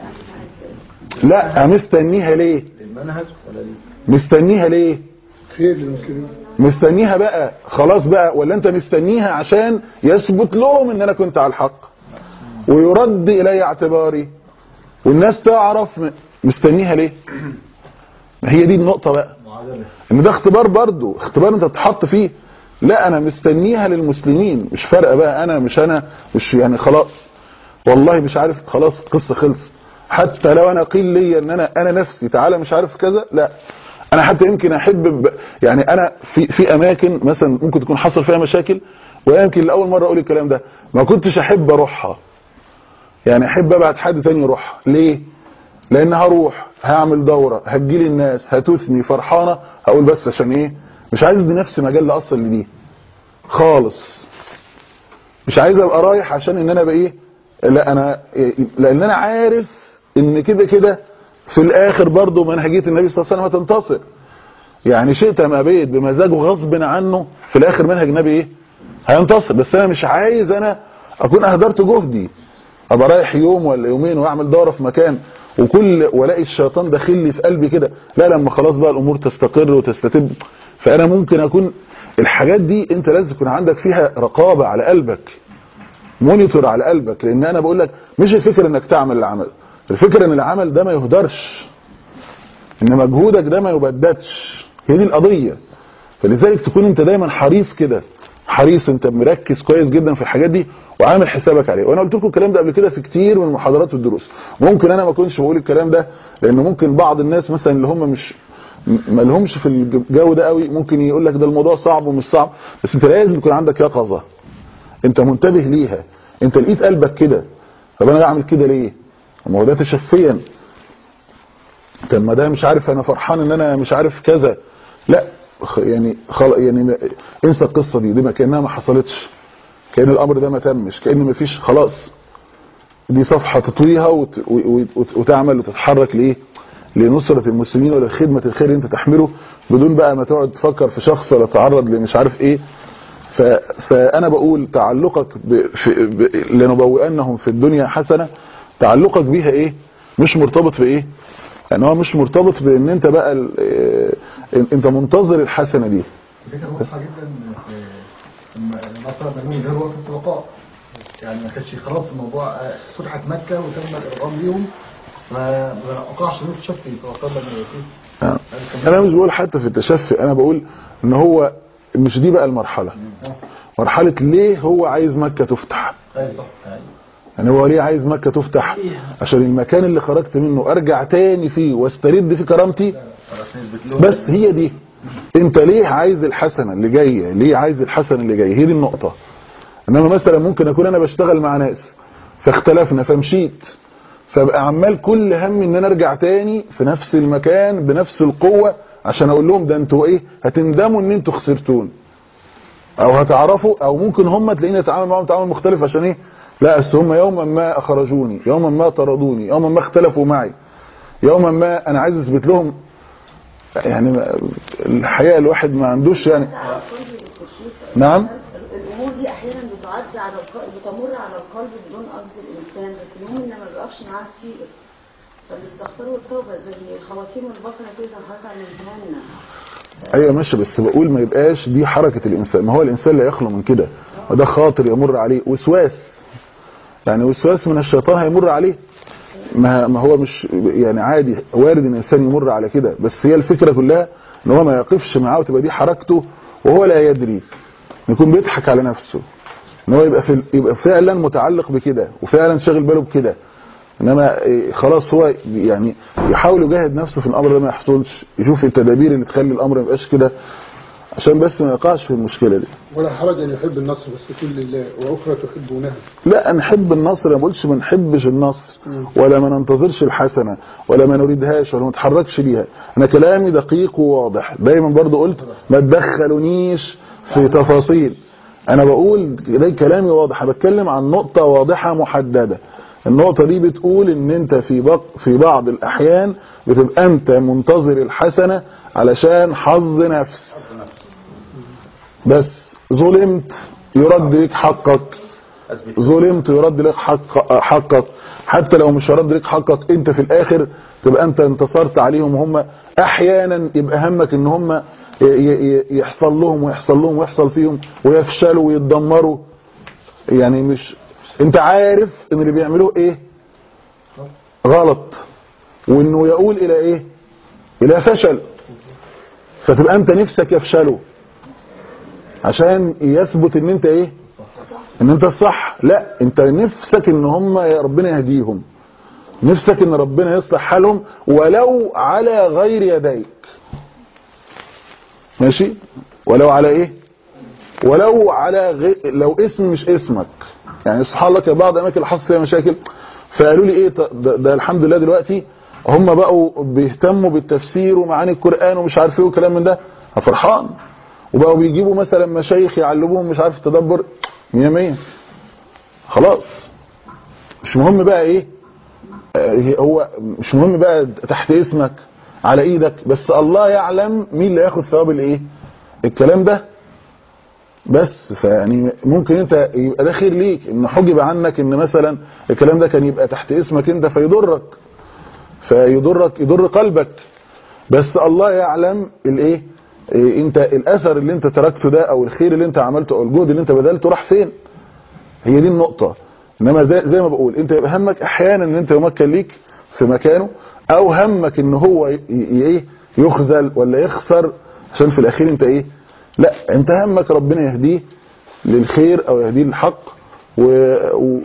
لا مستنيها ليه
المنهج ولا ليه؟
مستنيها ليه
خير للمسلمين
مستنيها بقى خلاص بقى ولا انت مستنيها عشان يثبت لهم ان انا كنت على الحق ويرد الي اعتباري والناس تعرف م- مستنيها ليه ما هي دي النقطة بقى
معادله
ان ده اختبار برضو اختبار انت تتحط فيه لا انا مستنيها للمسلمين مش فارقه بقى انا مش انا مش يعني خلاص والله مش عارف خلاص القصه خلص حتى لو انا قيل لي ان انا انا نفسي تعالى مش عارف كذا لا انا حتى يمكن احب ب... يعني انا في في اماكن مثلا ممكن تكون حصل فيها مشاكل ويمكن لاول مره اقول الكلام ده ما كنتش احب اروحها يعني احب ابعت حد تاني يروحها ليه لان هروح هعمل دوره هتجيلي الناس هتثني فرحانه هقول بس عشان ايه مش عايز ادي نفسي مجال لاصل لدي خالص مش عايز ابقى رايح عشان ان انا ابقى ايه لا انا لان انا عارف ان كده كده في الاخر برضه منهجيه النبي صلى الله عليه وسلم هتنتصر يعني شئت ام ابيت بمزاجه غصب عنه في الاخر منهج النبي ايه هينتصر بس انا مش عايز انا اكون اهدرت جهدي ابقى رايح يوم ولا يومين واعمل دوره في مكان وكل والاقي الشيطان داخل لي في قلبي كده لا لما خلاص بقى الامور تستقر وتستتب فانا ممكن اكون الحاجات دي انت لازم يكون عندك فيها رقابه على قلبك مونيتور على قلبك لان انا بقول لك مش الفكره انك تعمل العمل الفكره ان العمل ده ما يهدرش ان مجهودك ده ما يبددش هي دي القضيه فلذلك تكون انت دايما حريص كده حريص انت مركز كويس جدا في الحاجات دي وعامل حسابك عليه وانا قلت لكم الكلام ده قبل كده في كتير من المحاضرات والدروس ممكن انا ما اكونش بقول الكلام ده لان ممكن بعض الناس مثلا اللي هم مش ما لهمش في الجو ده قوي ممكن يقول لك ده الموضوع صعب ومش صعب بس انت لازم يكون عندك يقظه انت منتبه ليها انت لقيت قلبك كده طب انا بعمل كده ليه ما هو ده تشفيا طب ما ده مش عارف انا فرحان ان انا مش عارف كذا لا يعني خل... يعني ما... انسى القصه دي دي ما كانها ما حصلتش كان الامر ده ما تمش كان ما فيش خلاص دي صفحه تطويها وت... وت... وتعمل وتتحرك لايه لنصره المسلمين ولا خدمه الخير اللي انت تحمله بدون بقى ما تقعد تفكر في شخص ولا تتعرض لمش عارف ايه ف... فانا بقول تعلقك ب... في... ب... لنبوئنهم في الدنيا حسنه تعلقك بيها ايه مش مرتبط بايه يعني هو مش مرتبط بان انت بقى ال... انت منتظر الحسنه دي
فكرة واضحة جدا في لما مثلا بنون غير وقت الوقاء يعني ما كانش خلاص الموضوع آه، فتحت مكة وتم الإرغام ليهم ما ما وقعش نور تشفي توصلنا من
آه. انا مش بقول حتى في التشفي انا بقول ان هو مش دي بقى المرحله مرحله ليه هو عايز مكه تفتح
اي صح
يعني هو ليه عايز مكه تفتح عشان المكان اللي خرجت منه ارجع تاني فيه واسترد فيه كرامتي بس هي دي انت ليه عايز الحسنه اللي جايه ليه عايز الحسنه اللي جايه هي دي النقطه انما مثلا ممكن اكون انا بشتغل مع ناس فاختلفنا فمشيت فبقى عمال كل هم ان انا ارجع تاني في نفس المكان بنفس القوه عشان اقول لهم ده انتوا ايه هتندموا ان انتوا خسرتون او هتعرفوا او ممكن هم تلاقيني اتعامل معاهم تعامل مختلف عشان ايه لا اصل هم يوما ما اخرجوني يوما ما طردوني يوما ما اختلفوا معي يوما ما انا عايز اثبت لهم يعني ما- الحقيقه الواحد ما عندوش يعني نعم
الامور دي احيانا بتعدي على القلب بتمر على القلب بدون قصد الانسان بس المهم ان ما بيقفش معاه كتير فبيستغفروا التوبه زي خواتيم البقره كده حضرتك علمتها
ايوه ماشي بس بقول ما يبقاش دي حركه الانسان ما هو الانسان لا يخلو من كده وده خاطر يمر عليه وسواس يعني وسواس من الشيطان هيمر عليه ما ما هو مش يعني عادي وارد ان الانسان يمر على كده بس هي الفكره كلها ان هو ما يقفش معاه وتبقى دي حركته وهو لا يدري يكون بيضحك على نفسه ان هو يبقى في يبقى فعلا متعلق بكده وفعلا شاغل باله بكده انما إيه، خلاص هو يعني يحاول يجاهد نفسه في الامر ده ما يحصلش يشوف التدابير اللي تخلي الامر ما يبقاش كده عشان بس ما يقعش في المشكله دي
ولا حرج ان يحب النصر بس كل لله واخرى تحبونها
لا نحب النصر ما بقولش ما نحبش النصر ولا ما ننتظرش الحسنه ولا ما نريدهاش ولا ما نتحركش ليها انا كلامي دقيق وواضح دايما برضو قلت ما تدخلونيش في تفاصيل انا بقول ده كلامي واضح انا بتكلم عن نقطه واضحه محدده النقطه دي بتقول ان انت في بق في بعض الاحيان بتبقى انت منتظر الحسنه علشان حظ نفس بس ظلمت يرد لك حقك ظلمت يرد لك حق حقك حتى لو مش هرد لك حقك انت في الاخر تبقى انت انتصرت عليهم وهم احيانا يبقى همك ان هم ي- ي- يحصل لهم ويحصل لهم ويحصل فيهم ويفشلوا ويتدمروا يعني مش انت عارف ان اللي بيعملوه ايه غلط وانه يقول الى ايه الى فشل فتبقى انت نفسك يفشلوا عشان يثبت ان انت ايه ان انت الصح لا انت نفسك ان هم ربنا يهديهم نفسك ان ربنا يصلح حالهم ولو على غير يديك ماشي ولو على ايه ولو على غي... لو اسم مش اسمك يعني سبحان الله كان بعض الاماكن اللي حصل فيها مشاكل فقالوا لي ايه ط- ده, ده الحمد لله دلوقتي هم بقوا بيهتموا بالتفسير ومعاني القران ومش عارف ايه وكلام من ده فرحان وبقوا بيجيبوا مثلا مشايخ يعلموهم مش عارف التدبر مية مية خلاص مش مهم بقى ايه آه، هو مش مهم بقى تحت اسمك على ايدك بس الله يعلم مين اللي ياخد ثواب الايه الكلام ده بس فيعني ممكن انت يبقى ده خير ليك ان حجب عنك ان مثلا الكلام ده كان يبقى تحت اسمك انت فيضرك فيضرك يضر قلبك بس الله يعلم الايه إيه انت الاثر اللي انت تركته ده او الخير اللي انت عملته او الجهد اللي انت بذلته راح فين هي دي النقطة انما زي, زي ما بقول انت يبقى همك احيانا ان انت يمكن ليك في مكانه او همك ان هو ي- ي- ايه يخذل ولا يخسر عشان في الاخير انت ايه لا انت همك ربنا يهديه للخير او يهديه للحق و... و...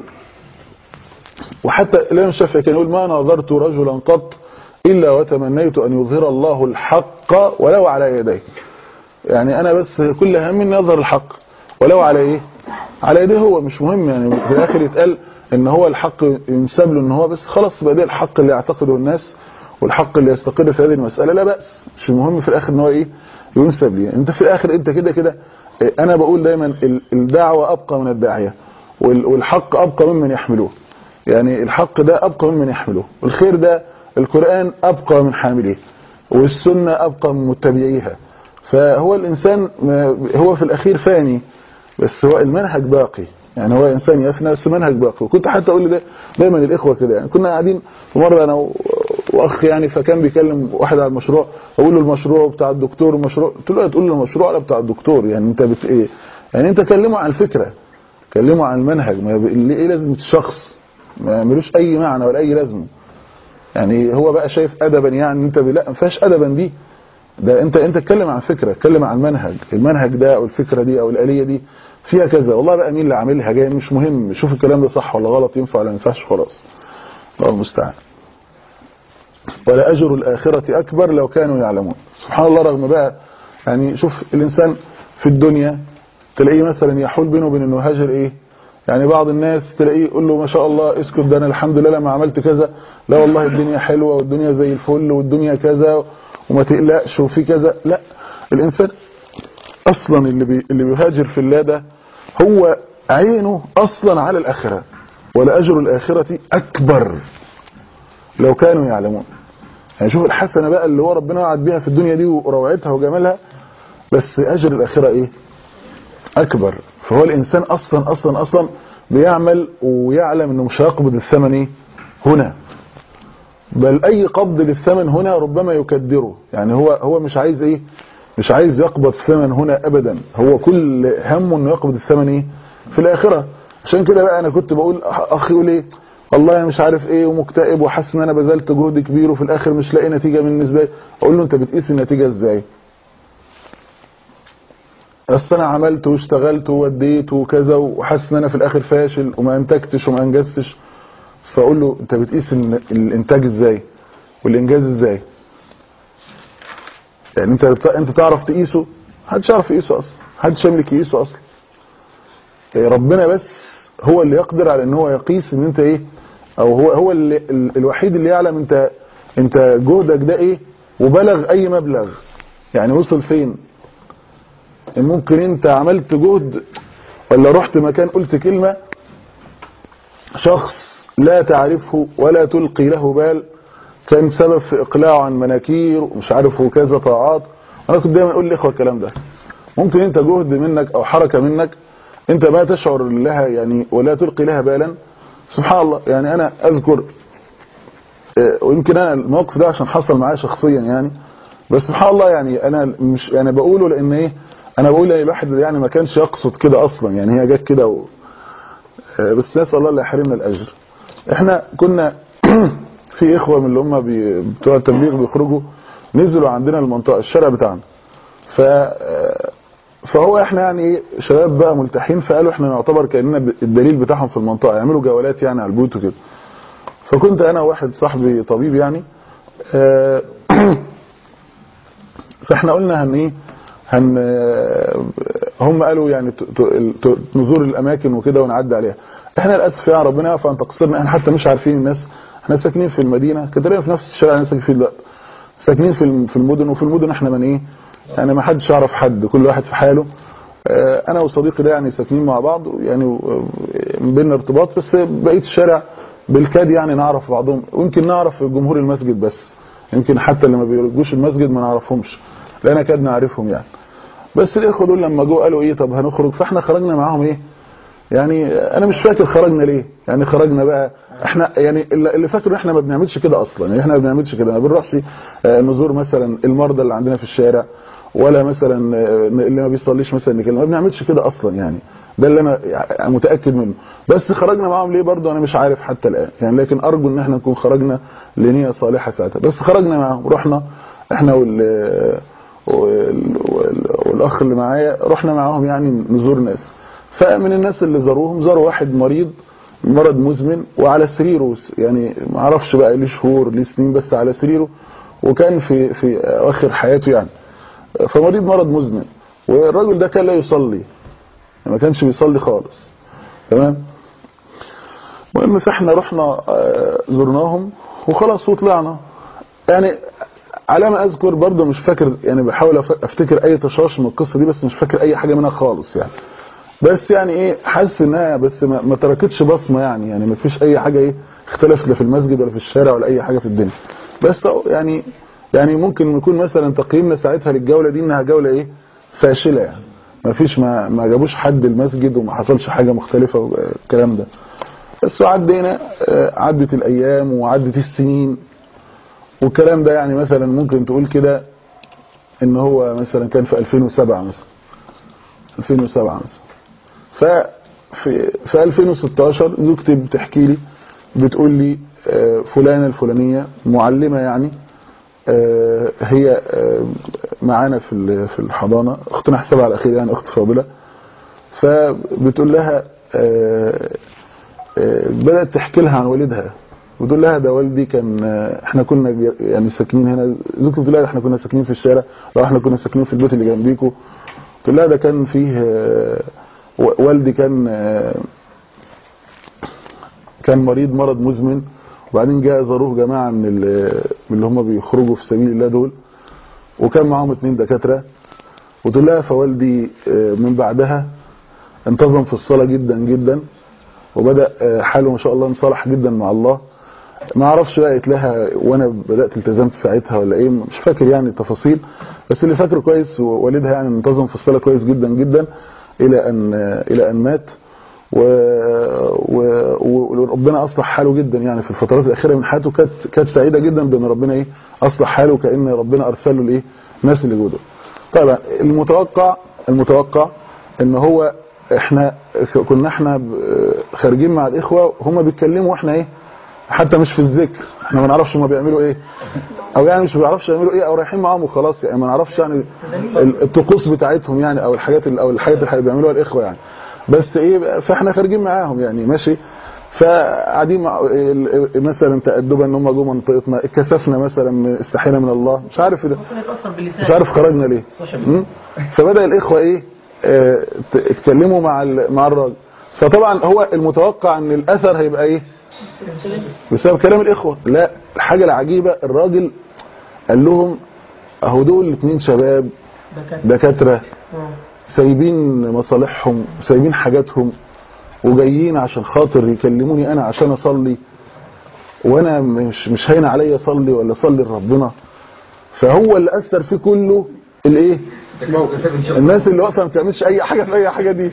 وحتى الامام الشافعي كان يقول ما نظرت رجلا قط الا وتمنيت ان يظهر الله الحق ولو على يديه يعني انا بس كل همي ان يظهر الحق ولو على ايه على يديه هو مش مهم يعني في الاخر يتقال ان هو الحق ينسب له ان هو بس خلاص تبقى ده الحق اللي يعتقده الناس والحق اللي يستقر في هذه المسألة لا بأس مش المهم في الاخر ان هو ايه ينسب ليه انت في الاخر انت كده كده إيه، انا بقول دايما ال- الدعوة ابقى من الداعية وال- والحق ابقى ممن يحملوه يعني الحق ده ابقى ممن يحملوه الخير ده القرآن ابقى من حامليه والسنة ابقى من متبعيها فهو الانسان ما- هو في الاخير فاني بس هو المنهج باقي يعني هو انسان يفنى بس منهج باقي وكنت حتى اقول ده دايما الاخوه كده يعني كنا قاعدين في مره انا و- واخ يعني فكان بيكلم واحد على المشروع اقول له المشروع بتاع الدكتور المشروع قلت له لا تقول له المشروع ولا بتاع الدكتور يعني انت بت ايه يعني انت كلمه عن الفكره كلمه عن المنهج ما ب- اللي ايه لازمه الشخص ما ملوش اي معنى ولا اي لازمه يعني هو بقى شايف ادبا يعني انت ب- لا ما فيهاش ادبا دي ده انت انت اتكلم عن فكره اتكلم عن منهج المنهج ده او الفكره دي او الاليه دي فيها كذا والله بقى مين اللي عاملها جاي مش مهم شوف الكلام ده صح ولا غلط ينفع ولا ما ينفعش خلاص الله المستعان ولا اجر الاخره اكبر لو كانوا يعلمون سبحان الله رغم بقى يعني شوف الانسان في الدنيا تلاقيه مثلا يحول بينه وبين انه هاجر ايه يعني بعض الناس تلاقيه يقول له ما شاء الله اسكت ده انا الحمد لله لما عملت كذا لا والله الدنيا حلوه والدنيا زي الفل والدنيا كذا وما تقلقش وفي كذا لا الانسان اصلا اللي بي اللي بيهاجر في الله ده هو عينه اصلا على الاخره ولاجر الاخره اكبر لو كانوا يعلمون يعني شوف الحسنه بقى اللي هو ربنا وعد بيها في الدنيا دي وروعتها وجمالها بس اجر الاخره ايه اكبر فهو الانسان اصلا اصلا اصلا بيعمل ويعلم انه مش هيقبض الثمن ايه هنا بل اي قبض للثمن هنا ربما يكدره يعني هو هو مش عايز ايه مش عايز يقبض ثمن هنا ابدا هو كل همه انه يقبض الثمن ايه في الاخره عشان كده بقى انا كنت بقول اخي يقول ايه والله انا مش عارف ايه ومكتئب وحاسس ان انا بذلت جهد كبير وفي الاخر مش لاقي نتيجه بالنسبه لي اقول له انت بتقيس النتيجه ازاي اصل انا عملت واشتغلت ووديت وكذا وحاسس ان انا في الاخر فاشل وما انتجتش وما انجزتش فاقول له انت بتقيس ال- الانتاج ازاي والانجاز ازاي يعني انت بت- انت تعرف تقيسه محدش يعرف يقيسه اصلا محدش يملك يقيسه اصلا إيه ربنا بس هو اللي يقدر على ان هو يقيس ان انت ايه او هو هو اللي ال- الوحيد اللي يعلم انت انت جهدك ده ايه وبلغ اي مبلغ يعني وصل فين ممكن انت عملت جهد ولا رحت مكان قلت كلمة شخص لا تعرفه ولا تلقي له بال كان سبب في اقلاعه عن مناكير ومش عارف وكذا طاعات انا كنت دايما اقول لاخوه الكلام ده ممكن انت جهد منك او حركة منك انت ما تشعر لها يعني ولا تلقي لها بالا سبحان الله يعني انا اذكر اه، ويمكن انا الموقف ده عشان حصل معايا شخصيا يعني بس سبحان الله يعني انا مش يعني بقوله لان ايه انا بقول يعني الواحد يعني ما كانش يقصد كده اصلا يعني هي جت كده و... اه، بس نسال الله لا يحرمنا الاجر احنا كنا في اخوه من اللي هم بي... بتوع التبليغ بيخرجوا نزلوا عندنا المنطقه الشارع بتاعنا ف فهو احنا يعني ايه شباب بقى ملتحين فقالوا احنا نعتبر كاننا ب- الدليل بتاعهم في المنطقه يعملوا جولات يعني على البيوت وكده فكنت انا واحد صاحبي طبيب يعني آه، فاحنا قلنا هن ايه هن هم قالوا يعني ت- ت- ت- نزور الاماكن وكده ونعدي عليها احنا للاسف يا ربنا يعفو عن تقصيرنا احنا حتى مش عارفين الناس احنا ساكنين في المدينه كتير في نفس الشارع اللي انا ساكن فيه دلوقتي ساكنين في الم- في المدن وفي المدن احنا من ايه يعني ما حدش يعرف حد كل واحد في حاله آه، انا وصديقي ده يعني ساكنين مع بعض يعني آه، بيننا ارتباط بس بقيه الشارع بالكاد يعني نعرف بعضهم ويمكن نعرف جمهور المسجد بس يمكن حتى اللي ما بيرجوش المسجد ما نعرفهمش لان كاد نعرفهم يعني بس الاخوه دول لما جو قالوا ايه طب هنخرج فاحنا خرجنا معاهم ايه يعني انا مش فاكر خرجنا ليه يعني خرجنا بقى احنا يعني اللي اللي فاكره احنا ما بنعملش كده اصلا يعني احنا ما بنعملش كده ما بنروحش آه، نزور مثلا المرضى اللي عندنا في الشارع ولا مثلا آه، اللي ما بيصليش مثلا نكلم ما بنعملش كده اصلا يعني ده اللي انا يعني متاكد منه بس خرجنا معاهم ليه برضه انا مش عارف حتى الان يعني لكن ارجو ان احنا نكون خرجنا لنيه صالحه ساعتها بس خرجنا معاهم رحنا احنا وال وال- وال- والاخ اللي معايا رحنا معاهم يعني نزور ناس فمن الناس اللي زاروهم زاروا واحد مريض مرض مزمن وعلى سريره يعني ما اعرفش بقى ليه شهور ليه سنين بس على سريره وكان في في اواخر حياته يعني فمريض مرض مزمن والراجل ده كان لا يصلي ما كانش بيصلي خالص تمام المهم فاحنا رحنا آه، زرناهم وخلاص وطلعنا يعني على ما اذكر برضه مش فاكر يعني بحاول أف- افتكر اي تشاش من القصه دي بس مش فاكر اي حاجه منها خالص يعني بس يعني ايه حاسس انها بس ما, ما تركتش بصمه يعني يعني ما فيش اي حاجه ايه اختلفت لا في المسجد ولا في الشارع ولا اي حاجه في الدنيا بس أهو يعني يعني ممكن يكون مثلا تقييمنا ساعتها للجوله دي انها جوله ايه فاشله يعني ما فيش ما ما جابوش حد المسجد وما حصلش حاجه مختلفه والكلام ده بس وعدينا آه، عدت الايام وعدت السنين والكلام ده يعني مثلا ممكن تقول كده ان هو مثلا كان في 2007 مثلا 2007 مثلا ففي في 2016 زوجتي بتحكي لي بتقول لي آه، فلانه الفلانيه معلمه يعني آه، هي آه، معانا في ال- في الحضانه اختنا حسابها على الاخير يعني اخت فاضله فبتقول لها آه، آه، بدات تحكي لها عن والدها بتقول لها ده والدي كان آه، احنا كنا بي- يعني ساكنين هنا زوجتي بتقول لها احنا كنا ساكنين في الشارع لو احنا كنا ساكنين في البيت اللي جنبيكوا قلت لها ده كان فيه آه، و- والدي كان آه، كان مريض مرض مزمن وبعدين جاء زاروه جماعه من ال- من اللي هم بيخرجوا في سبيل الله دول وكان معاهم اتنين دكاتره وتقول لها فوالدي آه، من بعدها انتظم في الصلاه جدا جدا وبدا آه، حاله ما شاء الله انصلح جدا مع الله ما اعرفش بقى قلت لها وانا بدات التزمت ساعتها ولا ايه مش فاكر يعني التفاصيل بس اللي فاكره كويس والدها يعني انتظم في الصلاه كويس جدا جدا الى ان الى ان مات و... و... وربنا اصلح حاله جدا يعني في الفترات الاخيره من حياته كانت كانت سعيده جدا بان ربنا ايه اصلح حاله كان ربنا ارسل له الايه الناس اللي جوده طبعا المتوقع المتوقع ان هو احنا كنا احنا ب- خارجين مع الاخوه هم بيتكلموا واحنا ايه حتى مش في الذكر احنا ما نعرفش هم بيعملوا ايه او يعني مش بيعرفش يعملوا ايه او رايحين معاهم وخلاص يعني ما نعرفش يعني ال- الطقوس بتاعتهم يعني او الحاجات ال- او الحاجات اللي بيعملوها الاخوه يعني بس ايه فاحنا خارجين معاهم يعني ماشي فقاعدين مع ال- ال- مثلا تأدبا ان هم جم منطقتنا اتكسفنا مثلا استحينا من الله مش عارف ده
ممكن يتأثر باللسان
مش عارف خرجنا ليه م? فبدأ الإخوة إيه آه، ت- اتكلموا مع ال- مع الراجل فطبعا هو المتوقع ان الأثر هيبقى إيه بسبب كلام الإخوة لا الحاجة العجيبة الراجل قال لهم أهو دول اتنين شباب دكاترة سايبين مصالحهم سايبين حاجاتهم وجايين عشان خاطر يكلموني أنا عشان أصلي وأنا مش مش هين عليا أصلي ولا أصلي لربنا فهو اللي اثر فيه كله الايه الناس اللي واقفه ما بتعملش اي حاجه في اي حاجه دي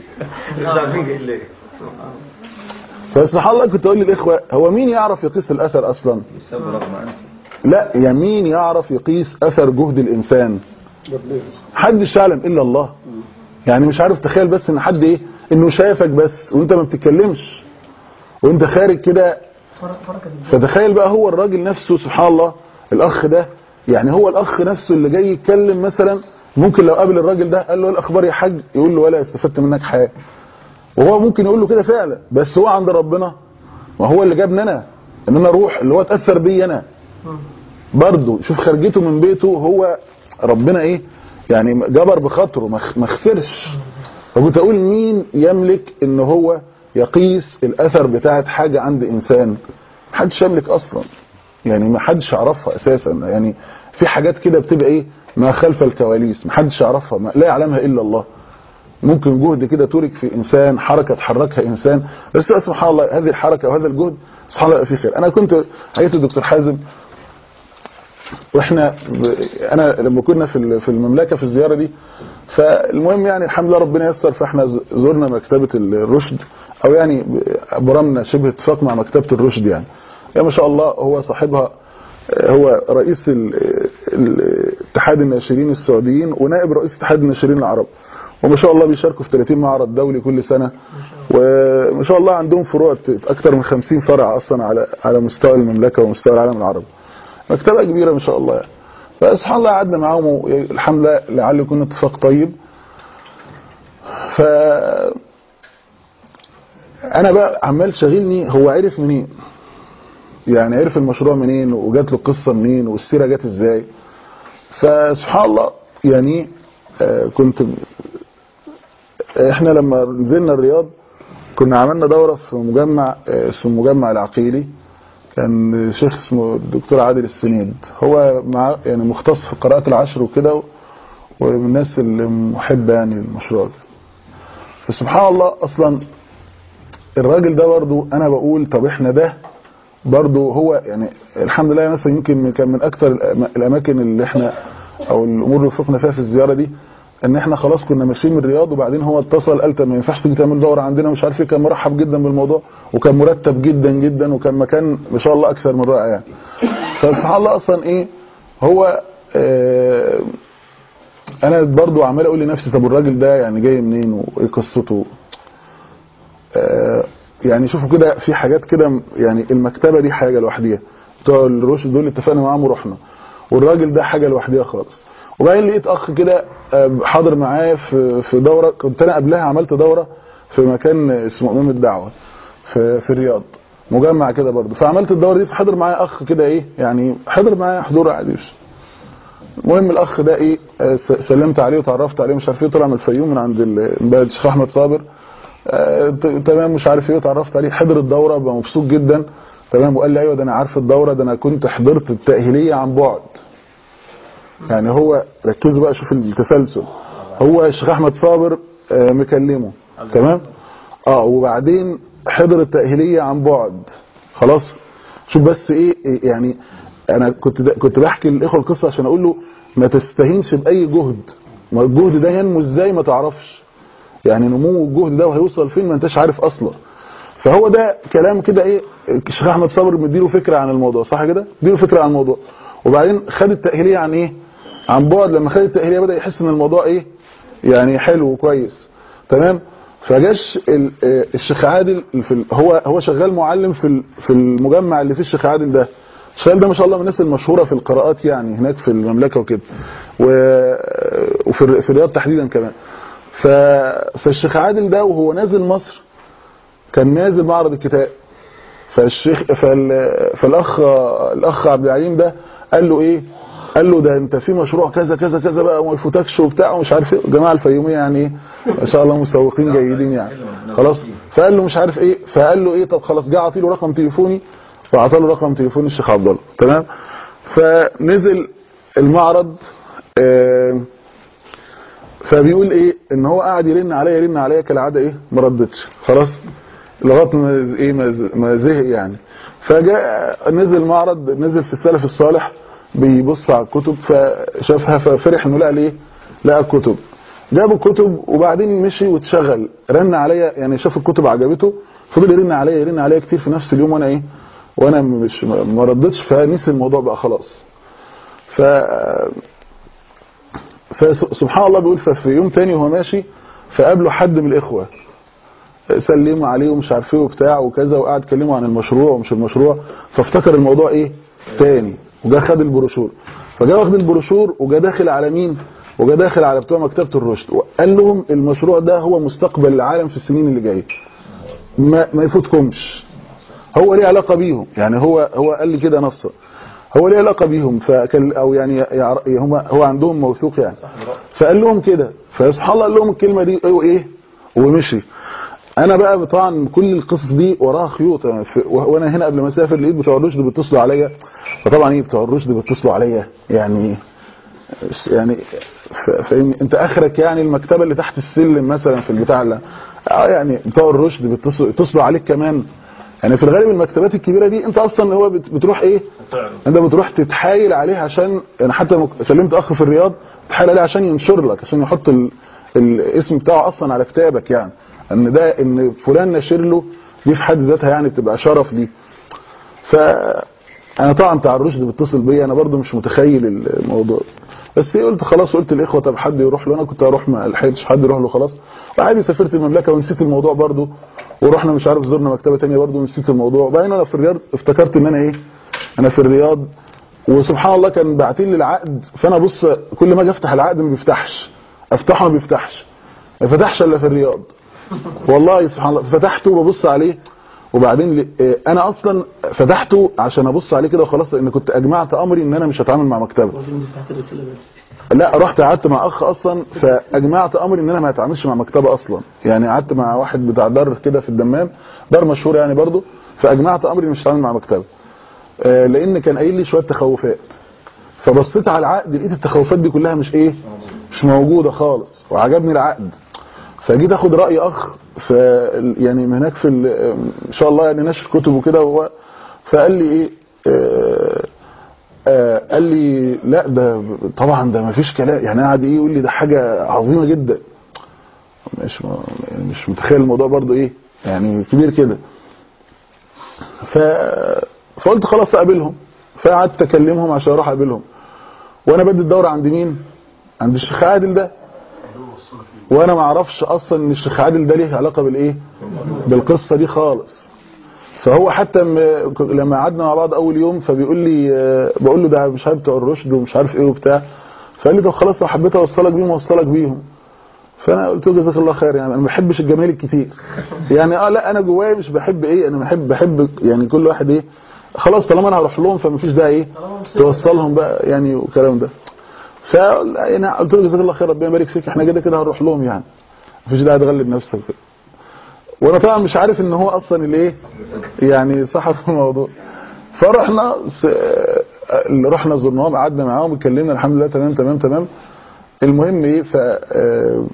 فسبحان الله كنت اقول للاخوه هو مين يعرف يقيس الاثر اصلا لا يعني مين يعرف يقيس اثر جهد الانسان حدش يعلم الا الله يعني مش عارف تخيل بس ان حد ايه انه شايفك بس وانت ما بتتكلمش وانت خارج كده فتخيل بقى هو الراجل نفسه سبحان الله الاخ ده يعني هو الاخ نفسه اللي جاي يتكلم مثلا ممكن لو قابل الراجل ده قال له ايه الاخبار يا حاج يقول له ولا استفدت منك حاجه وهو ممكن يقول له كده فعلا بس هو عند ربنا ما هو اللي جابني انا ان انا اروح اللي هو اتاثر بيا انا برضه شوف خرجته من بيته هو ربنا ايه يعني جبر بخاطره ما خ- ما خسرش فكنت اقول مين يملك ان هو يقيس الاثر بتاعت حاجه عند انسان محدش يملك اصلا يعني ما حدش يعرفها اساسا يعني في حاجات كده بتبقى ايه ما خلف الكواليس محدش يعرفها ما لا يعلمها الا الله ممكن جهد كده ترك في انسان حركه تحركها انسان بس بقى سبحان الله هذه الحركه وهذا الجهد سبحان الله في خير انا كنت حقيقه الدكتور حازم واحنا ب... انا لما كنا في ال- في المملكه في الزياره دي فالمهم يعني الحمد لله ربنا يسر فاحنا ز- زرنا مكتبه الرشد او يعني ب- برمنا شبه اتفاق مع مكتبه الرشد يعني يا ما شاء الله هو صاحبها آه، هو رئيس ال- ال- اتحاد الناشرين السعوديين ونائب رئيس اتحاد الناشرين العرب وما شاء الله بيشاركوا في 30 معرض دولي كل سنه وما شاء الله عندهم فروع ت- اكتر من 50 فرع اصلا على على مستوى المملكه ومستوى العالم العربي مكتبه كبيره ما شاء الله يعني فسبحان الله قعدنا معاهم والحمد لله لعل يكون اتفاق طيب ف انا بقى عمال شاغلني هو عرف منين يعني عرف المشروع منين وجات له القصه منين والسيره جت ازاي فسبحان الله يعني آه، كنت احنا لما نزلنا الرياض كنا عملنا دوره في مجمع آه، اسمه المجمع العقيلي كان شيخ اسمه الدكتور عادل السنيد هو مع يعني مختص في قراءة العشر وكده و- ومن الناس اللي محبة يعني المشروع ده فسبحان الله اصلا الراجل ده برضو انا بقول طب احنا ده برضو هو يعني الحمد لله مثلا يمكن من- كان من اكتر الأما- الاماكن اللي احنا او الامور اللي وفقنا فيها في الزياره دي ان احنا خلاص كنا ماشيين من الرياض وبعدين هو اتصل قال طب ما ينفعش تيجي تعمل دوره عندنا مش عارف ايه كان مرحب جدا بالموضوع وكان مرتب جدا جدا وكان مكان ما شاء الله اكثر من رائع يعني فسبحان الله اصلا ايه هو آه انا برضو عمال اقول لنفسي طب الراجل ده يعني جاي منين وايه قصته آه يعني شوفوا كده في حاجات كده يعني المكتبه دي حاجه لوحديها بتوع الرشد دول اتفقنا معاهم ورحنا والراجل ده حاجه لوحديها خالص وبعدين لقيت اخ كده آه، حاضر معايا في في دوره كنت انا قبلها عملت دوره في مكان اسمه امام الدعوه في في الرياض مجمع كده برضه فعملت الدوره دي فحضر معايا اخ كده ايه يعني حضر معايا حضور عادي مش المهم الاخ ده ايه آه، س- سلمت عليه وتعرفت عليه مش عارف ايه طلع من الفيوم من عند ال- البلد الشيخ احمد صابر آه، ت- تمام مش عارف ايه وتعرفت عليه حضر الدوره بقى مبسوط جدا تمام وقال لي ايوه ده انا عارف الدوره ده انا كنت حضرت التاهيليه عن بعد يعني هو ركزوا بقى شوف التسلسل هو الشيخ احمد صابر آه، مكلمه تمام اه وبعدين حضر التاهيليه عن بعد خلاص شوف بس ايه إيه يعني انا كنت دا كنت بحكي للاخوه القصه عشان اقول له ما تستهينش باي جهد ما الجهد ده ينمو ازاي ما تعرفش يعني نمو الجهد ده وهيوصل فين ما انتش عارف اصلا فهو ده كلام كده ايه الشيخ احمد صابر مديله فكره عن الموضوع صح كده مديله فكره عن الموضوع وبعدين خد التاهيليه عن ايه عن بعد لما خد التاهيليه بدا يحس ان الموضوع ايه يعني حلو وكويس تمام فجاش ال- آه، الشيخ عادل في ال- هو هو شغال معلم في ال- في المجمع اللي فيه الشيخ عادل ده الشيخ عادل ده ما شاء الله من الناس المشهوره في القراءات يعني هناك في المملكه وكده و- وفي الر- في الرياض تحديدا كمان ف فالشيخ عادل ده وهو نازل مصر كان نازل معرض الكتاب فالشيخ فال فالاخ الاخ عبد العليم ده قال له ايه قال له ده انت في مشروع كذا كذا كذا بقى وما يفوتكش وبتاع ومش عارف ايه الجماعه الفيوميه يعني ايه ما شاء الله مسوقين جيدين يعني خلاص فقال له مش عارف ايه فقال له ايه طب خلاص جه اعطي له رقم تليفوني فاعطى له رقم تليفون الشيخ عبد الله تمام فنزل المعرض آه فبيقول ايه ان هو قاعد يرن عليا يرن عليا كالعاده ايه ما ردتش خلاص لغايه ما ز- ايه ما ز- ما زهق يعني فجاء نزل معرض نزل في السلف الصالح بيبص على الكتب فشافها ففرح انه لقى ليه لقى الكتب جاب الكتب وبعدين مشي واتشغل رن عليا يعني شاف الكتب عجبته فضل يرن عليا يرن عليا كتير في نفس اليوم وانا ايه وانا مش ما ردتش فنسي الموضوع بقى خلاص ف فسبحان الله بيقول ففي يوم تاني وهو ماشي فقابله حد من الاخوه سلموا عليه ومش عارف ايه وبتاع وكذا وقعد يكلموا عن المشروع ومش المشروع فافتكر الموضوع ايه تاني وجا خد البروشور فجا واخد البروشور وجا داخل على مين وجا داخل على بتوع مكتبه الرشد وقال لهم المشروع ده هو مستقبل العالم في السنين اللي جايه ما, ما يفوتكمش هو ليه علاقه بيهم يعني هو هو قال لي كده نصا هو ليه علاقه بيهم فكان او يعني يعر- هم هو عندهم موثوق يعني فقال لهم كده فسبحان الله قال لهم الكلمه دي ايه وايه ومشي انا بقى طبعا كل القصص دي وراها خيوط أنا في- وانا هنا قبل ما اسافر لقيت بتوع الرشد بيتصلوا عليا فطبعا ايه بتوع الرشد بيتصلوا عليا يعني يعني ف- فاهمني انت اخرك يعني المكتبه اللي تحت السلم مثلا في البتاع اللي اه يعني بتوع الرشد بيتصلوا يتصلوا عليك كمان يعني في الغالب المكتبات الكبيره دي انت اصلا هو بت- بتروح ايه انت بتروح تتحايل عليه عشان انا حتى لما كلمت اخ في الرياض تحايل عليه عشان ينشر لك عشان يحط ال... الاسم بتاعه اصلا على كتابك يعني ان ده ان فلان نشر له دي في حد ذاتها يعني بتبقى شرف ليه ف انا طبعا بتاع الرشد بيتصل بيا انا برضو مش متخيل الموضوع بس إيه قلت خلاص قلت الاخوه طب حد يروح له انا كنت هروح ما لحقتش حد يروح له خلاص وعادي سافرت المملكه ونسيت الموضوع برضو ورحنا مش عارف زرنا مكتبه تانية برضو ونسيت الموضوع وبعدين انا في الرياض افتكرت ان انا ايه انا في الرياض وسبحان الله كان باعتين لي العقد فانا بص كل ما اجي افتح العقد ما بيفتحش افتحه ما بيفتحش ما فتحش الا في الرياض والله سبحان الله فتحته وببص عليه وبعدين ل- آه، انا اصلا فتحته عشان ابص عليه كده وخلاص لان كنت اجمعت امري ان انا مش هتعامل مع مكتبه
لازم تحت الرسالة بس
لا رحت قعدت مع اخ اصلا فاجمعت امري ان انا ما اتعاملش مع مكتبه اصلا يعني قعدت مع واحد بتاع دار كده في الدمام دار مشهور يعني برضو فاجمعت امري مش هتعامل مع مكتبه آه، لان كان قايل لي شويه تخوفات فبصيت على العقد لقيت التخوفات دي كلها مش ايه مش موجوده خالص وعجبني العقد فجيت اخد راي اخ ف يعني من هناك في ال- ان شاء الله يعني نشر كتب وكده هو فقال لي ايه آه آه قال لي لا ده طبعا ده ما فيش كلام يعني قعد ايه يقول لي ده حاجه عظيمه جدا مش م- يعني مش متخيل الموضوع برضو ايه يعني كبير كده ف فقلت خلاص اقابلهم فقعدت اكلمهم عشان اروح اقابلهم وانا بدي الدوره عند مين عند الشيخ عادل ده وانا ما اعرفش اصلا ان الشيخ عادل ده ليه علاقه بالايه بالقصه دي خالص فهو حتى م- لما قعدنا مع بعض اول يوم فبيقول لي آه، بقول له ده مش عارف بتوع الرشد ومش عارف ايه وبتاع فقال لي طب خلاص لو حبيت اوصلك بيهم اوصلك بيهم فانا قلت له جزاك الله خير يعني انا ما بحبش الجمال الكتير يعني اه لا انا جوايا مش بحب ايه انا بحب بحب يعني كل واحد ايه خلاص طالما انا هروح لهم فمفيش داعي ايه توصلهم بقى يعني والكلام ده ف يعني قلت له جزاك الله خير ربنا يبارك فيك احنا كده كده هنروح لهم يعني مفيش داعي تغلب نفسك كده وانا طبعا مش عارف ان هو اصلا اللي ايه يعني صاحب الموضوع فرحنا س... اللي رحنا زرناهم قعدنا معاهم اتكلمنا الحمد لله تمام تمام تمام المهم ايه ف آه،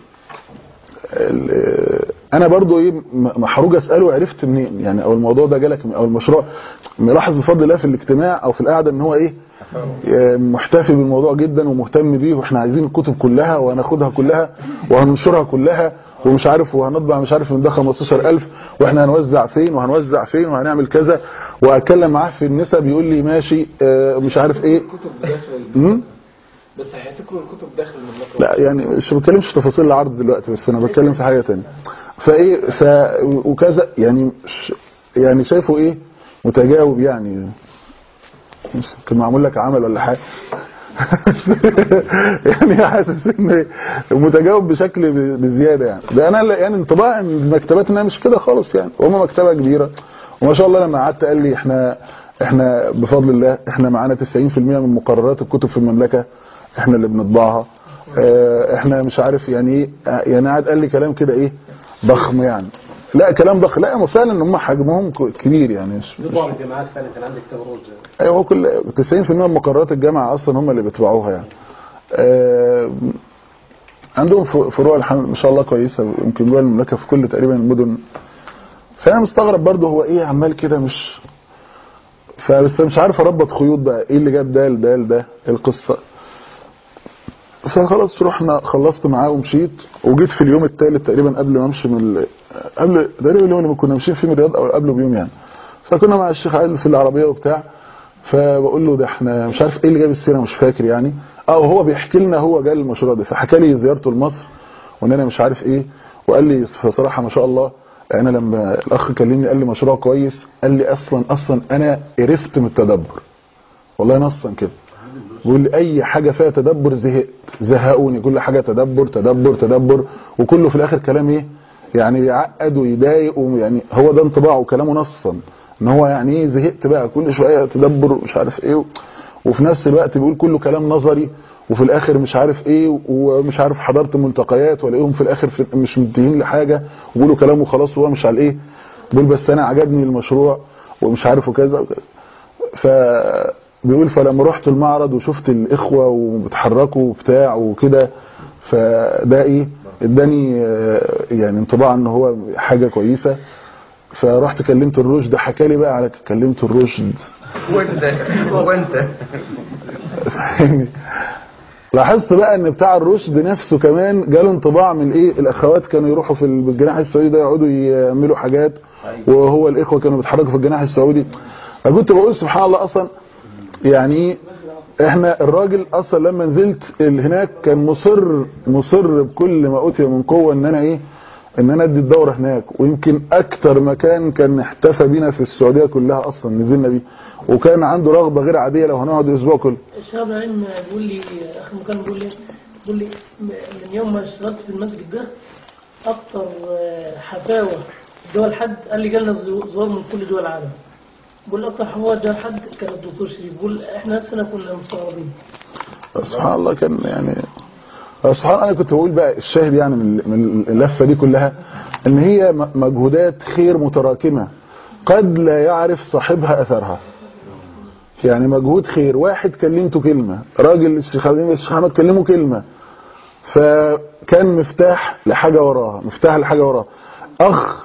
ال- آه، انا برضو ايه م- محروج اساله عرفت منين يعني او الموضوع ده جالك من- او المشروع ملاحظ بفضل الله في الاجتماع او في القعده ان هو ايه آه، محتفي بالموضوع جدا ومهتم بيه واحنا عايزين الكتب كلها وهناخدها كلها وهننشرها كلها ومش عارف وهنطبع مش عارف من ده 15000 واحنا هنوزع فين وهنوزع فين وهنعمل كذا واتكلم معاه في النسب يقول لي ماشي آه، مش عارف ايه
الكتب داخل
مم؟
بس هيفتكروا الكتب داخل المملكه
لا يعني مش بتكلمش في تفاصيل العرض دلوقتي بس انا بتكلم في حاجه تانية فايه ف وكذا يعني ش- يعني شايفه ايه متجاوب يعني كان معمول لك عمل ولا حاجه يعني حاسس ان متجاوب بشكل ب- بزياده يعني ده انا يعني انطباع ان المكتبات انها مش كده خالص يعني وهم مكتبه كبيره وما شاء الله لما قعدت قال لي احنا احنا بفضل الله احنا معانا 90% من مقررات الكتب في المملكه احنا اللي بنطبعها اه، احنا مش عارف يعني ايه اه، يعني قعد قال لي كلام كده ايه ضخم يعني لا كلام ضخم لا هم فعلا هم حجمهم ك- كبير يعني مش مش-
بعض الجامعات فعلا كان عندك كتاب روج
ايوه هو كل 90% من مقررات الجامعه اصلا هم اللي بيتبعوها يعني آه، عندهم ف- فروع الحمد ما شاء الله كويسه يمكن جوه المملكه في كل تقريبا المدن فانا مستغرب برضه هو ايه عمال كده مش فبس مش عارف اربط خيوط بقى ايه اللي جاب ده لده لده إيه القصه فخلاص رحنا خلصت معاه ومشيت وجيت في اليوم الثالث تقريبا قبل ما امشي من ال... قبل تقريبا اليوم اللي كنا ماشيين فيه من الرياض او قبله بيوم يعني فكنا مع الشيخ عادل في العربيه وبتاع فبقول له ده احنا مش عارف ايه اللي جاب السيره مش فاكر يعني اه وهو بيحكي لنا هو جاي المشروع ده فحكى لي زيارته لمصر وان انا مش عارف ايه وقال لي بصراحه ما شاء الله انا لما الاخ كلمني قال لي مشروع كويس قال لي اصلا اصلا انا قرفت من التدبر والله نصا كده بيقول لي اي حاجه فيها تدبر زهقت زهقوني كل حاجه تدبر تدبر تدبر وكله في الاخر كلام ايه يعني بيعقد ويضايق ويعني هو ده انطباعه كلامه نصا ان هو يعني ايه زهقت بقى كل شويه تدبر ومش عارف ايه وفي نفس الوقت بيقول كله كلام نظري وفي الاخر مش عارف ايه ومش عارف حضرت ملتقيات ولاقيهم في الاخر في مش منتهين لحاجه وبيقولوا كلام وخلاص وهو مش على ايه بيقول بس انا عجبني المشروع ومش عارف وكذا وكذا ف بيقول فلما رحت المعرض وشفت الاخوه وبيتحركوا وبتاع وكده فده ايه اداني آه، يعني انطباع ان هو حاجه كويسه فرحت كلمت الرشد حكى لي بقى على كلمت الرشد
وانت وانت
فاهمني؟ لاحظت بقى ان بتاع الرشد نفسه كمان جاله انطباع من ايه الاخوات كانوا يروحوا في الجناح السعودي ده يقعدوا يعملوا حاجات وهو الاخوه كانوا بيتحركوا في الجناح السعودي فكنت بقول سبحان الله اصلا يعني ايه احنا الراجل اصلا لما نزلت ال- هناك كان مصر مصر بكل ما اوتي من قوه ان انا ايه ان انا ادي الدوره هناك ويمكن اكتر مكان كان احتفى بينا في السعوديه كلها اصلا نزلنا بيه وكان عنده رغبه غير عاديه لو هنقعد الاسبوع كله
الشيخ ابراهيم بيقول لي اخر مكان بيقول لي بيقول لي من يوم ما اشتغلت في المسجد ده اكتر آه، حفاوه دول حد قال لي جالنا زو- زوار من كل دول العالم بيقول اكتر حفاوه دول حد كان الدكتور شريف بيقول احنا نفسنا كنا مستغربين
سبحان الله كان يعني سبحان الله انا كنت بقول بقى الشاهد يعني من من اللفه دي كلها ان هي م- مجهودات خير متراكمه قد لا يعرف صاحبها اثرها يعني مجهود خير واحد كلمته كلمه راجل الشيخ عبد الحليم الشيخ احمد كلمه كلمه فكان مفتاح لحاجه وراها مفتاح لحاجه وراها اخ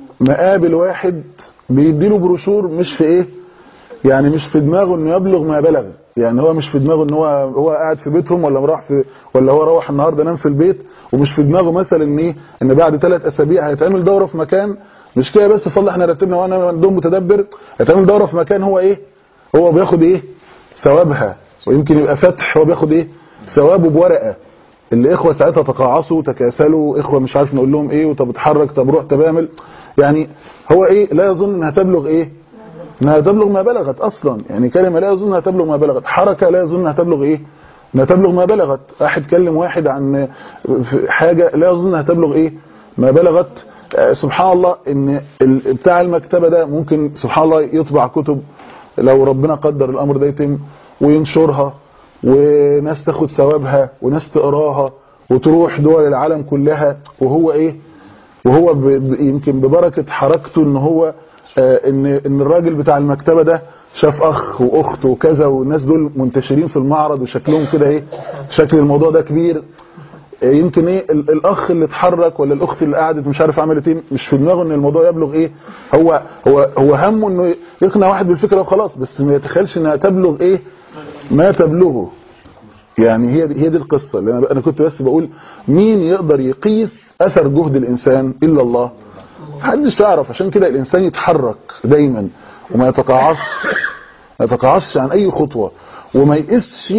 مقابل واحد بيديله بروشور مش في ايه يعني مش في دماغه انه يبلغ ما بلغ يعني هو مش في دماغه ان هو هو قاعد في بيتهم ولا راح في ولا هو روح النهارده نام في البيت ومش في دماغه مثلا ان ايه ان بعد ثلاث اسابيع هيتعمل دوره في مكان مش كده بس فضل احنا رتبنا وانا عندهم متدبر هيتعمل دوره في مكان هو ايه هو بياخد ايه ثوابها ويمكن يبقى فتح هو بياخد ايه ثوابه بورقه اللي اخوه ساعتها تقاعسوا تكاسلوا اخوه مش عارف نقول لهم ايه وطب اتحرك طب روح طب اعمل يعني هو ايه لا يظن انها تبلغ ايه انها تبلغ ما بلغت اصلا يعني كلمه لا يظن انها تبلغ ما بلغت حركه لا يظن انها تبلغ ايه انها تبلغ ما بلغت واحد كلم واحد عن في حاجه لا يظن انها تبلغ ايه ما بلغت آه، سبحان الله ان ال- بتاع المكتبه ده ممكن سبحان الله يطبع كتب لو ربنا قدر الامر ده يتم وينشرها وناس تاخد ثوابها وناس تقراها وتروح دول العالم كلها وهو ايه وهو ب... ب... يمكن ببركة حركته ان هو آه ان ان الراجل بتاع المكتبة ده شاف اخ واخت وكذا والناس دول منتشرين في المعرض وشكلهم كده ايه شكل الموضوع ده كبير آه يمكن ايه ال... الاخ اللي اتحرك ولا الاخت اللي قعدت مش عارف عملت ايه مش في دماغه ان الموضوع يبلغ ايه هو هو هو همه انه يقنع واحد بالفكره وخلاص بس ما يتخيلش انها تبلغ ايه ما تبلغه يعني هي هي دي القصة اللي أنا أنا كنت بس بقول مين يقدر يقيس أثر جهد الإنسان إلا الله محدش يعرف عشان كده الإنسان يتحرك دايما وما يتقاعسش ما يتقاعسش عن أي خطوة وما يقيسش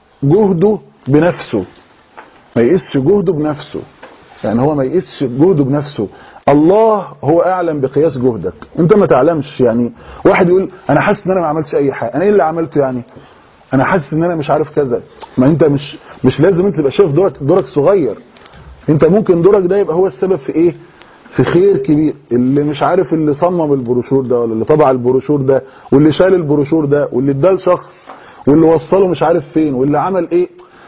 جهده بنفسه ما يقيسش جهده بنفسه يعني هو ما يقيسش جهده بنفسه الله هو اعلم بقياس جهدك انت ما تعلمش يعني واحد يقول انا حاسس ان انا ما عملتش اي حاجه انا ايه اللي عملته يعني انا حاسس ان انا مش عارف كذا ما انت مش مش لازم انت تبقى شايف دورك دورك صغير انت ممكن دورك ده يبقى هو السبب في ايه في خير كبير اللي مش عارف اللي صمم البروشور ده ولا اللي طبع البروشور ده واللي شال البروشور ده واللي اداه لشخص واللي وصله مش عارف فين واللي عمل ايه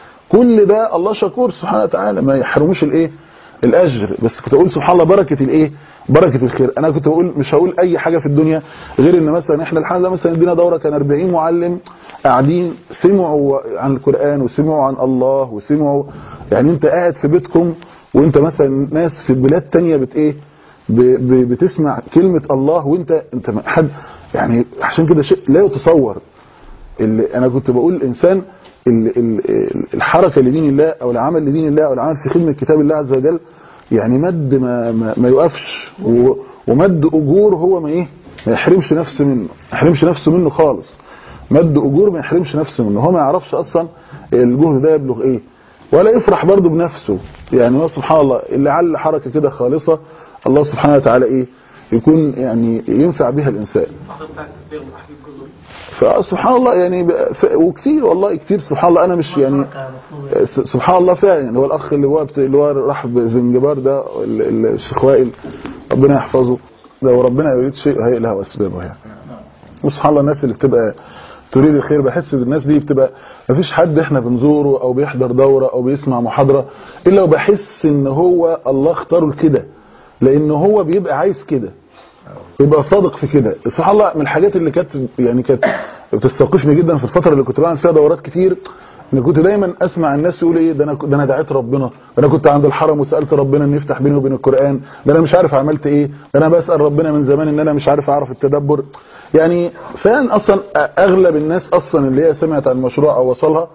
كل ده الله شكور سبحانه وتعالى ما يحرموش الايه الاجر بس كنت اقول سبحان الله بركه الايه بركه الخير انا كنت بقول مش هقول اي حاجه في الدنيا غير ان مثلا احنا الحمد لله مثلا ادينا دوره كان 40 معلم قاعدين سمعوا عن القران وسمعوا عن الله وسمعوا يعني انت قاعد في بيتكم وانت مثلا ناس في بلاد تانية بت ايه ب- ب- بتسمع كلمه الله وانت انت ما- حد يعني عشان كده شيء لا يتصور اللي انا كنت بقول الانسان ال- ال- الحركه لدين الله او العمل لدين الله او العمل في خدمه كتاب الله عز وجل يعني مد ما ما, ما يوقفش و- ومد اجور هو ما ايه ما يحرمش نفسه منه ما يحرمش نفسه منه خالص مد اجور ما يحرمش نفسه منه هو ما يعرفش اصلا الجهد ده يبلغ ايه ولا يفرح برضه بنفسه يعني هو سبحان الله اللي عل حركه كده خالصه الله سبحانه وتعالى ايه يكون يعني ينفع بها الانسان فسبحان الله يعني ب- ف- وكتير والله كتير سبحان الله انا مش يعني س- سبحان الله فعلا يعني هو الاخ اللي هو بت- اللي هو راح بزنجبار ده ال- ال- الشيخ وائل ربنا يحفظه لو ربنا يريد شيء هيئ له اسبابه يعني وسبحان الله الناس اللي بتبقى تريد الخير بحس ان الناس دي بتبقى مفيش حد احنا بنزوره او بيحضر دوره او بيسمع محاضره الا وبحس ان هو الله اختاره لكده لان هو بيبقى عايز كده يبقى صادق في كده سبحان الله من الحاجات اللي كانت يعني كانت بتستوقفني جدا في الفتره اللي كنت بعمل فيها دورات كتير ان كنت دايما اسمع الناس يقول ايه ده انا ده انا دعيت ربنا ده انا كنت عند الحرم وسالت ربنا ان يفتح بيني وبين القران ده انا مش عارف عملت ايه ده انا بسال ربنا من زمان ان انا مش عارف اعرف التدبر يعني فعلا اصلا اغلب الناس اصلا اللي هي سمعت عن المشروع او وصلها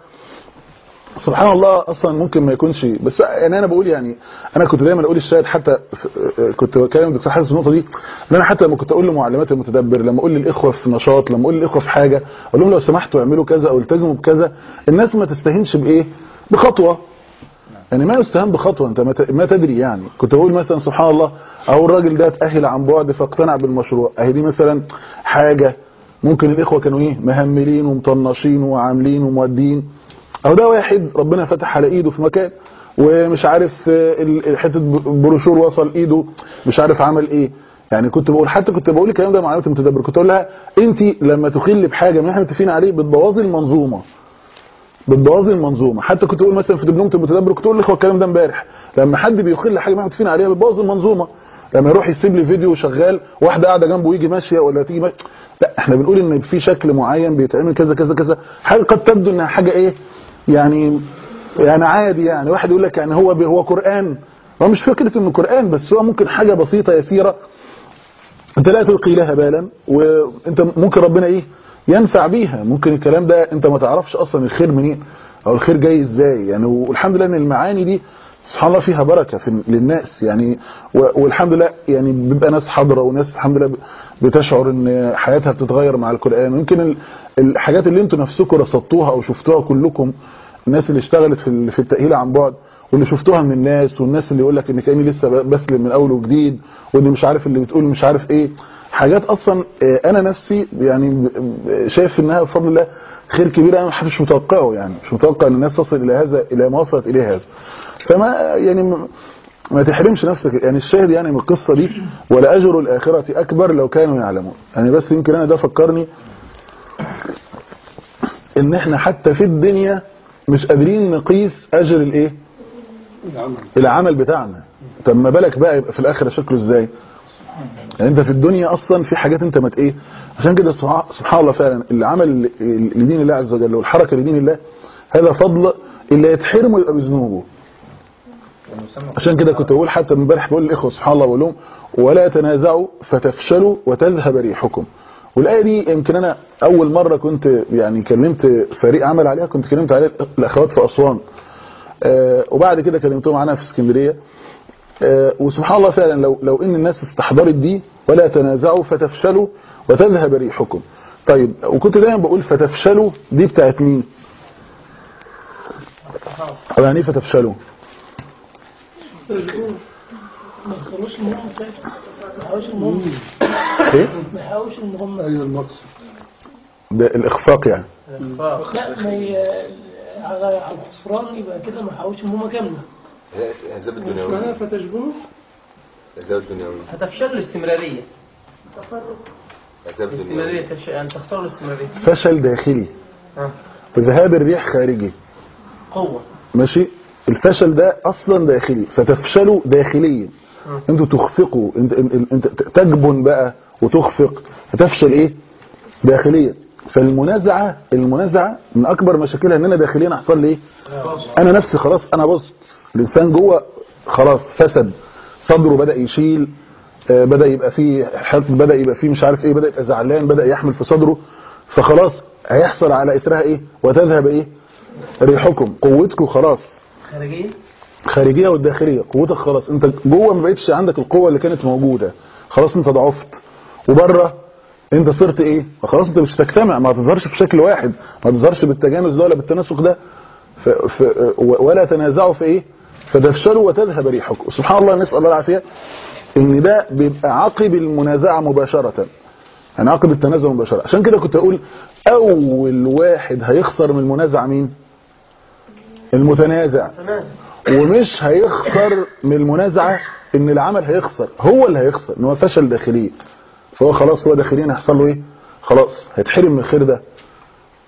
سبحان الله اصلا ممكن ما يكونش بس يعني انا بقول يعني انا كنت دايما اقول الشاهد حتى في- كنت بكلم الدكتور حاسس النقطه دي ان انا حتى لما كنت اقول لمعلمات المتدبر لما اقول للاخوه في نشاط لما اقول للاخوه في حاجه اقول لهم لو سمحتوا اعملوا كذا او التزموا بكذا الناس ما تستهينش بايه بخطوه يعني ما يستهان بخطوه انت ما ت- ما تدري يعني كنت بقول مثلا سبحان الله اهو الراجل ده اتاهل عن بعد فاقتنع بالمشروع اهي دي مثلا حاجه ممكن الاخوه كانوا ايه مهملين ومطنشين وعاملين ومودين اهو ده واحد ربنا فتح على ايده في مكان ومش عارف آه، ال- حته ب- بروشور وصل ايده مش عارف عمل ايه يعني كنت بقول حتى كنت بقول الكلام ده مع علامه المتدبر كنت اقول لها انت لما تخلي بحاجه من اللي احنا متفقين عليه بتبوظي المنظومه بتبوظي المنظومه حتى كنت بقول مثلا في دبلومه المتدبر كنت اقول لاخوه الكلام ده امبارح لما حد بيخل حاجه ما احنا متفقين عليها بتبوظ المنظومه لما يروح يسيب لي فيديو شغال واحده قاعده جنبه يجي ماشيه ولا تيجي ماشية. لا احنا بنقول ان في شكل معين بيتعمل كذا كذا كذا حاجه قد تبدو انها حاجه ايه يعني يعني عادي يعني واحد يقول لك يعني هو هو قران هو مش فكره انه قران بس هو ممكن حاجه بسيطه يسيره انت لا تلقي لها بالا وانت ممكن ربنا ايه ينفع بيها ممكن الكلام ده انت ما تعرفش اصلا الخير منين او الخير جاي ازاي يعني والحمد لله ان المعاني دي سبحان الله فيها بركه في للناس يعني و- والحمد لله يعني بيبقى ناس حاضره وناس الحمد لله بتشعر ان حياتها بتتغير مع القران يمكن ال- الحاجات اللي انتوا نفسكم رصدتوها او شفتوها كلكم الناس اللي اشتغلت في ال- في التاهيل عن بعد واللي شفتوها من الناس والناس اللي يقول لك ان كاني لسه ب- بسلم من اول وجديد واللي مش عارف اللي بتقول مش عارف ايه حاجات اصلا آه، انا نفسي يعني ب- ب- شايف انها بفضل الله خير كبير انا مش متوقعه يعني مش متوقع ان الناس تصل الى هذا الى ما وصلت اليه هذا فما يعني م- ما تحرمش نفسك يعني الشاهد يعني من القصه دي ولاجر الاخره اكبر لو كانوا يعلمون يعني بس يمكن انا ده فكرني ان احنا حتى في الدنيا مش قادرين نقيس اجر الايه
العمل
العمل بتاعنا طب ما بالك بقى يبقى في الاخره شكله ازاي يعني انت في الدنيا اصلا في حاجات انت ما ت- ايه عشان كده سبحان سبحان الله فعلا العمل ل- لدين الله عز وجل والحركه لدين الله هذا فضل اللي يتحرم ويبقى بذنوبه عشان كده كنت بقول حتى امبارح بقول للاخوه سبحان الله بقول لهم ولا تنازعوا فتفشلوا وتذهب ريحكم والايه دي يمكن انا اول مره كنت يعني كلمت فريق عمل عليها كنت كلمت عليها الاخوات في اسوان آه، وبعد كده كلمتهم عنها في اسكندريه آه، وسبحان الله فعلا لو لو ان الناس استحضرت دي ولا تنازعوا فتفشلوا وتذهب ريحكم طيب وكنت دايما بقول فتفشلوا دي بتاعت مين أو يعني ايه فتفشلوا
ما يخسروش المهم بتاعتهم ما يحاولوش المهم
ايه
ما يحاولوش ان هم
ايوه المقصد
ده الاخفاق يعني
لا ما ي... على على الخسران يبقى كده ما يحاولوش المهمه كامله
الأحزاب الدنيوية
فتشبهه
الأحزاب الدنيوية
هتفشل الاستمرارية
الأحزاب الدنيوية
الاستمرارية تفش... يعني تخسروا الاستمرارية
فشل داخلي
آه.
وذهاب الريح خارجي
قوة
ماشي الفشل ده اصلا داخلي فتفشلوا داخليا انتوا تخفقوا انت, انت, انت تجبن بقى وتخفق فتفشل ايه داخليا فالمنازعه المنازعه من اكبر مشاكلها ان انا داخليا احصل لي ايه انا نفسي خلاص انا بص الانسان جوه خلاص فسد صدره بدا يشيل آه، بدا يبقى فيه حقد بدا يبقى فيه مش عارف ايه بدا يبقى زعلان بدا يحمل في صدره فخلاص هيحصل على اثرها ايه وتذهب ايه ريحكم قوتكم خلاص
خارجية
خارجيه والداخليه قوتك خلاص انت جوه ما بقتش عندك القوه اللي كانت موجوده خلاص انت ضعفت وبره انت صرت ايه خلاص انت مش تجتمع ما تظهرش في شكل واحد ما تظهرش بالتجانس ده ولا بالتناسق ده ف... ف... ولا تنازعوا في ايه فتفشلوا وتذهب ريحكم سبحان الله نسال الله العافيه ان ده بيبقى عقب المنازعه مباشره يعني عقب التنازع مباشره عشان كده كنت اقول اول واحد هيخسر من المنازعه مين المتنازع ومش هيخسر من المنازعه ان العمل هيخسر هو اللي هيخسر ان هو فشل داخليا فهو خلاص هو داخليا هيحصل له ايه خلاص هيتحرم من الخير ده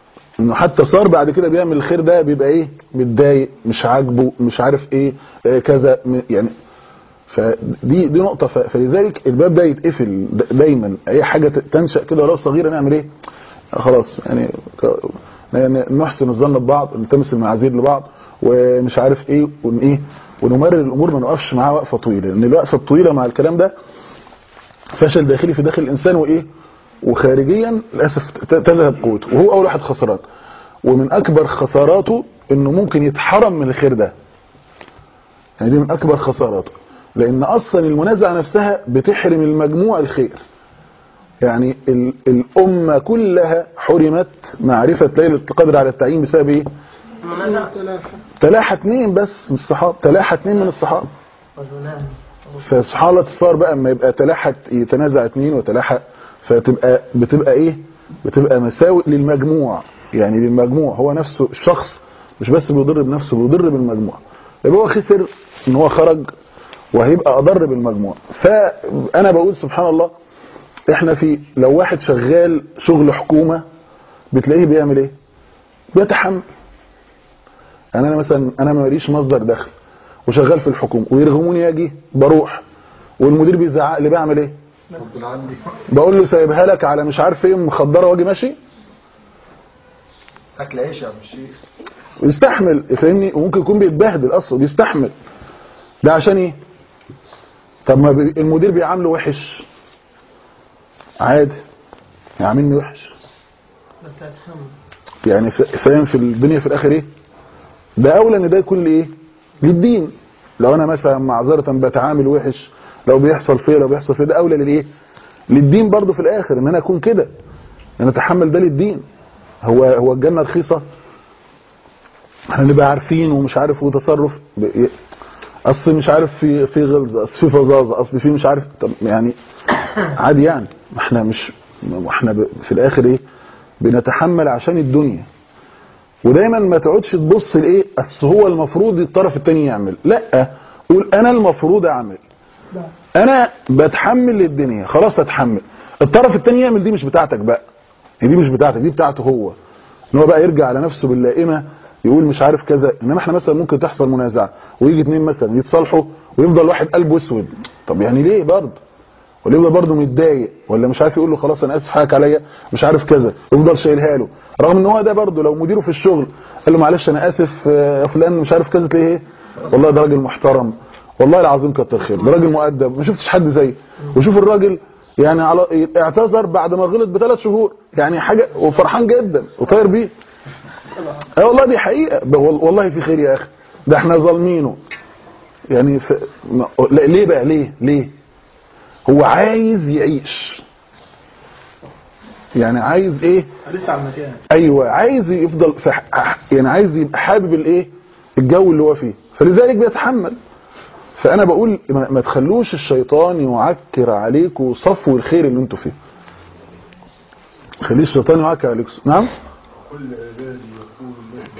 انه حتى صار بعد كده بيعمل الخير ده بيبقى ايه متضايق مش عاجبه مش عارف ايه آه، كذا م- يعني فدي دي نقطه ف- فلذلك الباب ده يتقفل د- دايما اي حاجه ت- تنشا كده ولو صغيره نعمل ايه خلاص يعني ك- ن- نحسن الظن ببعض نلتمس المعاذير لبعض ومش عارف ايه ون ايه ونمرر الامور ما نوقفش معاها وقفه طويله لان الوقفه الطويله مع الكلام ده فشل داخلي في داخل الانسان وايه وخارجيا للاسف ت- تذهب قوته وهو اول واحد خسران ومن اكبر خساراته انه ممكن يتحرم من الخير ده يعني دي من اكبر خساراته لان اصلا المنازعه نفسها بتحرم المجموع الخير يعني ال- الامه كلها حرمت معرفه ليله القدر على التعيين بسبب ايه تلاحى اتنين بس من الصحابه تلاحى اتنين من الصحابه
رجلان
فسبحان الله تصار بقى اما يبقى تلاحى يتنازع اتنين وتلاحى فتبقى بتبقى ايه بتبقى مساوئ للمجموع يعني للمجموع هو نفسه الشخص مش بس بيضر بنفسه بيضر بالمجموع يبقى هو خسر ان هو خرج وهيبقى اضر بالمجموع فانا بقول سبحان الله احنا في لو واحد شغال شغل حكومه بتلاقيه بيعمل ايه بيتحمل يعني انا مثلا انا ماليش مصدر دخل وشغال في الحكومه ويرغموني اجي بروح والمدير بيزعق لي بعمل ايه
غصب عني
بقول له سايبها لك على مش عارف ايه مخدره واجي ماشي
اكل عيش يا عم الشيخ
ويستحمل فاهمني وممكن يكون بيتبهدل اصلا بيستحمل ده عشان ايه طب ما بي- المدير بيعامله وحش عادي يعاملني وحش
بس هتحمل
يعني ف- فاهم في الدنيا في الاخر ايه ده اولى ان ده يكون ليه للدين لو انا مثلا معذره بتعامل وحش لو بيحصل فيا لو بيحصل فيا ده اولى للايه للدين برضو في الاخر ان انا اكون كده ان اتحمل ده للدين هو هو الجنه رخيصه احنا نبقى عارفين ومش عارف وتصرف ب- اصل مش عارف في في غلظه اصل في فظاظه اصل في مش عارف طب يعني عادي يعني ما احنا مش ما احنا ب- في الاخر ايه بنتحمل عشان الدنيا ودايما ما تقعدش تبص لايه اصل هو المفروض الطرف التاني يعمل لا قول انا المفروض اعمل انا بتحمل للدنيا خلاص اتحمل الطرف التاني يعمل دي مش بتاعتك بقى هي دي مش بتاعتك دي بتاعته هو ان هو بقى يرجع على نفسه باللائمه يقول مش عارف كذا انما احنا مثلا ممكن تحصل منازعه ويجي اتنين مثلا يتصالحوا ويفضل واحد قلبه اسود طب يعني ليه برضه ولا يفضل برضه متضايق ولا مش عارف يقول له خلاص انا اسف حقك عليا مش عارف كذا ويفضل شايلها له رغم ان هو ده برضه لو مديره في الشغل قال له معلش انا اسف آه، يا فلان مش عارف كذا تلاقيه ايه والله ده راجل محترم والله العظيم كتر خير ده راجل مؤدب ما شفتش حد زيه وشوف الراجل يعني على اعتذر بعد ما غلط بثلاث شهور يعني حاجه وفرحان جدا وطاير بيه اه والله دي حقيقه ب- وال- والله في خير يا اخي ده احنا ظالمينه يعني ف... ما... لا ليه بقى ليه ليه هو عايز يعيش يعني عايز ايه
لسه على المكان
ايوه عايز يفضل في ح- يعني عايز يبقى حابب الايه الجو اللي هو فيه فلذلك بيتحمل فانا بقول ما ما تخلوش الشيطان يعكر عليكم صفو الخير اللي انتوا فيه خليش الشيطان يعكر عليكم نعم
كل عبادي يقول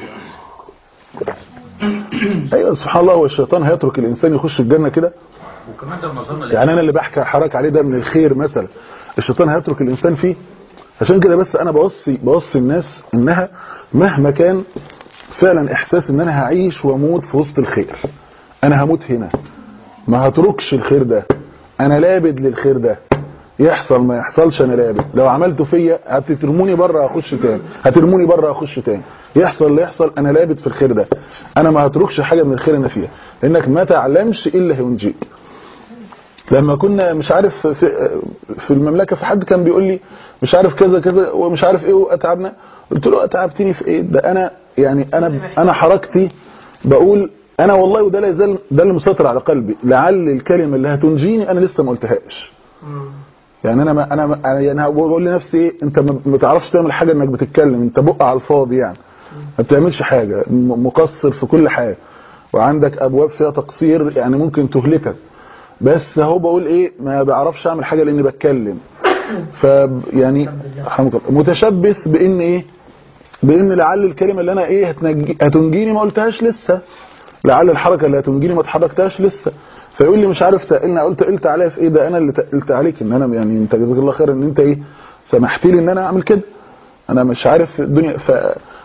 ايوه سبحان الله هو الشيطان هيترك الانسان يخش الجنه كده
وكمان ده النظام
يعني انا اللي بحكي حضرتك عليه ده من الخير مثلا الشيطان هيترك الانسان فيه عشان كده بس انا بوصي بوصي الناس انها مهما كان فعلا احساس ان انا هعيش واموت في وسط الخير انا هموت هنا ما هتركش الخير ده انا لابد للخير ده يحصل ما يحصلش انا لابد لو عملته فيا هترموني بره اخش تاني هترموني بره اخش تاني يحصل اللي يحصل انا لابد في الخير ده انا ما هتركش حاجه من الخير انا فيها لانك ما تعلمش الا هينجيك لما كنا مش عارف في, في المملكه في حد كان بيقول لي مش عارف كذا كذا ومش عارف ايه واتعبنا قلت له اتعبتني في ايه ده انا يعني انا انا حركتي بقول انا والله وده لا يزال ده اللي مسيطر على قلبي لعل الكلمه اللي هتنجيني انا لسه ما قلتهاش يعني انا ما انا ما أنا يعني بقول لنفسي ايه انت ما ما تعرفش تعمل حاجه انك بتتكلم انت بق على الفاضي يعني ما بتعملش حاجه م- مقصر في كل حاجه وعندك ابواب فيها تقصير يعني ممكن تهلكك بس هو بقول ايه ما بعرفش اعمل حاجه لاني بتكلم ف يعني رحمك الله متشبث بان ايه بان لعل الكلمه اللي انا ايه هتنجي هتنجيني ما قلتهاش لسه لعل الحركه اللي هتنجيني ما اتحركتهاش لسه فيقول لي مش عارف تقلنا قلت قلت عليا في ايه ده انا اللي تقلت عليك ان انا يعني انت جزاك الله خير ان انت ايه سمحت لي ان انا اعمل كده انا مش عارف الدنيا ف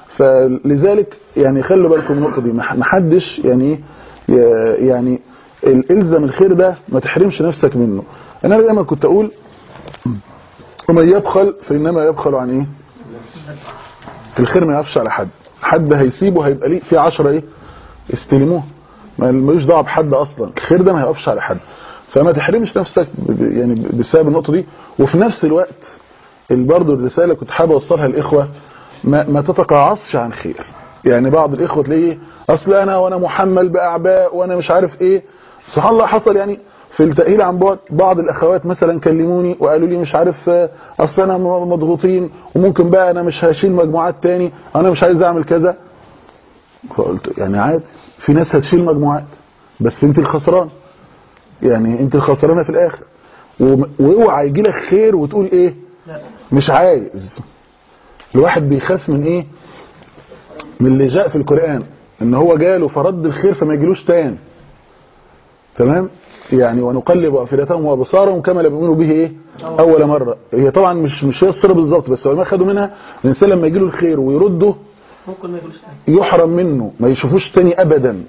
فلذلك يعني خلوا بالكم من النقطه دي ما ما حدش يعني ي- يعني ال- الزم الخير ده ما تحرمش نفسك منه انا دايما كنت اقول ومن يبخل فانما يبخل عن ايه الخير ما يقفش على حد حد هيسيبه هيبقى ليه في عشرة ايه استلموه ما ملوش دعوه بحد اصلا الخير ده ما هيقفش على حد فما تحرمش نفسك ب- ب- يعني ب- بسبب النقطه دي وفي نفس الوقت برضه الرساله كنت حابب اوصلها للاخوه ما, ما تتقاعصش عن خير يعني بعض الاخوه تلاقيه اصل انا وانا محمل باعباء وانا مش عارف ايه سبحان الله حصل يعني في التاهيل عن بعد بعض الاخوات مثلا كلموني وقالوا لي مش عارف آه، اصل انا م- مضغوطين وممكن بقى انا مش هشيل مجموعات تاني انا مش عايز اعمل كذا فقلت يعني عادي في ناس هتشيل مجموعات بس انت الخسران يعني انت الخسرانه في الاخر وم- واوعى يجي لك خير وتقول ايه مش عايز الواحد بيخاف من ايه من اللي جاء في القرآن ان هو جاله فرد الخير فما يجيلوش تاني تمام يعني ونقلب افئدتهم وابصارهم كما لم يؤمنوا به ايه اول مره هي طبعا مش مش هي الصوره بالظبط بس ما خدوا منها الانسان لما يجيله الخير ويرده
ممكن ما يقولش حاجة.
يحرم منه ما يشوفوش تاني ابدا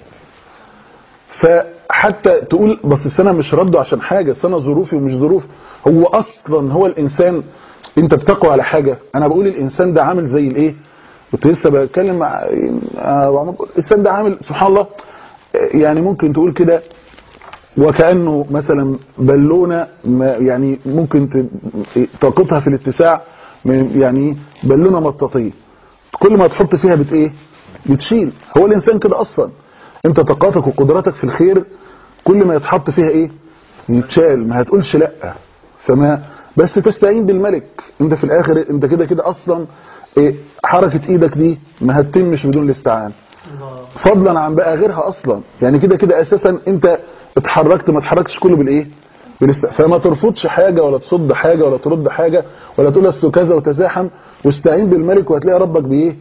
فحتى تقول بس السنه مش رده عشان حاجه السنه ظروفي ومش ظروف هو اصلا هو الانسان انت بتقوى على حاجه انا بقول الانسان ده عامل زي الايه كنت لسه بتكلم مع آه، وعمر- الانسان ده عامل سبحان الله آه، يعني ممكن تقول كده وكانه مثلا بالونه ما يعني ممكن ت- طاقتها في الاتساع من- يعني بالونه مطاطيه كل ما تحط فيها بت ايه بتشيل هو الانسان كده اصلا انت طاقاتك وقدراتك في الخير كل ما يتحط فيها ايه يتشال ما هتقولش لا فما بس تستعين بالملك انت في الاخر انت كده كده اصلا إيه حركه ايدك دي ما هتتمش بدون الاستعانه فضلا عن بقى غيرها اصلا يعني كده كده اساسا انت اتحركت ما اتحركتش كله بالايه بالاست... فما ترفضش حاجه ولا تصد حاجه ولا ترد حاجه ولا تقول اصل كذا وتزاحم واستعين بالملك وهتلاقي ربك بايه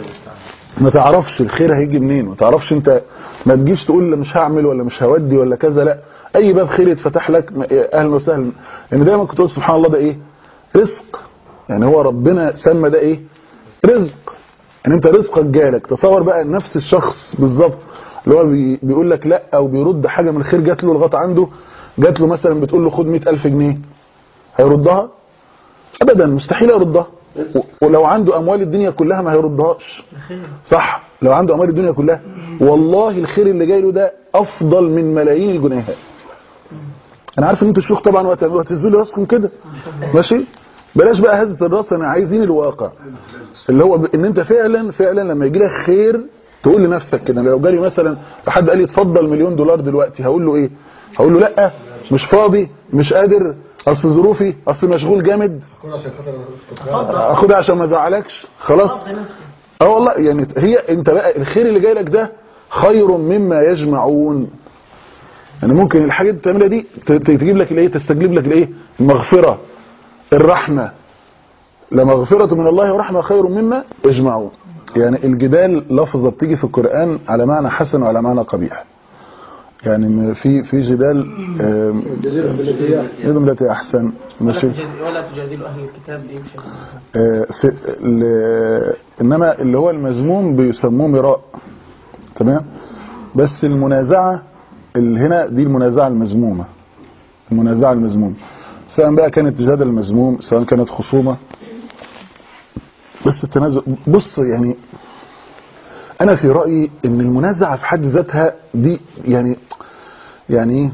ما تعرفش الخير هيجي منين ما تعرفش انت ما تجيش تقول لا مش هعمل ولا مش هودي ولا كذا لا اي باب خير يتفتح لك ما- اهلا وسهلا لان دايما كنت اقول سبحان الله ده ايه رزق يعني هو ربنا سمى ده ايه رزق ان انت رزقك جالك تصور بقى نفس الشخص بالظبط اللي هو بي بيقول لك لا او بيرد حاجه من الخير جات له لغايه عنده جات له مثلا بتقول له خد 100000 جنيه هيردها ابدا مستحيل يردها و- ولو عنده اموال الدنيا كلها ما هيردهاش صح لو عنده اموال الدنيا كلها والله الخير اللي جاي له ده افضل من ملايين الجنيهات انا عارف ان انتوا الشيوخ طبعا وقت هتهزوا لي راسكم كده ماشي بلاش بقى هزه الراس انا عايزين الواقع اللي هو ب- ان انت فعلا فعلا لما يجي لك خير تقول لنفسك كده لو جالي مثلا لو حد قال لي اتفضل مليون دولار دلوقتي هقول له ايه هقول له لا مش فاضي مش قادر اصل ظروفي اصل مشغول جامد
كل عشان خاطر
اخدها عشان ما ازعلكش خلاص اه والله يعني هي انت بقى الخير اللي جاي لك ده خير مما يجمعون يعني ممكن الحاجه اللي بتعملها دي ت- ت- تجيب لك الايه تستجلب لك الايه المغفره الرحمه لمغفرة من الله ورحمة خير مما يجمعون يعني الجدال لفظة بتيجي في القرآن على معنى حسن وعلى معنى قبيح يعني م- في في جدال آم، جدال بالتي أحسن
ولا
ماشي
تجادل- ولا تجادلوا أهل الكتاب بإيه شيء
آه، في ال- انما اللي هو المذموم بيسموه مراء تمام بس المنازعه اللي هنا دي المنازعه المذمومه المنازعه المذمومه سواء بقى كانت جدل المذموم سواء كانت خصومه بس التنازع بص يعني انا في رايي ان المنازعه في حد ذاتها دي يعني يعني ايه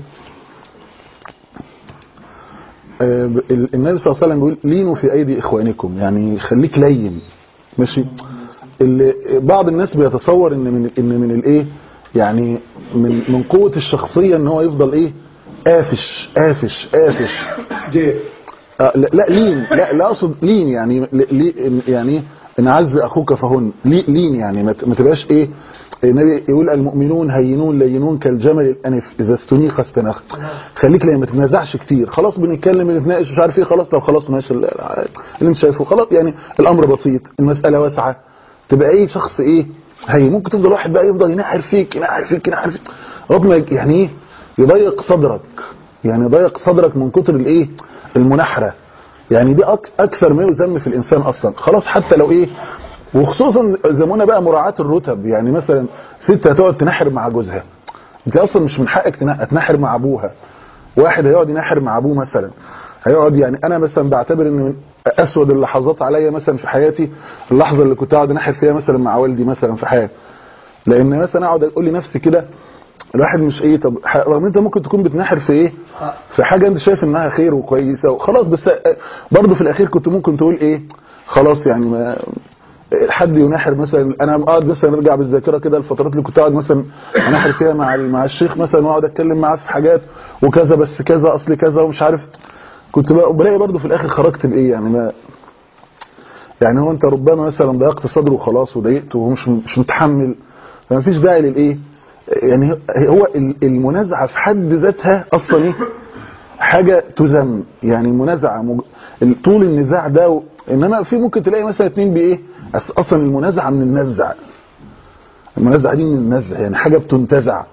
آه، ب- ال- النبي صلى الله عليه وسلم بيقول لينوا في ايدي اخوانكم يعني خليك لين ماشي اللي بعض الناس بيتصور ان من ان من الايه يعني من من قوه الشخصيه ان هو يفضل ايه قافش قافش قافش آه لا, لا لين لا لا اقصد لين يعني ل- لي يعني ان عز اخوك فهن لي- لين يعني ما ت- ما تبقاش ايه النبي يقول المؤمنون هينون لينون كالجمل الانف اذا استنيخ استنخ خليك ليه ما تتنازعش كتير خلاص بنتكلم بنتناقش مش عارف ايه خلاص طب خلاص ماشي ال- اللي انت شايفه خلاص يعني الامر بسيط المساله واسعه تبقى ايه شخص ايه هي ممكن تفضل واحد بقى يفضل ينحر فيك ينحر فيك ينحر فيك لغايه ما يج- يعني ايه يضيق صدرك يعني يضيق صدرك من كتر الايه المناحره يعني دي أك- اكثر ما يذم في الانسان اصلا خلاص حتى لو ايه وخصوصا زماننا بقى مراعاه الرتب يعني مثلا ست هتقعد تنحر مع جوزها انت اصلا مش من حقك تنا- تنحر مع ابوها واحد هيقعد ينحر مع ابوه مثلا هيقعد يعني انا مثلا بعتبر ان من اسود اللحظات عليا مثلا في حياتي اللحظه اللي كنت اقعد انحر فيها مثلا مع والدي مثلا في حياتي لان مثلا اقعد اقول لنفسي كده الواحد مش ايه طب ح- رغم انت ممكن تكون بتنحر في ايه في حاجه انت شايف انها خير وكويسه وخلاص بس برضه في الاخير كنت ممكن تقول ايه خلاص يعني ما حد ينحر مثلا انا اقعد مثلا ارجع بالذاكره كده الفترات اللي كنت اقعد مثلا انحر فيها مع ال- مع الشيخ مثلا واقعد اتكلم معاه في حاجات وكذا بس كذا اصل كذا ومش عارف كنت بقى- بلاقي برضه في الاخر خرجت بايه يعني ما يعني هو انت ربما مثلا ضيقت صدره وخلاص وضايقته وهو مش مش متحمل فما فيش داعي للايه يعني هو ال- المنازعه في حد ذاتها اصلا ايه حاجه تذم يعني المنازعه مج... ال- طول النزاع ده و... انما في ممكن تلاقي مثلا اتنين بايه أص- اصلا المنازعه من النزع المنازعه دي من النزع يعني حاجه بتنتزع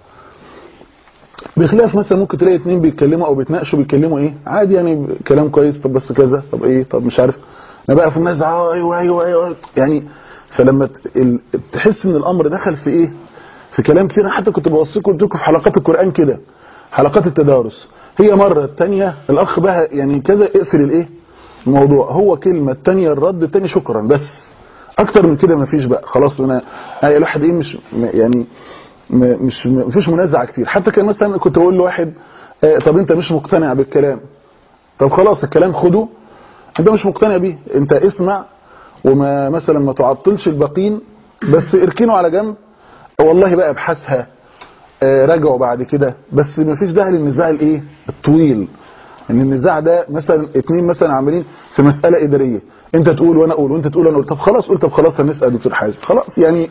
بخلاف مثلا ممكن تلاقي اتنين بيتكلموا او بيتناقشوا بيتكلموا ايه عادي يعني كلام كويس طب بس كذا طب ايه طب مش عارف انا بقى في النزعه ايوه ايوه ايوه يعني فلما ت- ال- تحس ان الامر دخل في ايه في كلام كتير أنا حتى كنت بوصيكم قلت لكم في حلقات القران كده حلقات التدارس هي مره الثانيه الاخ بقى يعني كذا اقفل الايه الموضوع هو كلمه الثانيه الرد الثاني شكرا بس اكتر من كده مفيش بقى خلاص انا أنا الواحد ايه مش م- يعني م- مش م- مفيش منازعه كتير حتى كان مثلا كنت اقول لواحد آه، طب انت مش مقتنع بالكلام طب خلاص الكلام خده انت مش مقتنع بيه انت اسمع وما مثلا ما تعطلش الباقين بس اركنه على جنب والله بقى ابحثها آه، راجعوا بعد كده بس ما فيش داعي للنزاع الايه الطويل ان النزاع ده مثلا اتنين مثلا عاملين في مساله اداريه انت تقول وانا اقول وانت تقول وانا اقول طب خلاص قول طب خلاص هنسال دكتور حازم خلاص يعني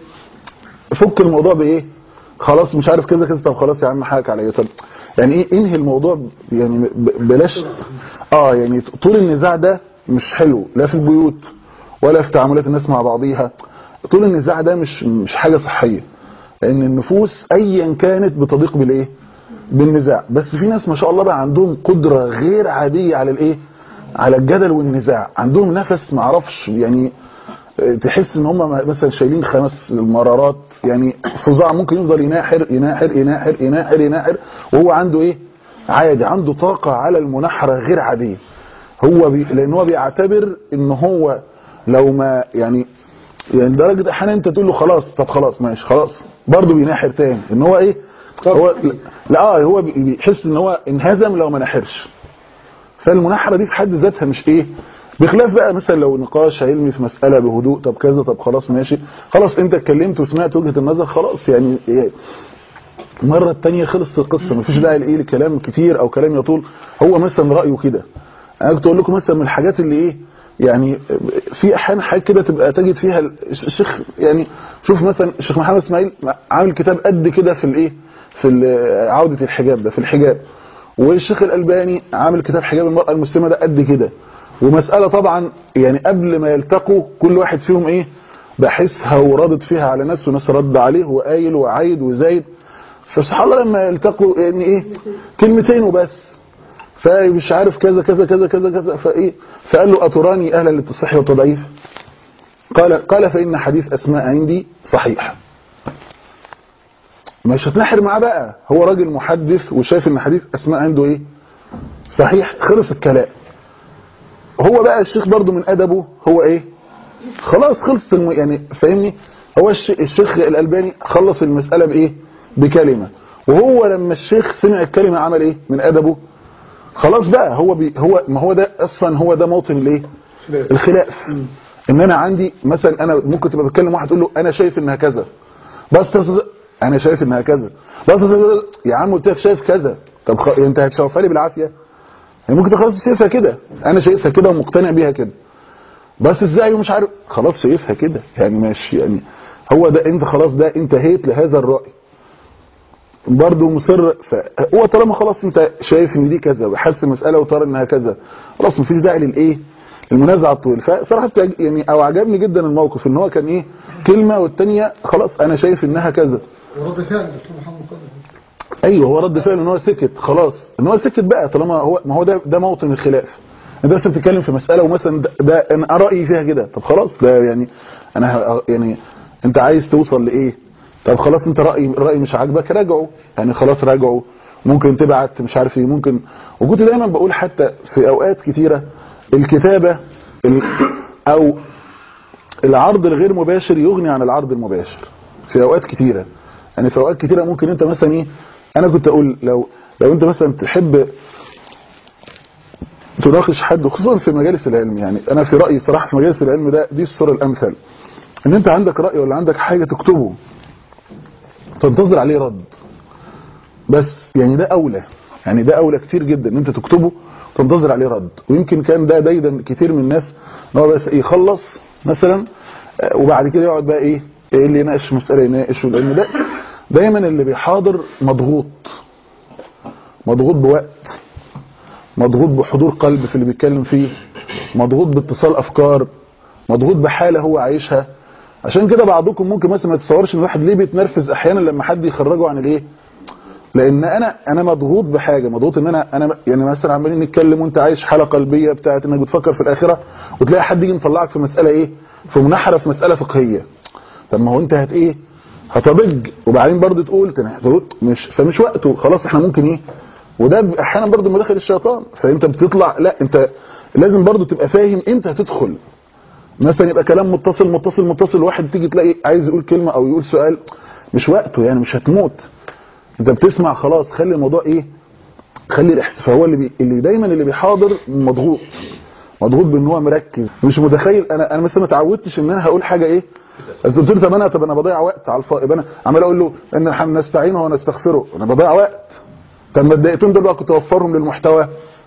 فك الموضوع بايه خلاص مش عارف كذا كذا طب خلاص يا عم حقك عليا طب يعني ايه انهي الموضوع ب- يعني ب- بلاش اه يعني طول النزاع ده مش حلو لا في البيوت ولا في تعاملات الناس مع بعضيها طول النزاع ده مش مش حاجه صحيه لان النفوس ايا كانت بتضيق بالايه بالنزاع بس في ناس ما شاء الله بقى عندهم قدره غير عاديه على الايه على الجدل والنزاع عندهم نفس ما اعرفش يعني تحس ان هم مثلا شايلين خمس مرارات يعني فظاع ممكن يفضل يناحر يناحر يناحر يناحر يناحر وهو عنده ايه عادي عنده طاقة على المناحرة غير عادية هو بي لان هو بيعتبر ان هو لو ما يعني يعني درجة احيانا انت تقول له خلاص طب خلاص ماشي خلاص برضه بيناحر تاني ان هو ايه هو لا اه هو بي- بيحس ان هو انهزم لو ما ناحرش فالمناحره دي في حد ذاتها مش ايه بخلاف بقى مثلا لو نقاش علمي في مساله بهدوء طب كذا طب خلاص ماشي خلاص انت اتكلمت وسمعت وجهه النظر خلاص يعني إيه المره الثانيه خلصت القصه مفيش داعي لايه لكلام كتير او كلام يطول هو مثلا رايه كده انا كنت اقول لكم مثلا من الحاجات اللي ايه يعني في احيانا حاجات كده تبقى تجد فيها الشيخ يعني شوف مثلا الشيخ محمد اسماعيل عامل كتاب قد كده في الايه في ال- عوده الحجاب ده في الحجاب والشيخ الالباني عامل كتاب حجاب المراه المسلمه ده قد كده ومساله طبعا يعني قبل ما يلتقوا كل واحد فيهم ايه باحثها ورادد فيها على ناس وناس رد عليه وقايل وعايد وزايد فسبحان الله لما يلتقوا يعني ايه كلمتين وبس فمش عارف كذا كذا كذا كذا كذا فايه فقال له اتراني اهلا للتصحيح والتضعيف قال قال فان حديث اسماء عندي صحيح مش هتنحر معاه بقى هو راجل محدث وشايف ان حديث اسماء عنده ايه صحيح خلص الكلام هو بقى الشيخ برضو من ادبه هو ايه خلاص خلصت الم... يعني فاهمني هو الش... الشيخ الالباني خلص المساله بايه بكلمه وهو لما الشيخ سمع الكلمه عمل ايه من ادبه خلاص بقى هو بي هو ما هو ده اصلا هو ده موطن الايه الخلاف ان انا عندي مثلا انا ممكن تبقى بتكلم واحد تقول له انا شايف انها كذا بس تفز- انا شايف انها كذا بس تفز- يا عم قلت لك شايف كذا طب خ... انت هتشوفها لي بالعافيه يعني ممكن تبقى خلاص شايفها كده انا شايفها كده ومقتنع بيها كده بس ازاي ومش عارف خلاص شايفها كده يعني ماشي يعني هو ده انت خلاص ده انتهيت لهذا الرأي برضه مصر هو طالما خلاص انت شايف ان دي كذا وحاسس المساله وترى انها كذا خلاص مفيش داعي للايه المنازعه الطويل فصراحه تعج- يعني او عجبني جدا الموقف ان هو كان ايه كلمه والثانيه خلاص انا شايف انها كذا
ورد فعل دكتور محمد قادر
ايوه هو رد فعل ان هو سكت خلاص ان هو سكت بقى طالما هو ما هو ده ده موطن الخلاف انت بس بتتكلم في مساله ومثلا ده, ده انا رايي فيها كده طب خلاص ده يعني انا ه- يعني انت عايز توصل لايه طب خلاص انت راي الراي مش عاجبك راجعه يعني خلاص راجعه ممكن تبعت مش عارف ايه ممكن وكنت دايما بقول حتى في اوقات كتيره الكتابه ال- او العرض الغير مباشر يغني عن العرض المباشر في اوقات كتيره يعني في اوقات كتيره ممكن انت مثلا ايه انا كنت اقول لو لو انت مثلا تحب تناقش حد خصوصا في مجالس العلم يعني انا في رايي صراحه في مجالس العلم ده دي الصوره الامثل ان انت عندك راي ولا عندك حاجه تكتبه تنتظر عليه رد بس يعني ده اولى يعني ده اولى كتير جدا ان انت تكتبه تنتظر عليه رد ويمكن كان ده دايدا كتير من الناس ان هو بس يخلص مثلا آه، وبعد كده يقعد بقى ايه إيه اللي يناقش مساله يناقش لان ده دايما اللي بيحاضر مضغوط مضغوط بوقت مضغوط بحضور قلب في اللي بيتكلم فيه مضغوط باتصال افكار مضغوط بحاله هو عايشها عشان كده بعضكم ممكن مثلا ما يتصورش ان الواحد ليه بيتنرفز احيانا لما حد يخرجه عن الايه لان انا انا مضغوط بحاجه مضغوط ان انا انا يعني مثلا عمالين نتكلم وانت عايش حاله قلبيه بتاعت انك بتفكر في الاخره وتلاقي حد يجي مطلعك في مساله ايه في منحره في مساله فقهيه طب ما هو انت هت ايه هتضج وبعدين برضه تقول تاني هتقول مش فمش وقته خلاص احنا ممكن ايه وده احيانا برضه مداخل الشيطان فانت بتطلع لا انت لازم برضه تبقى فاهم امتى هتدخل مثلا يبقى كلام متصل متصل متصل واحد تيجي تلاقي عايز يقول كلمه او يقول سؤال مش وقته يعني مش هتموت انت بتسمع خلاص خلي الموضوع ايه خلي الاحساس فهو اللي بي... اللي دايما اللي بيحاضر مضغوط مضغوط بان هو مركز مش متخيل انا انا مثلا ما اتعودتش ان انا هقول حاجه ايه بس قلت له طب انا طب انا بضيع وقت على الفاضي يبقى انا عمال اقول له ان احنا نستعينه ونستغفره انا بضيع وقت طب ما الدقيقتين دول بقى كنت اوفرهم للمحتوى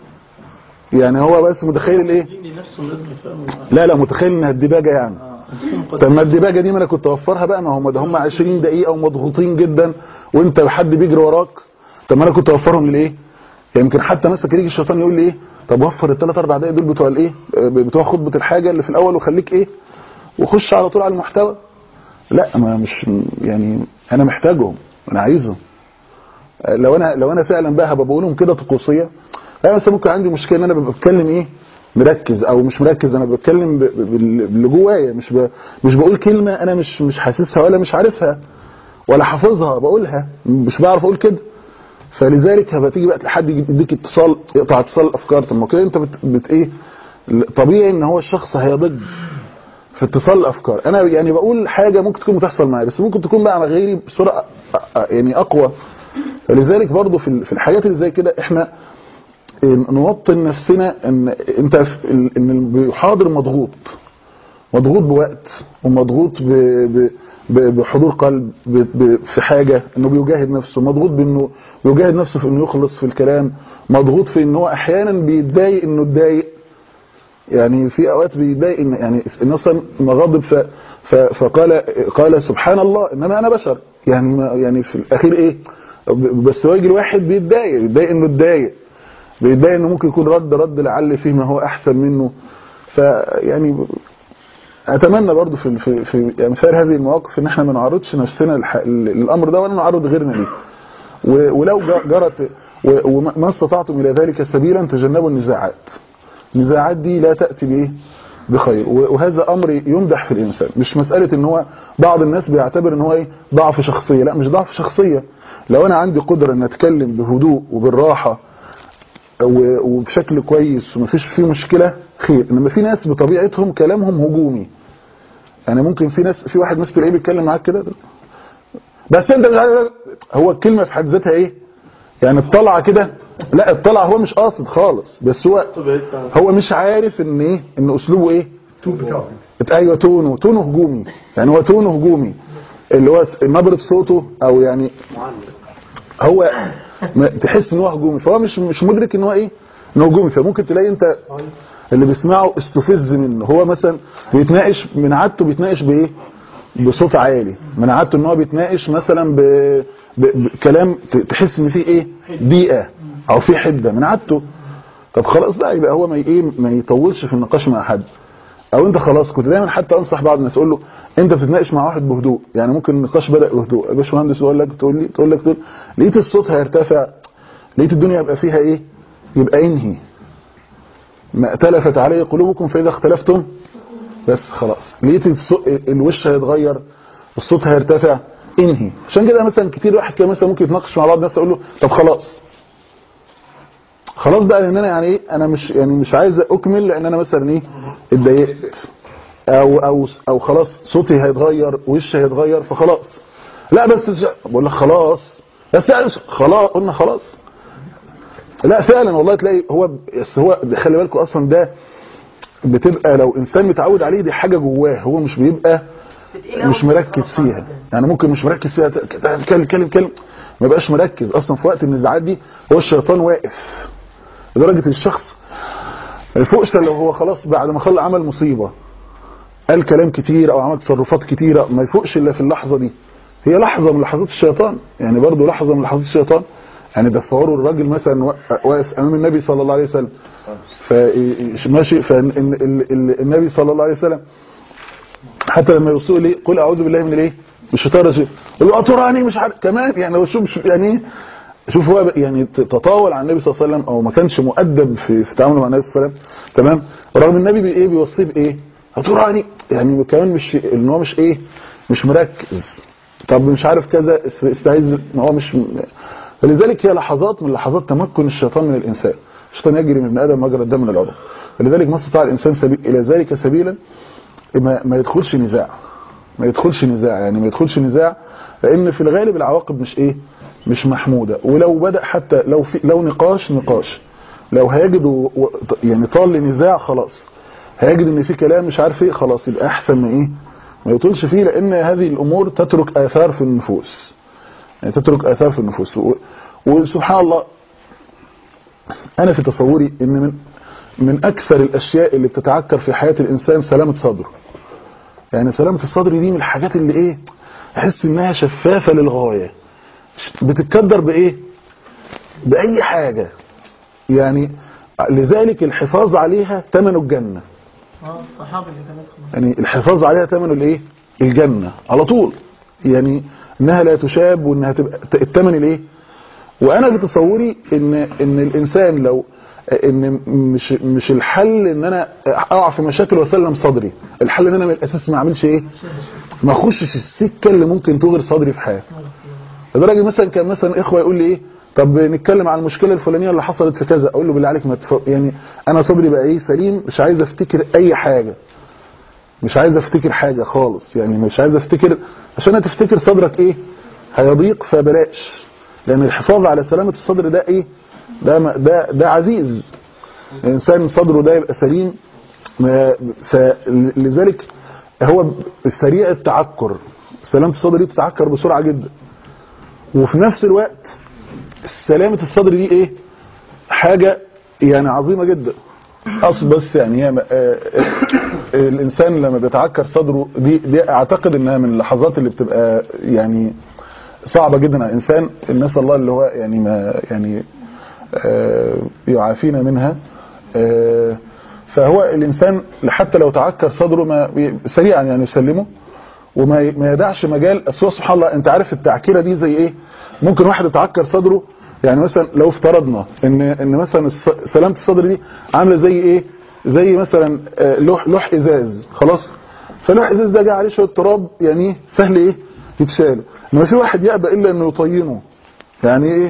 يعني هو بس متخيل الايه
الدين نفسه لازم يفهمه
لا لا متخيل انها الدباجه يعني طب ما الدباجه دي ما انا كنت اوفرها بقى ما هم ده هم 20 دقيقه ومضغوطين جدا وانت حد بيجري وراك طب ما انا كنت اوفرهم للايه يمكن حتى مثلا كان يجي الشيطان يقول لي ايه طب وفر الثلاث اربع دقايق دول بتوع الايه آه، بتوع خطبه الحاجه اللي في الاول وخليك ايه وخش على طول على المحتوى لا ما مش يعني انا محتاجهم انا عايزهم آه، لو انا لو انا فعلا بقى هبقى بقولهم كده طقوسيه انا مثلا ممكن عندي مشكله ان انا ببقى بتكلم ايه مركز او مش مركز انا بتكلم ب- ب- بال- باللي جوايا مش ب... مش بقول كلمه انا مش مش حاسسها ولا مش عارفها ولا حافظها بقولها مش بعرف اقول كده فلذلك هبقى تيجي بقى حد يديك اتصال يقطع اتصال الافكار طب ما كده انت بت, بت ايه طبيعي ان هو الشخص هيضج في اتصال الافكار انا يعني بقول حاجه ممكن تكون بتحصل معايا بس ممكن تكون بقى على غيري بسرعه أ- أ- يعني اقوى فلذلك برضو في ال- في الحاجات اللي زي كده احنا نوطن نفسنا ان انت في ال- ان اللي بيحاضر مضغوط مضغوط بوقت ومضغوط ب ب ب- بحضور قلب ب ب في حاجة انه بيجاهد نفسه مضغوط بانه بيجاهد نفسه في انه يخلص في الكلام مضغوط في ان هو احيانا بيتضايق انه اتضايق يعني في اوقات بيتضايق ان يعني مثلا مغضب ف ف فقال قال سبحان الله انما انا بشر يعني ما يعني في الاخير ايه ب- بس هو يجي الواحد بيتضايق بيتضايق انه اتضايق بيتضايق انه ممكن يكون رد رد لعل فيه ما هو احسن منه فيعني اتمنى برضو في في في يعني مثال هذه المواقف ان احنا ما نعرضش نفسنا للح- للامر ده ولا نعرض غيرنا ليه و- ولو ج- جرت و- وما استطعتم الى ذلك سبيلا تجنبوا النزاعات النزاعات دي لا تاتي بايه بخير و- وهذا امر يمدح في الانسان مش مساله ان هو بعض الناس بيعتبر ان هو ايه ضعف شخصيه لا مش ضعف شخصيه لو انا عندي قدره ان اتكلم بهدوء وبالراحه و- وبشكل كويس ومفيش فيه مشكله خير انما في ناس بطبيعتهم كلامهم هجومي يعني ممكن في ناس في واحد مثلا تلاقيه بيتكلم معاك كده بس انت مش عارف هو الكلمه في حد ذاتها ايه يعني الطلعه كده لا الطلعه هو مش قاصد خالص بس هو هو مش عارف ان ايه ان اسلوبه ايه
التون بتاعه
ايوه تونه تونه هجومي يعني هو تونه هجومي اللي هو س- نبره صوته او يعني هو م- تحس ان هو هجومي فهو مش مش مدرك ان هو ايه انه هجومي فممكن تلاقي انت اللي بيسمعه استفز منه هو مثلا بيتناقش من عادته بيتناقش بايه بصوت عالي من عادته ان هو بيتناقش مثلا ب... ب... بكلام ت- تحس ان فيه ايه ضيقه او فيه حده من عادته طب خلاص بقى يبقى هو ما ي- ايه ما يطولش في النقاش مع حد او انت خلاص كنت دايما حتى انصح بعض الناس اقول له انت بتتناقش مع واحد بهدوء يعني ممكن النقاش بدا بهدوء يا باشمهندس بقول لك تقول لي تقول لك تقول لقيت الصوت هيرتفع لقيت الدنيا يبقى فيها ايه يبقى انهي ما ائتلفت عليه قلوبكم فاذا اختلفتم بس خلاص لقيت الصو- الوش هيتغير الصوت هيرتفع انهي عشان كده مثلا كتير واحد كده مثلا ممكن يتناقش مع بعض ناس اقول له طب خلاص خلاص بقى لان انا يعني ايه انا مش يعني مش عايز اكمل لان انا مثلا ايه اتضايقت او او او خلاص صوتي هيتغير وشي هيتغير فخلاص لا بس ش- بقول لك خلاص بس يعني خلاص قلنا خلاص لا فعلا والله تلاقي هو بس هو خلي بالكم اصلا ده بتبقى لو انسان متعود عليه دي حاجه جواه هو مش بيبقى مش مركز فيها يعني ممكن مش مركز فيها كلم كلم كلم ما يبقاش مركز اصلا في وقت النزاعات دي هو الشيطان واقف لدرجه الشخص ما يفوقش لو هو خلاص بعد ما خلى عمل مصيبه قال كلام كتير او عمل تصرفات كتيره ما يفوقش الا في اللحظه دي هي لحظه من لحظات الشيطان يعني برضو لحظه من لحظات الشيطان يعني ده تصوروا الراجل مثلا واقف امام النبي صلى الله عليه وسلم فماشي فالنبي صلى الله عليه وسلم حتى لما يوصلوا لي قل اعوذ بالله من الايه من الشيطان الرجيم يقول له اطراني مش عارف كمان يعني هو شوف يعني إيه؟ شوف هو يعني تطاول على النبي صلى الله عليه وسلم او ما كانش مؤدب في في تعامله مع النبي صلى الله عليه وسلم تمام رغم النبي بي ايه بيوصيه بايه اطراني يعني كمان مش ان هو مش ايه مش مركز طب مش عارف كذا استعيذ ما هو مش فلذلك هي لحظات من لحظات تمكن الشيطان من الانسان الشيطان يجري من ابن ادم مجرى الدم من العروق فلذلك ما استطاع الانسان سبيل الى ذلك سبيلا ما, ما يدخلش نزاع ما يدخلش نزاع يعني ما يدخلش نزاع لان في الغالب العواقب مش ايه مش محمودة ولو بدأ حتى لو في لو نقاش نقاش لو هيجد و- و- يعني طال لنزاع خلاص هيجد ان في كلام مش عارف ايه خلاص يبقى احسن من ايه ما يطولش فيه لان هذه الامور تترك اثار في النفوس يعني تترك اثار في النفوس و- وسبحان الله انا في تصوري ان من من اكثر الاشياء اللي بتتعكر في حياة الانسان سلامة صدره يعني سلامة الصدر دي من الحاجات اللي ايه تحس انها شفافة للغاية بتتكدر بايه باي حاجة يعني لذلك الحفاظ عليها ثمن الجنة
اه الصحابي اللي كان يدخل
يعني الحفاظ عليها ثمن الايه الجنة على طول يعني انها لا تشاب وانها تبقى الثمن الايه وانا في تصوري ان ان الانسان لو ان مش مش الحل ان انا اقع في مشاكل واسلم صدري الحل ان انا من الاساس ما اعملش ايه ما اخشش السكه اللي ممكن تغر صدري في حياتي لدرجه مثلا كان مثلا اخوه يقول لي ايه طب نتكلم عن المشكله الفلانيه اللي حصلت في كذا اقول له بالله عليك ما تف... يعني انا صدري بقى ايه سليم مش عايز افتكر اي حاجه مش عايز افتكر حاجه خالص يعني مش عايز افتكر عشان تفتكر صدرك ايه هيضيق فبلاش لان الحفاظ على سلامه الصدر ده ايه ده ما- ده ده عزيز الانسان صدره ده يبقى سليم ما- فلذلك هو سريع التعكر سلامه الصدر دي بتتعكر بسرعه جدا وفي نفس الوقت سلامه الصدر دي ايه حاجه يعني عظيمه جدا اصل بس يعني هي آه، آه، الانسان لما بيتعكر صدره دي دي اعتقد انها من اللحظات اللي بتبقى يعني صعبه جدا على الانسان الناس الله اللي هو يعني ما يعني آه، يعافينا منها آه، فهو الانسان حتى لو تعكر صدره ما سريعا يعني يسلمه وما ما يدعش مجال اصل هو سبحان الله انت عارف التعكيره دي زي ايه ممكن واحد يتعكر صدره يعني مثلا لو افترضنا ان ان مثلا الص- سلامه الصدر دي عامله زي ايه زي مثلا آه، لوح لوح ازاز خلاص فلوح ازاز ده جه عليه شويه تراب يعني إيه؟ سهل ايه يتشال انما في واحد يأبى الا انه يطينه يعني ايه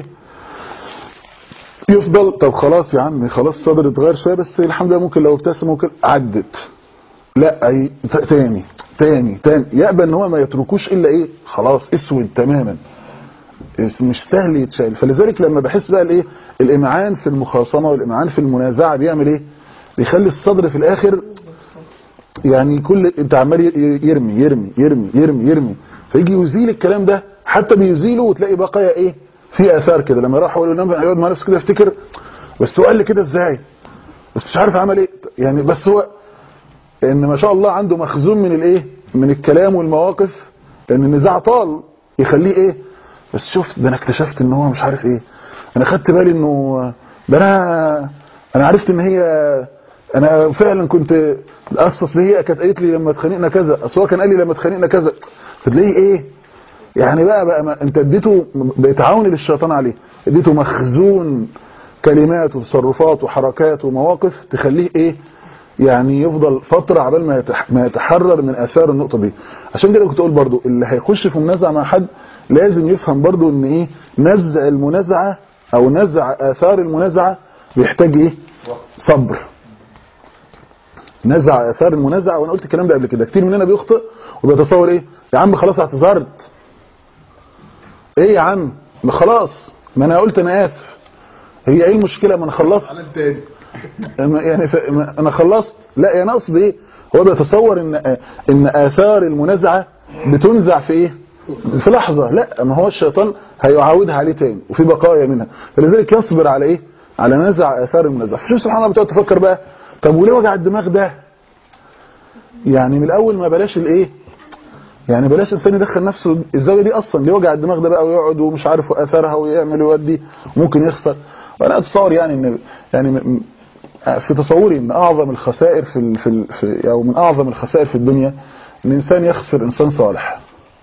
يفضل طب خلاص يا عم خلاص صدر اتغير شويه بس الحمد لله ممكن لو ابتسم ممكن عدت لا اي ت- تاني تاني تاني يأبى ان هو ما يتركوش الا ايه خلاص اسود تماما اس- مش سهل يتشال فلذلك لما بحس بقى الايه الامعان في المخاصمه والامعان في المنازعه بيعمل ايه بيخلي الصدر في الاخر يعني كل انت عمال ي- يرمي يرمي يرمي يرمي يرمي فيجي يزيل الكلام ده حتى بيزيله وتلاقي بقايا ايه في اثار كده لما راح هو ينام يقعد مع نفسه كده يفتكر بس هو قال لي كده ازاي بس مش عارف عمل ايه يعني بس هو ان ما شاء الله عنده مخزون من الايه من الكلام والمواقف لان النزاع طال يخليه ايه بس شفت ده انا اكتشفت ان هو مش عارف ايه انا خدت بالي انه ده انا انا عرفت ان هي انا فعلا كنت اصل هي كانت قالت لي لما اتخانقنا كذا اصل هو كان قال لي لما اتخانقنا كذا فتلاقيه ايه يعني بقى بقى ما انت اديته بقيت عون للشيطان عليه اديته مخزون كلمات وتصرفات وحركات ومواقف تخليه ايه يعني يفضل فترة عبال ما يتح- ما يتحرر من اثار النقطة دي عشان كده كنت اقول برضو اللي هيخش في منازعة مع حد لازم يفهم برضو ان ايه نزع المنازعة او نزع اثار المنازعة بيحتاج ايه صبر نزع اثار المنازعة وانا قلت الكلام ده قبل كده كتير مننا بيخطئ وبيتصور ايه يا عم خلاص اعتذرت ايه يا عم ما خلاص ما انا قلت انا اسف هي ايه المشكلة ما انا خلصت
على التاني
أما يعني ف... ما انا خلصت لا يا نقص بايه هو بيتصور ان ان اثار المنازعه بتنزع في ايه في لحظه لا ما هو الشيطان هيعاودها عليه تاني وفي بقايا منها فلذلك يصبر على ايه على نزع اثار المنازعه فشوف سبحان الله بتقعد تفكر بقى طب وليه وجع الدماغ ده يعني من الاول ما بلاش الايه يعني بلاش الانسان يدخل نفسه الزاويه دي اصلا ليه وجع الدماغ ده بقى ويقعد ومش عارف اثارها ويعمل ويودي ممكن يخسر وانا اتصور يعني ان يعني م- م- في تصوري ان اعظم الخسائر في ال في, ال في او من اعظم الخسائر في الدنيا ان انسان يخسر انسان صالح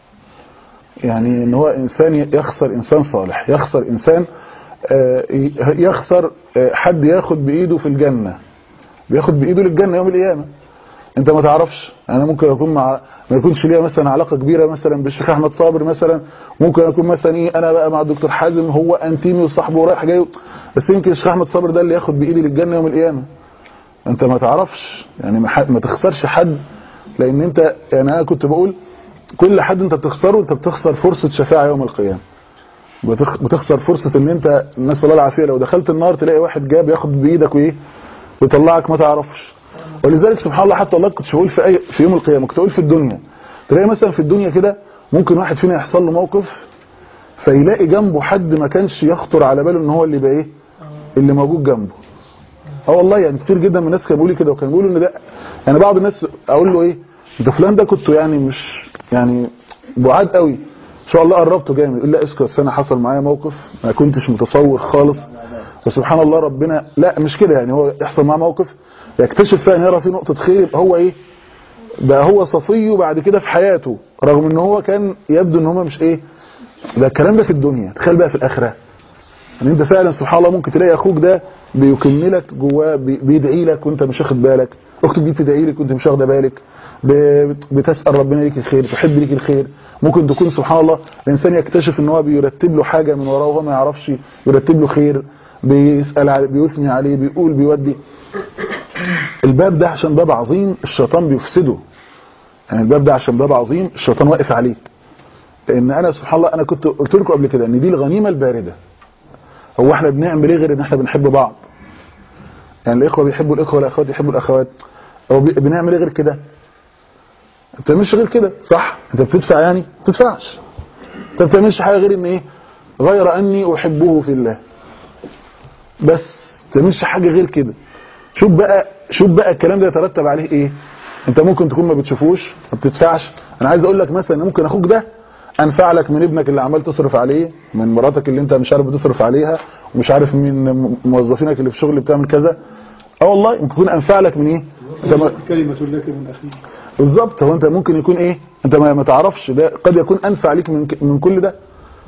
يعني ان هو انسان يخسر انسان صالح يخسر انسان آه، يخسر آه، حد ياخد بايده في الجنه بياخد بايده للجنه يوم القيامه انت ما تعرفش انا ممكن اكون مع ما يكونش ليا مثلا علاقه كبيره مثلا بالشيخ احمد صابر مثلا ممكن اكون مثلا ايه انا بقى مع الدكتور حازم هو انتيمي وصاحبه ورايح جاي بس يمكن الشيخ احمد صابر ده اللي ياخد بايدي للجنه يوم القيامه انت ما تعرفش يعني ما, حد ما تخسرش حد لان انت يعني انا كنت بقول كل حد انت بتخسره انت بتخسر فرصه شفاعه يوم القيامه بتخ- بتخسر فرصه ان انت الناس الله العافيه لو دخلت النار تلاقي واحد جاب ياخد بايدك وايه ويطلعك ما تعرفش ولذلك سبحان الله حتى والله كنت بقول في اي في يوم القيامه كنت بقول في الدنيا تلاقي مثلا في الدنيا كده ممكن واحد فينا يحصل له موقف فيلاقي جنبه حد ما كانش يخطر على باله ان هو اللي يبقى ايه اللي موجود جنبه اه والله يعني كتير جدا من الناس كانوا بيقولوا لي كده وكانوا بيقولوا ان ده يعني بعض الناس اقول له ايه انت فلان ده كنت يعني مش يعني بعاد قوي ان شاء الله قربته جامد يقول لا اسكت السنه حصل معايا موقف ما كنتش متصور خالص وسبحان الله ربنا لا مش كده يعني هو يحصل معاه موقف يكتشف فعلا يرى فيه نقطه خير هو ايه بقى هو صفيه بعد كده في حياته رغم ان هو كان يبدو ان هو مش ايه ده الكلام ده في الدنيا تخيل بقى في الاخره ان انت فعلا سبحان الله ممكن تلاقي اخوك ده بيكن لك جواه بي- بيدعي لك وانت مش واخد بالك اختك دي بتدعي لك وانت مش واخده بالك ب- بتسال ربنا ليك الخير تحب ليك الخير ممكن تكون سبحان الله الانسان يكتشف ان هو بيرتب له حاجه من وراه وهو ما يعرفش يرتب له خير بيسال عليه بيثني عليه بيقول بيودي الباب ده عشان باب عظيم الشيطان بيفسده يعني الباب ده عشان باب عظيم الشيطان واقف عليه لان انا سبحان الله انا كنت قلت لكم قبل كده ان دي الغنيمه البارده هو احنا بنعمل ايه غير ان احنا بنحب بعض يعني الاخوه بيحبوا الاخوه والاخوات يحبوا الاخوات هو بي- بنعمل ايه غير كده ما بتعملش غير كده صح انت بتدفع يعني ما بتدفعش انت ما بتعملش حاجه غير ان ايه غير اني احبه في الله بس ما بتعملش حاجه غير كده شوف بقى شوف بقى الكلام ده يترتب عليه ايه انت ممكن تكون ما بتشوفوش ما بتدفعش انا عايز اقول لك مثلا إن ممكن اخوك ده انفع لك من ابنك اللي عمال تصرف عليه من مراتك اللي انت مش عارف بتصرف عليها ومش عارف من موظفينك اللي في شغل بتعمل كذا اه والله ممكن يكون انفع لك من ايه انت ما-
كلمة لك من أخيك
بالظبط هو انت ممكن يكون ايه انت ما ما تعرفش ده قد يكون انفع ليك من ك- من كل ده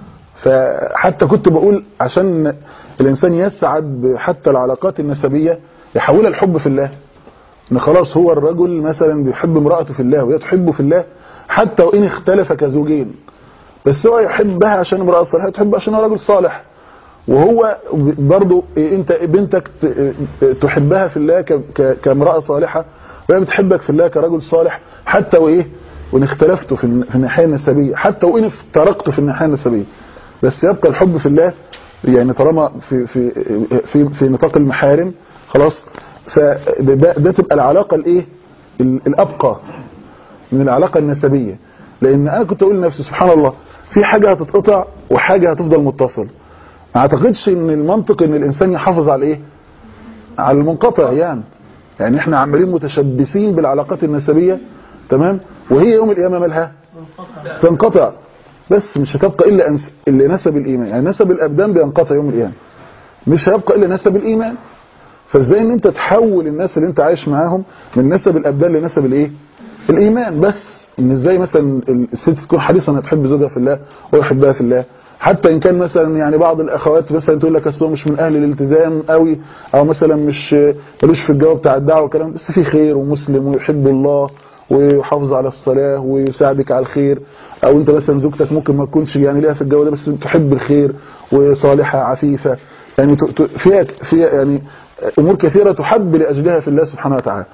فحتى كنت بقول عشان الانسان يسعد حتى العلاقات النسبيه يحولها الحب في الله ان خلاص هو الرجل مثلا بيحب امراته في الله وهي تحبه في الله حتى وان اختلف كزوجين بس هو يحبها عشان امراه صالحه تحب عشان هو رجل صالح وهو برضو انت بنتك ت- تحبها في الله ك- ك- كامراه صالحه وهي بتحبك في الله كرجل صالح حتى وايه وان اختلفتوا في الن- في الناحيه النسبيه حتى وان افترقتوا في الناحيه النسبيه بس يبقى الحب في الله يعني طالما في في في في نطاق المحارم خلاص فده ده, ده تبقى العلاقه الايه ال- الابقى من العلاقه النسبيه لان انا كنت اقول لنفسي سبحان الله في حاجه هتتقطع وحاجه هتفضل متصل ما اعتقدش ان المنطق ان الانسان يحافظ على ايه على المنقطع يعني يعني احنا عمالين متشبثين بالعلاقات النسبيه تمام وهي يوم القيامه مالها تنقطع بس مش هتبقى الا أنس... الا نسب الايمان يعني نسب الابدان بينقطع يوم القيامه مش هيبقى الا نسب الايمان فازاي ان انت تحول الناس اللي انت عايش معاهم من نسب الابدان لنسب الايه الايمان بس ان ازاي مثلا الست تكون حريصه انها تحب زوجها في الله ويحبها في الله حتى ان كان مثلا يعني بعض الاخوات مثلا تقول لك اصل هو مش من اهل الالتزام قوي او مثلا مش ملوش في الجواب بتاع الدعوه والكلام بس في خير ومسلم ويحب الله ويحافظ على الصلاه ويساعدك على الخير او انت مثلا زوجتك ممكن ما تكونش يعني ليها في الجو ده بس تحب الخير وصالحه عفيفه يعني ت- ت- فيها فيها يعني امور كثيره تحب لاجلها في الله سبحانه وتعالى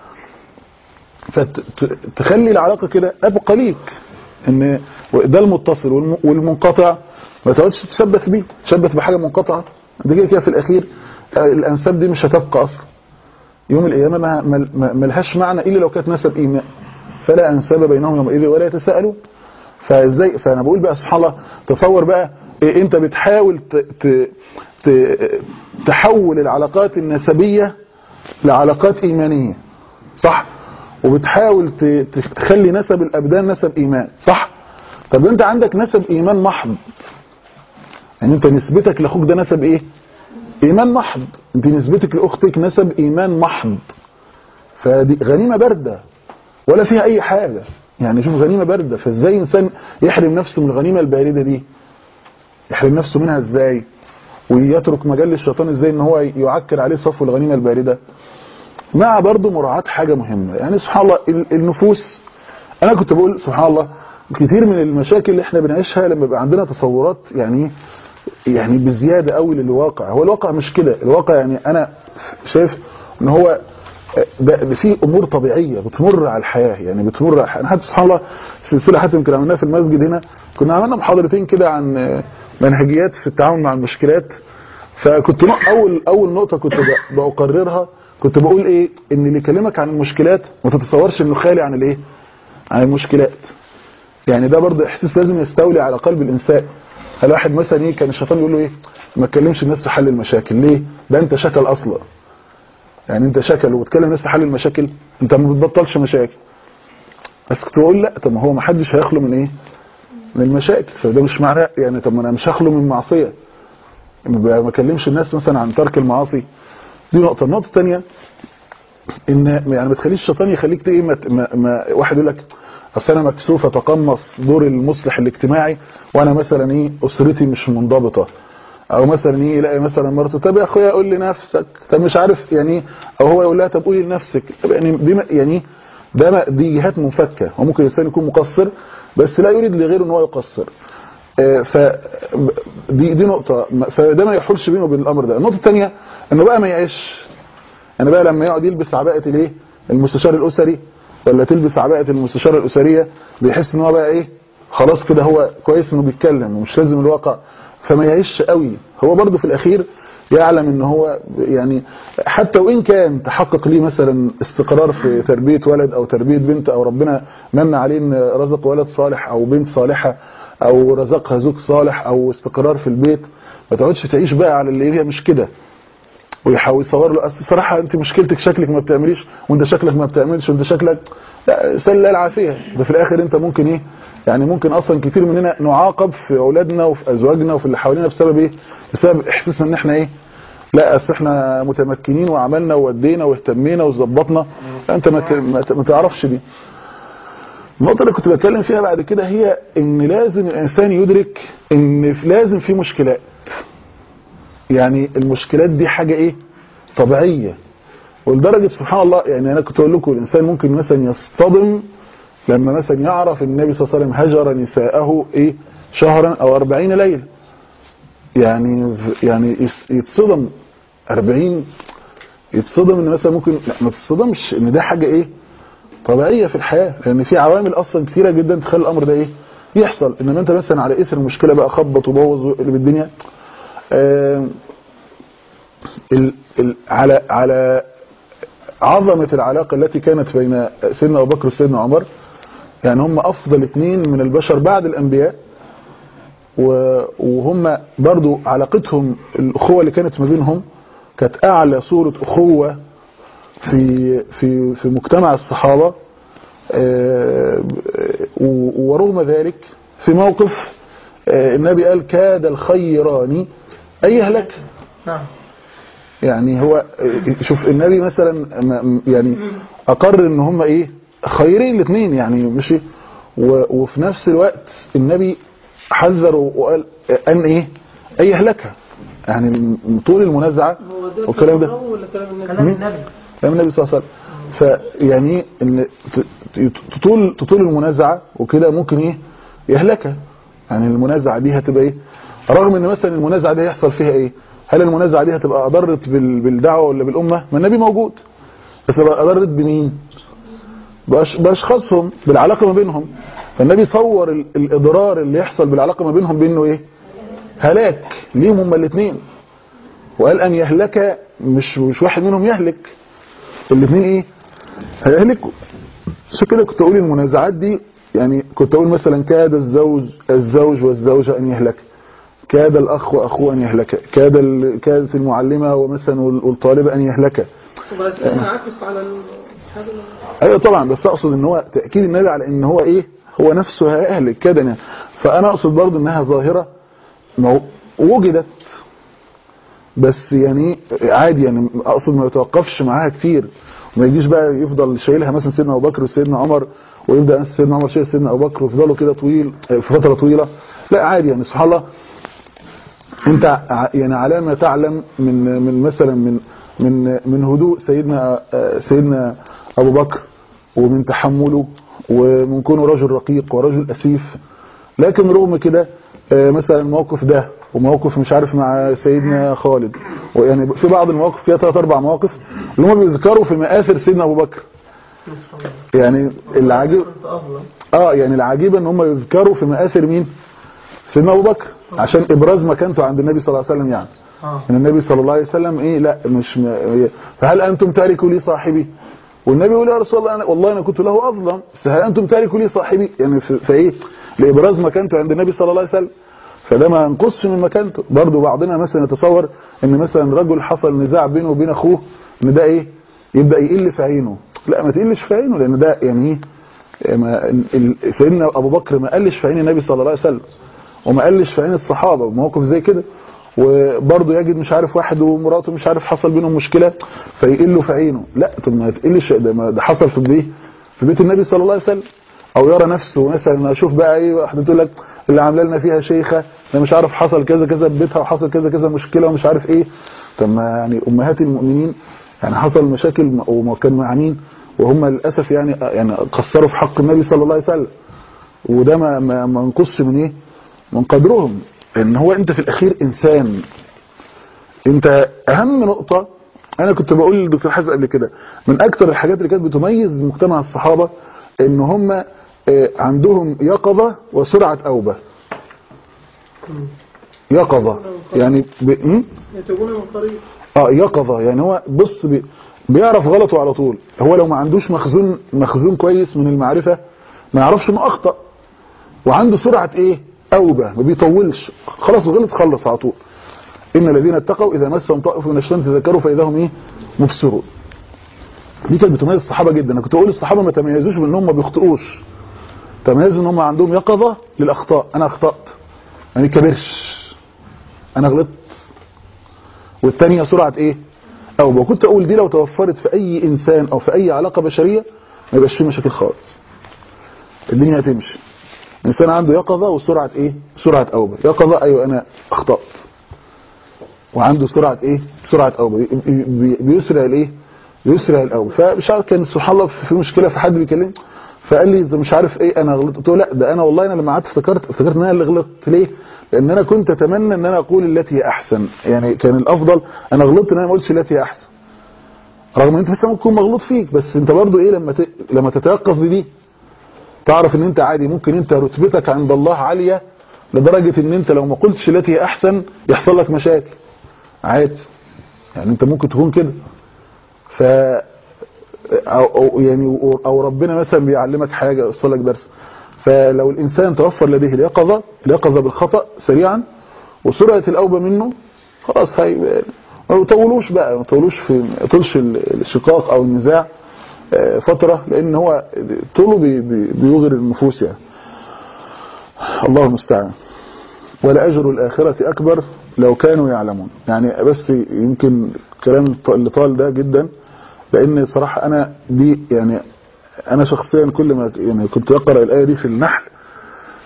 فتخلي العلاقه كده ابقى ليك ان ده المتصل والم- والمنقطع ما تقعدش تشبث بيه تشبث بحاجه منقطعه انت كده كده في الاخير آه، الانساب دي مش هتبقى اصلا يوم القيامه ما ما- ما- ملهاش معنى الا لو كانت نسب ايمان فلا انساب بينهم يومئذ ولا يتساءلون فازاي فانا بقول بقى سبحان الله تصور بقى إيه انت بتحاول ت... ت... ت... تحول العلاقات النسبيه لعلاقات ايمانيه صح وبتحاول ت... ت- تخلي نسب الابدان نسب ايمان صح طب انت عندك نسب ايمان محض يعني انت نسبتك لاخوك ده نسب ايه ايمان محض انت نسبتك لاختك نسب ايمان محض فدي غنيمه بارده ولا فيها اي حاجه يعني شوف غنيمه بارده فازاي انسان يحرم نفسه من الغنيمه البارده دي يحرم نفسه منها ازاي ويترك مجال للشيطان ازاي ان هو يعكر عليه صفو الغنيمه البارده مع برضه مراعاه حاجه مهمه يعني سبحان الله ال- النفوس انا كنت بقول سبحان الله كتير من المشاكل اللي احنا بنعيشها لما يبقى عندنا تصورات يعني يعني بزياده قوي للواقع هو الواقع مش كده الواقع يعني انا شايف ان هو ده ده في امور طبيعيه بتمر على الحياه يعني بتمر على الحياه أنا حتى سبحان الله سلسله حتى يمكن عملناها في المسجد هنا كنا عملنا محاضرتين كده عن منهجيات في التعامل مع المشكلات فكنت نق- اول اول نقطه كنت ب- بقررها كنت بقول ايه ان اللي يكلمك عن المشكلات ما تتصورش انه خالي عن الايه عن المشكلات يعني ده برضه احساس لازم يستولي على قلب الانسان هل واحد مثلا ايه كان الشيطان يقول له ايه ما تكلمش الناس في حل المشاكل ليه ده انت شكل اصلا يعني انت شكل وبتكلم الناس في حل المشاكل انت ما بتبطلش مشاكل بس كنت بقول لا طب ما هو ما حدش هيخلو من ايه من المشاكل فده مش معناه يعني طب ما انا مش هخلو من معصيه ما ما اكلمش الناس مثلا عن ترك المعاصي دي نقطه النقطه الثانيه ان يعني ما تخليش الشيطان يخليك ايه ما, ما, ما واحد يقول لك اصل انا مكسوف اتقمص دور المصلح الاجتماعي وانا مثلا ايه اسرتي مش منضبطه او مثلا ايه يلاقي مثلا مرته طب يا اخويا قول لي نفسك طب مش عارف يعني إيه؟ او هو يقول لها طب قولي لنفسك طب يعني دي ما- يعني ده ما- دي جهات منفكه هو ممكن الانسان يكون مقصر بس لا يريد لغيره ان هو يقصر آه، ف دي دي نقطه فده ما يحولش بينه وبين الامر ده النقطه الثانيه انه بقى ما يعيش يعني بقى لما يقعد يلبس عباءه الايه المستشار الاسري ولا تلبس عباءه المستشاره الاسريه بيحس ان هو بقى ايه خلاص كده هو كويس انه بيتكلم ومش لازم الواقع فما يعيش قوي هو برضه في الاخير يعلم ان هو يعني حتى وان كان تحقق ليه مثلا استقرار في تربيه ولد او تربيه بنت او ربنا من عليه ان رزق ولد صالح او بنت صالحه او رزقها زوج صالح او استقرار في البيت ما تقعدش تعيش بقى على اللي هي مش كده ويحاول يصور له اصل صراحه انت مشكلتك شكلك ما بتعمليش وانت شكلك ما بتعملش وانت شكلك لا سل الله العافيه ده في الاخر انت ممكن ايه يعني ممكن اصلا كتير مننا نعاقب في اولادنا وفي ازواجنا وفي اللي حوالينا بسبب ايه بسبب احساسنا ان احنا ايه لا اصل احنا متمكنين وعملنا وودينا واهتمينا وظبطنا لا، انت ما ت- ما ت- ما تعرفش دي النقطه اللي كنت بتكلم فيها بعد كده هي ان لازم الانسان يدرك ان لازم في مشكلات يعني المشكلات دي حاجة ايه طبيعية ولدرجة سبحان الله يعني انا كنت اقول لكم الانسان ممكن مثلا يصطدم لما مثلا يعرف النبي صلى الله عليه وسلم هجر نساءه ايه شهرا او أربعين ليلة يعني يعني يس- يتصدم أربعين يتصدم ان مثلا ممكن لا ما تتصدمش ان ده حاجة ايه طبيعية في الحياة لان في عوامل اصلا كثيرة جدا تخلي الامر ده ايه يحصل انما انت مثلا على اثر المشكلة بقى خبط وبوظ وقلب الدنيا آم، ال ال على على عظمة العلاقة التي كانت بين سيدنا أبو بكر وسيدنا عمر يعني هم أفضل اثنين من البشر بعد الأنبياء و- وهم برضو علاقتهم الأخوة اللي كانت ما بينهم كانت أعلى صورة أخوة في في في مجتمع الصحابة آه، و- ورغم ذلك في موقف آه، النبي قال كاد الخيران أن يهلك
نعم
يعني هو شوف النبي مثلا م- يعني اقر ان هم ايه خيرين الاثنين يعني مش و- وفي نفس الوقت النبي حذر وقال ان ايه اي هلكها يعني من طول المنازعه
هو ده
والكلام ده
كلام ولا كلام النبي؟
كلام النبي كلام النبي صلى الله عليه وسلم فيعني ان ت- ت- تطول تطول المنازعه وكده ممكن ايه يهلكها يعني المنازعه دي هتبقى ايه رغم ان مثلا المنازعه دي هيحصل فيها ايه هل المنازعه دي هتبقى اضرت بال- بالدعوه ولا بالامه ما النبي موجود بس تبقى اضرت بمين بأش- باشخاصهم بالعلاقه ما بينهم فالنبي صور ال- الاضرار اللي يحصل بالعلاقه ما بينهم بانه ايه هلاك ليهم هما الاثنين وقال ان يهلك مش مش واحد منهم يهلك الاثنين ايه هيهلكوا عشان كده كنت اقول المنازعات دي يعني كنت اقول مثلا كاد الزوج الزوج والزوجه ان يهلك كاد الاخ واخوه ان يهلك كاد ال- كادت المعلمه ومثلا وال- والطالبه ان يهلك
وبعد كده انعكس على ال- هذا ال-
ايوه طبعا بس اقصد ان هو تاكيد النبي على ان هو ايه هو نفسه هيهلك كده يعني. فانا اقصد برضه انها ظاهره مو- وجدت بس يعني عادي يعني اقصد ما يتوقفش معاها كتير وما يجيش بقى يفضل شايلها مثلا سيدنا ابو بكر وسيدنا عمر ويبدا مثلا سيدنا عمر شايل سيدنا ابو بكر ويفضلوا كده طويل في فتره طويله لا عادي يعني سبحان الله انت ع- يعني على ما تعلم من من مثلا من من من هدوء سيدنا آه، سيدنا ابو بكر ومن تحمله ومن كونه رجل رقيق ورجل اسيف لكن رغم كده آه، مثلا الموقف ده وموقف مش عارف مع سيدنا خالد ويعني في بعض المواقف فيها ثلاث اربع مواقف اللي هم بيذكروا في مآثر سيدنا ابو بكر يعني العجيب اه يعني العجيب ان هم يذكروا في مآثر مين سيدنا ابو بكر عشان ابراز مكانته عند النبي صلى الله عليه وسلم يعني ان النبي صلى الله عليه وسلم ايه لا مش م... فهل انتم تاركوا لي صاحبي والنبي يقول يا رسول الله أنا والله انا كنت له اظلم بس هل انتم تاركوا لي صاحبي يعني في- فايه لابراز مكانته عند النبي صلى الله عليه وسلم فده ما ينقصش من مكانته برضه بعضنا مثلا يتصور ان مثلا رجل حصل نزاع بينه وبين اخوه ان ده ايه يبدا يقل في عينه لا ما تقلش في عينه لان ده يعني ايه ما- ال- سيدنا ابو بكر ما قلش في عين النبي صلى الله عليه وسلم وما قلش في عين الصحابه بمواقف زي كده وبرضه يجد مش عارف واحد ومراته مش عارف حصل بينهم مشكله فيقلوا في عينه لا طب ما تقلش ده, ما ده حصل في بيه في بيت النبي صلى الله عليه وسلم او يرى نفسه مثلا اشوف بقى ايه واحده تقول لك اللي عامله لنا فيها شيخه انا مش عارف حصل كذا كذا في بيتها وحصل كذا كذا مشكله ومش عارف ايه طب ما يعني امهات المؤمنين يعني حصل مشاكل وما كان مع مين وهم للاسف يعني يعني قصروا في حق النبي صلى الله عليه وسلم وده ما ما ما ينقصش من ايه من قدرهم ان هو انت في الاخير انسان انت اهم نقطة انا كنت بقول للدكتور حازم قبل كده من اكتر الحاجات اللي كانت بتميز مجتمع الصحابة ان هم آه، عندهم يقظة وسرعة اوبة يقظة يعني ب... م?
يتوبون من قريب
اه يقظة يعني هو بص بي... بيعرف غلطه على طول هو لو ما عندوش مخزون مخزون كويس من المعرفة ما يعرفش انه اخطأ وعنده سرعة ايه اوبة ما بيطولش خلاص غلط خلص على طول ان الذين اتقوا اذا مسهم طائف من الشيطان تذكروا فاذا هم ايه مبصرون دي كانت بتميز الصحابه جدا انا كنت اقول الصحابه ما تميزوش بان هم ما بيخطئوش تميزوا ان هم عندهم يقظه للاخطاء انا اخطات ما يكبرش انا غلطت والثانيه سرعه ايه او وكنت اقول دي لو توفرت في اي انسان او في اي علاقه بشريه ما يبقاش فيه مشاكل خالص الدنيا هتمشي الانسان عنده يقظه وسرعه ايه سرعه اوبه يقظه ايوه انا اخطات وعنده سرعه ايه سرعه اوبه بي- بي- بيسرع الايه يسرع الاول فمش عارف كان سبحان الله في مشكله في حد بيكلمني فقال لي انت مش عارف ايه انا غلطت قلت له لا ده انا والله انا لما قعدت افتكرت افتكرت ان انا اللي غلطت ليه لان انا كنت اتمنى ان انا اقول التي هي احسن يعني كان الافضل انا غلطت ان انا ما قلتش التي هي احسن رغم ان انت مثلا ممكن تكون مغلوط فيك بس انت برضو ايه لما ت... لما تتيقظ لدي تعرف ان انت عادي ممكن انت رتبتك عند الله عاليه لدرجه ان انت لو ما قلتش التي هي احسن يحصل لك مشاكل عادي يعني انت ممكن تكون كده ف أو, أو يعني او ربنا مثلا بيعلمك حاجه يوصل لك درس فلو الانسان توفر لديه اليقظه اليقظه بالخطا سريعا وسرعه الاوبه منه خلاص هي ما يطولوش بقى ما يطولوش في ما يطولش الشقاق او النزاع آه، فتره لان هو طوله بي- بي- بيغر النفوس يعني الله المستعان ولأجر الآخرة أكبر لو كانوا يعلمون يعني بس يمكن كلام اللي طال ده جدا لأن صراحة أنا دي يعني أنا شخصيا كل ما يعني كنت أقرأ الآية دي في النحل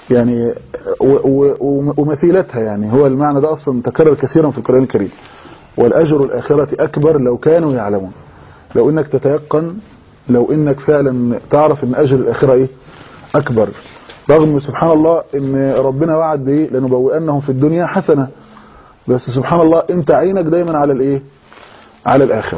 يعني و- و- و- ومثيلتها يعني هو المعنى ده اصلا متكرر كثيرا في القرآن الكريم والاجر الاخرة اكبر لو كانوا يعلمون لو انك تتيقن لو انك فعلا تعرف ان اجر الاخرة ايه اكبر رغم سبحان الله ان ربنا وعد بايه لنبوئنهم في الدنيا حسنة بس سبحان الله انت عينك دايما على الايه على الاخره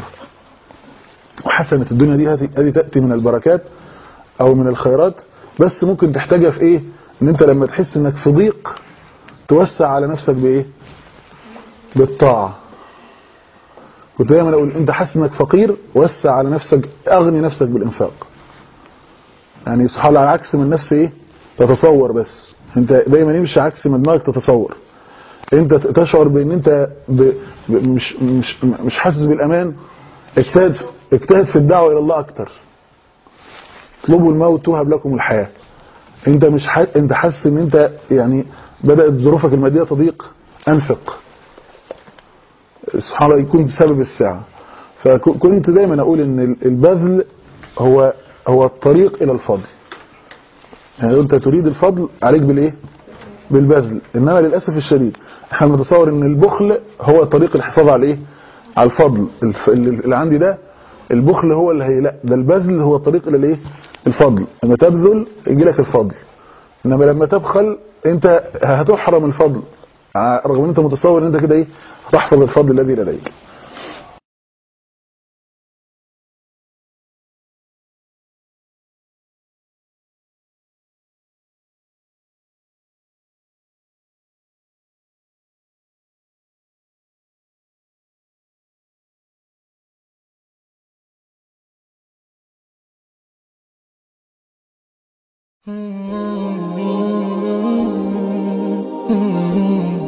وحسنة الدنيا دي هذه هذه تأتي من البركات او من الخيرات بس ممكن تحتاجها في ايه ان انت لما تحس انك في ضيق توسع على نفسك بايه بالطاعة كنت دايما اقول انت حاسس انك فقير وسع على نفسك اغني نفسك بالانفاق يعني سبحان الله على عكس من نفس ايه تتصور بس انت دايما يمشي عكس ما دماغك تتصور انت تشعر بان انت ب... ب... مش مش مش حاسس بالامان اجتهد اجتهد في الدعوه الى الله اكتر اطلبوا الموت توهب لكم الحياه انت مش ح... انت حاسس ان انت يعني بدات ظروفك الماديه تضيق انفق سبحان الله يكون سبب الساعه فكنت دايما اقول ان البذل هو هو الطريق الى الفضل يعني لو انت تريد الفضل عليك بالايه بالبذل انما للاسف الشديد احنا بنتصور ان البخل هو طريق الحفاظ على ايه على الفضل الف... اللي عندي ده البخل هو اللي هي لا ده البذل هو الطريق الى الايه الفضل لما تبذل يجي لك الفضل انما لما تبخل انت هتحرم الفضل رغم ان انت متصور ان انت كده ايه تحفظ الفضل الذي لديك
Mm-hmm.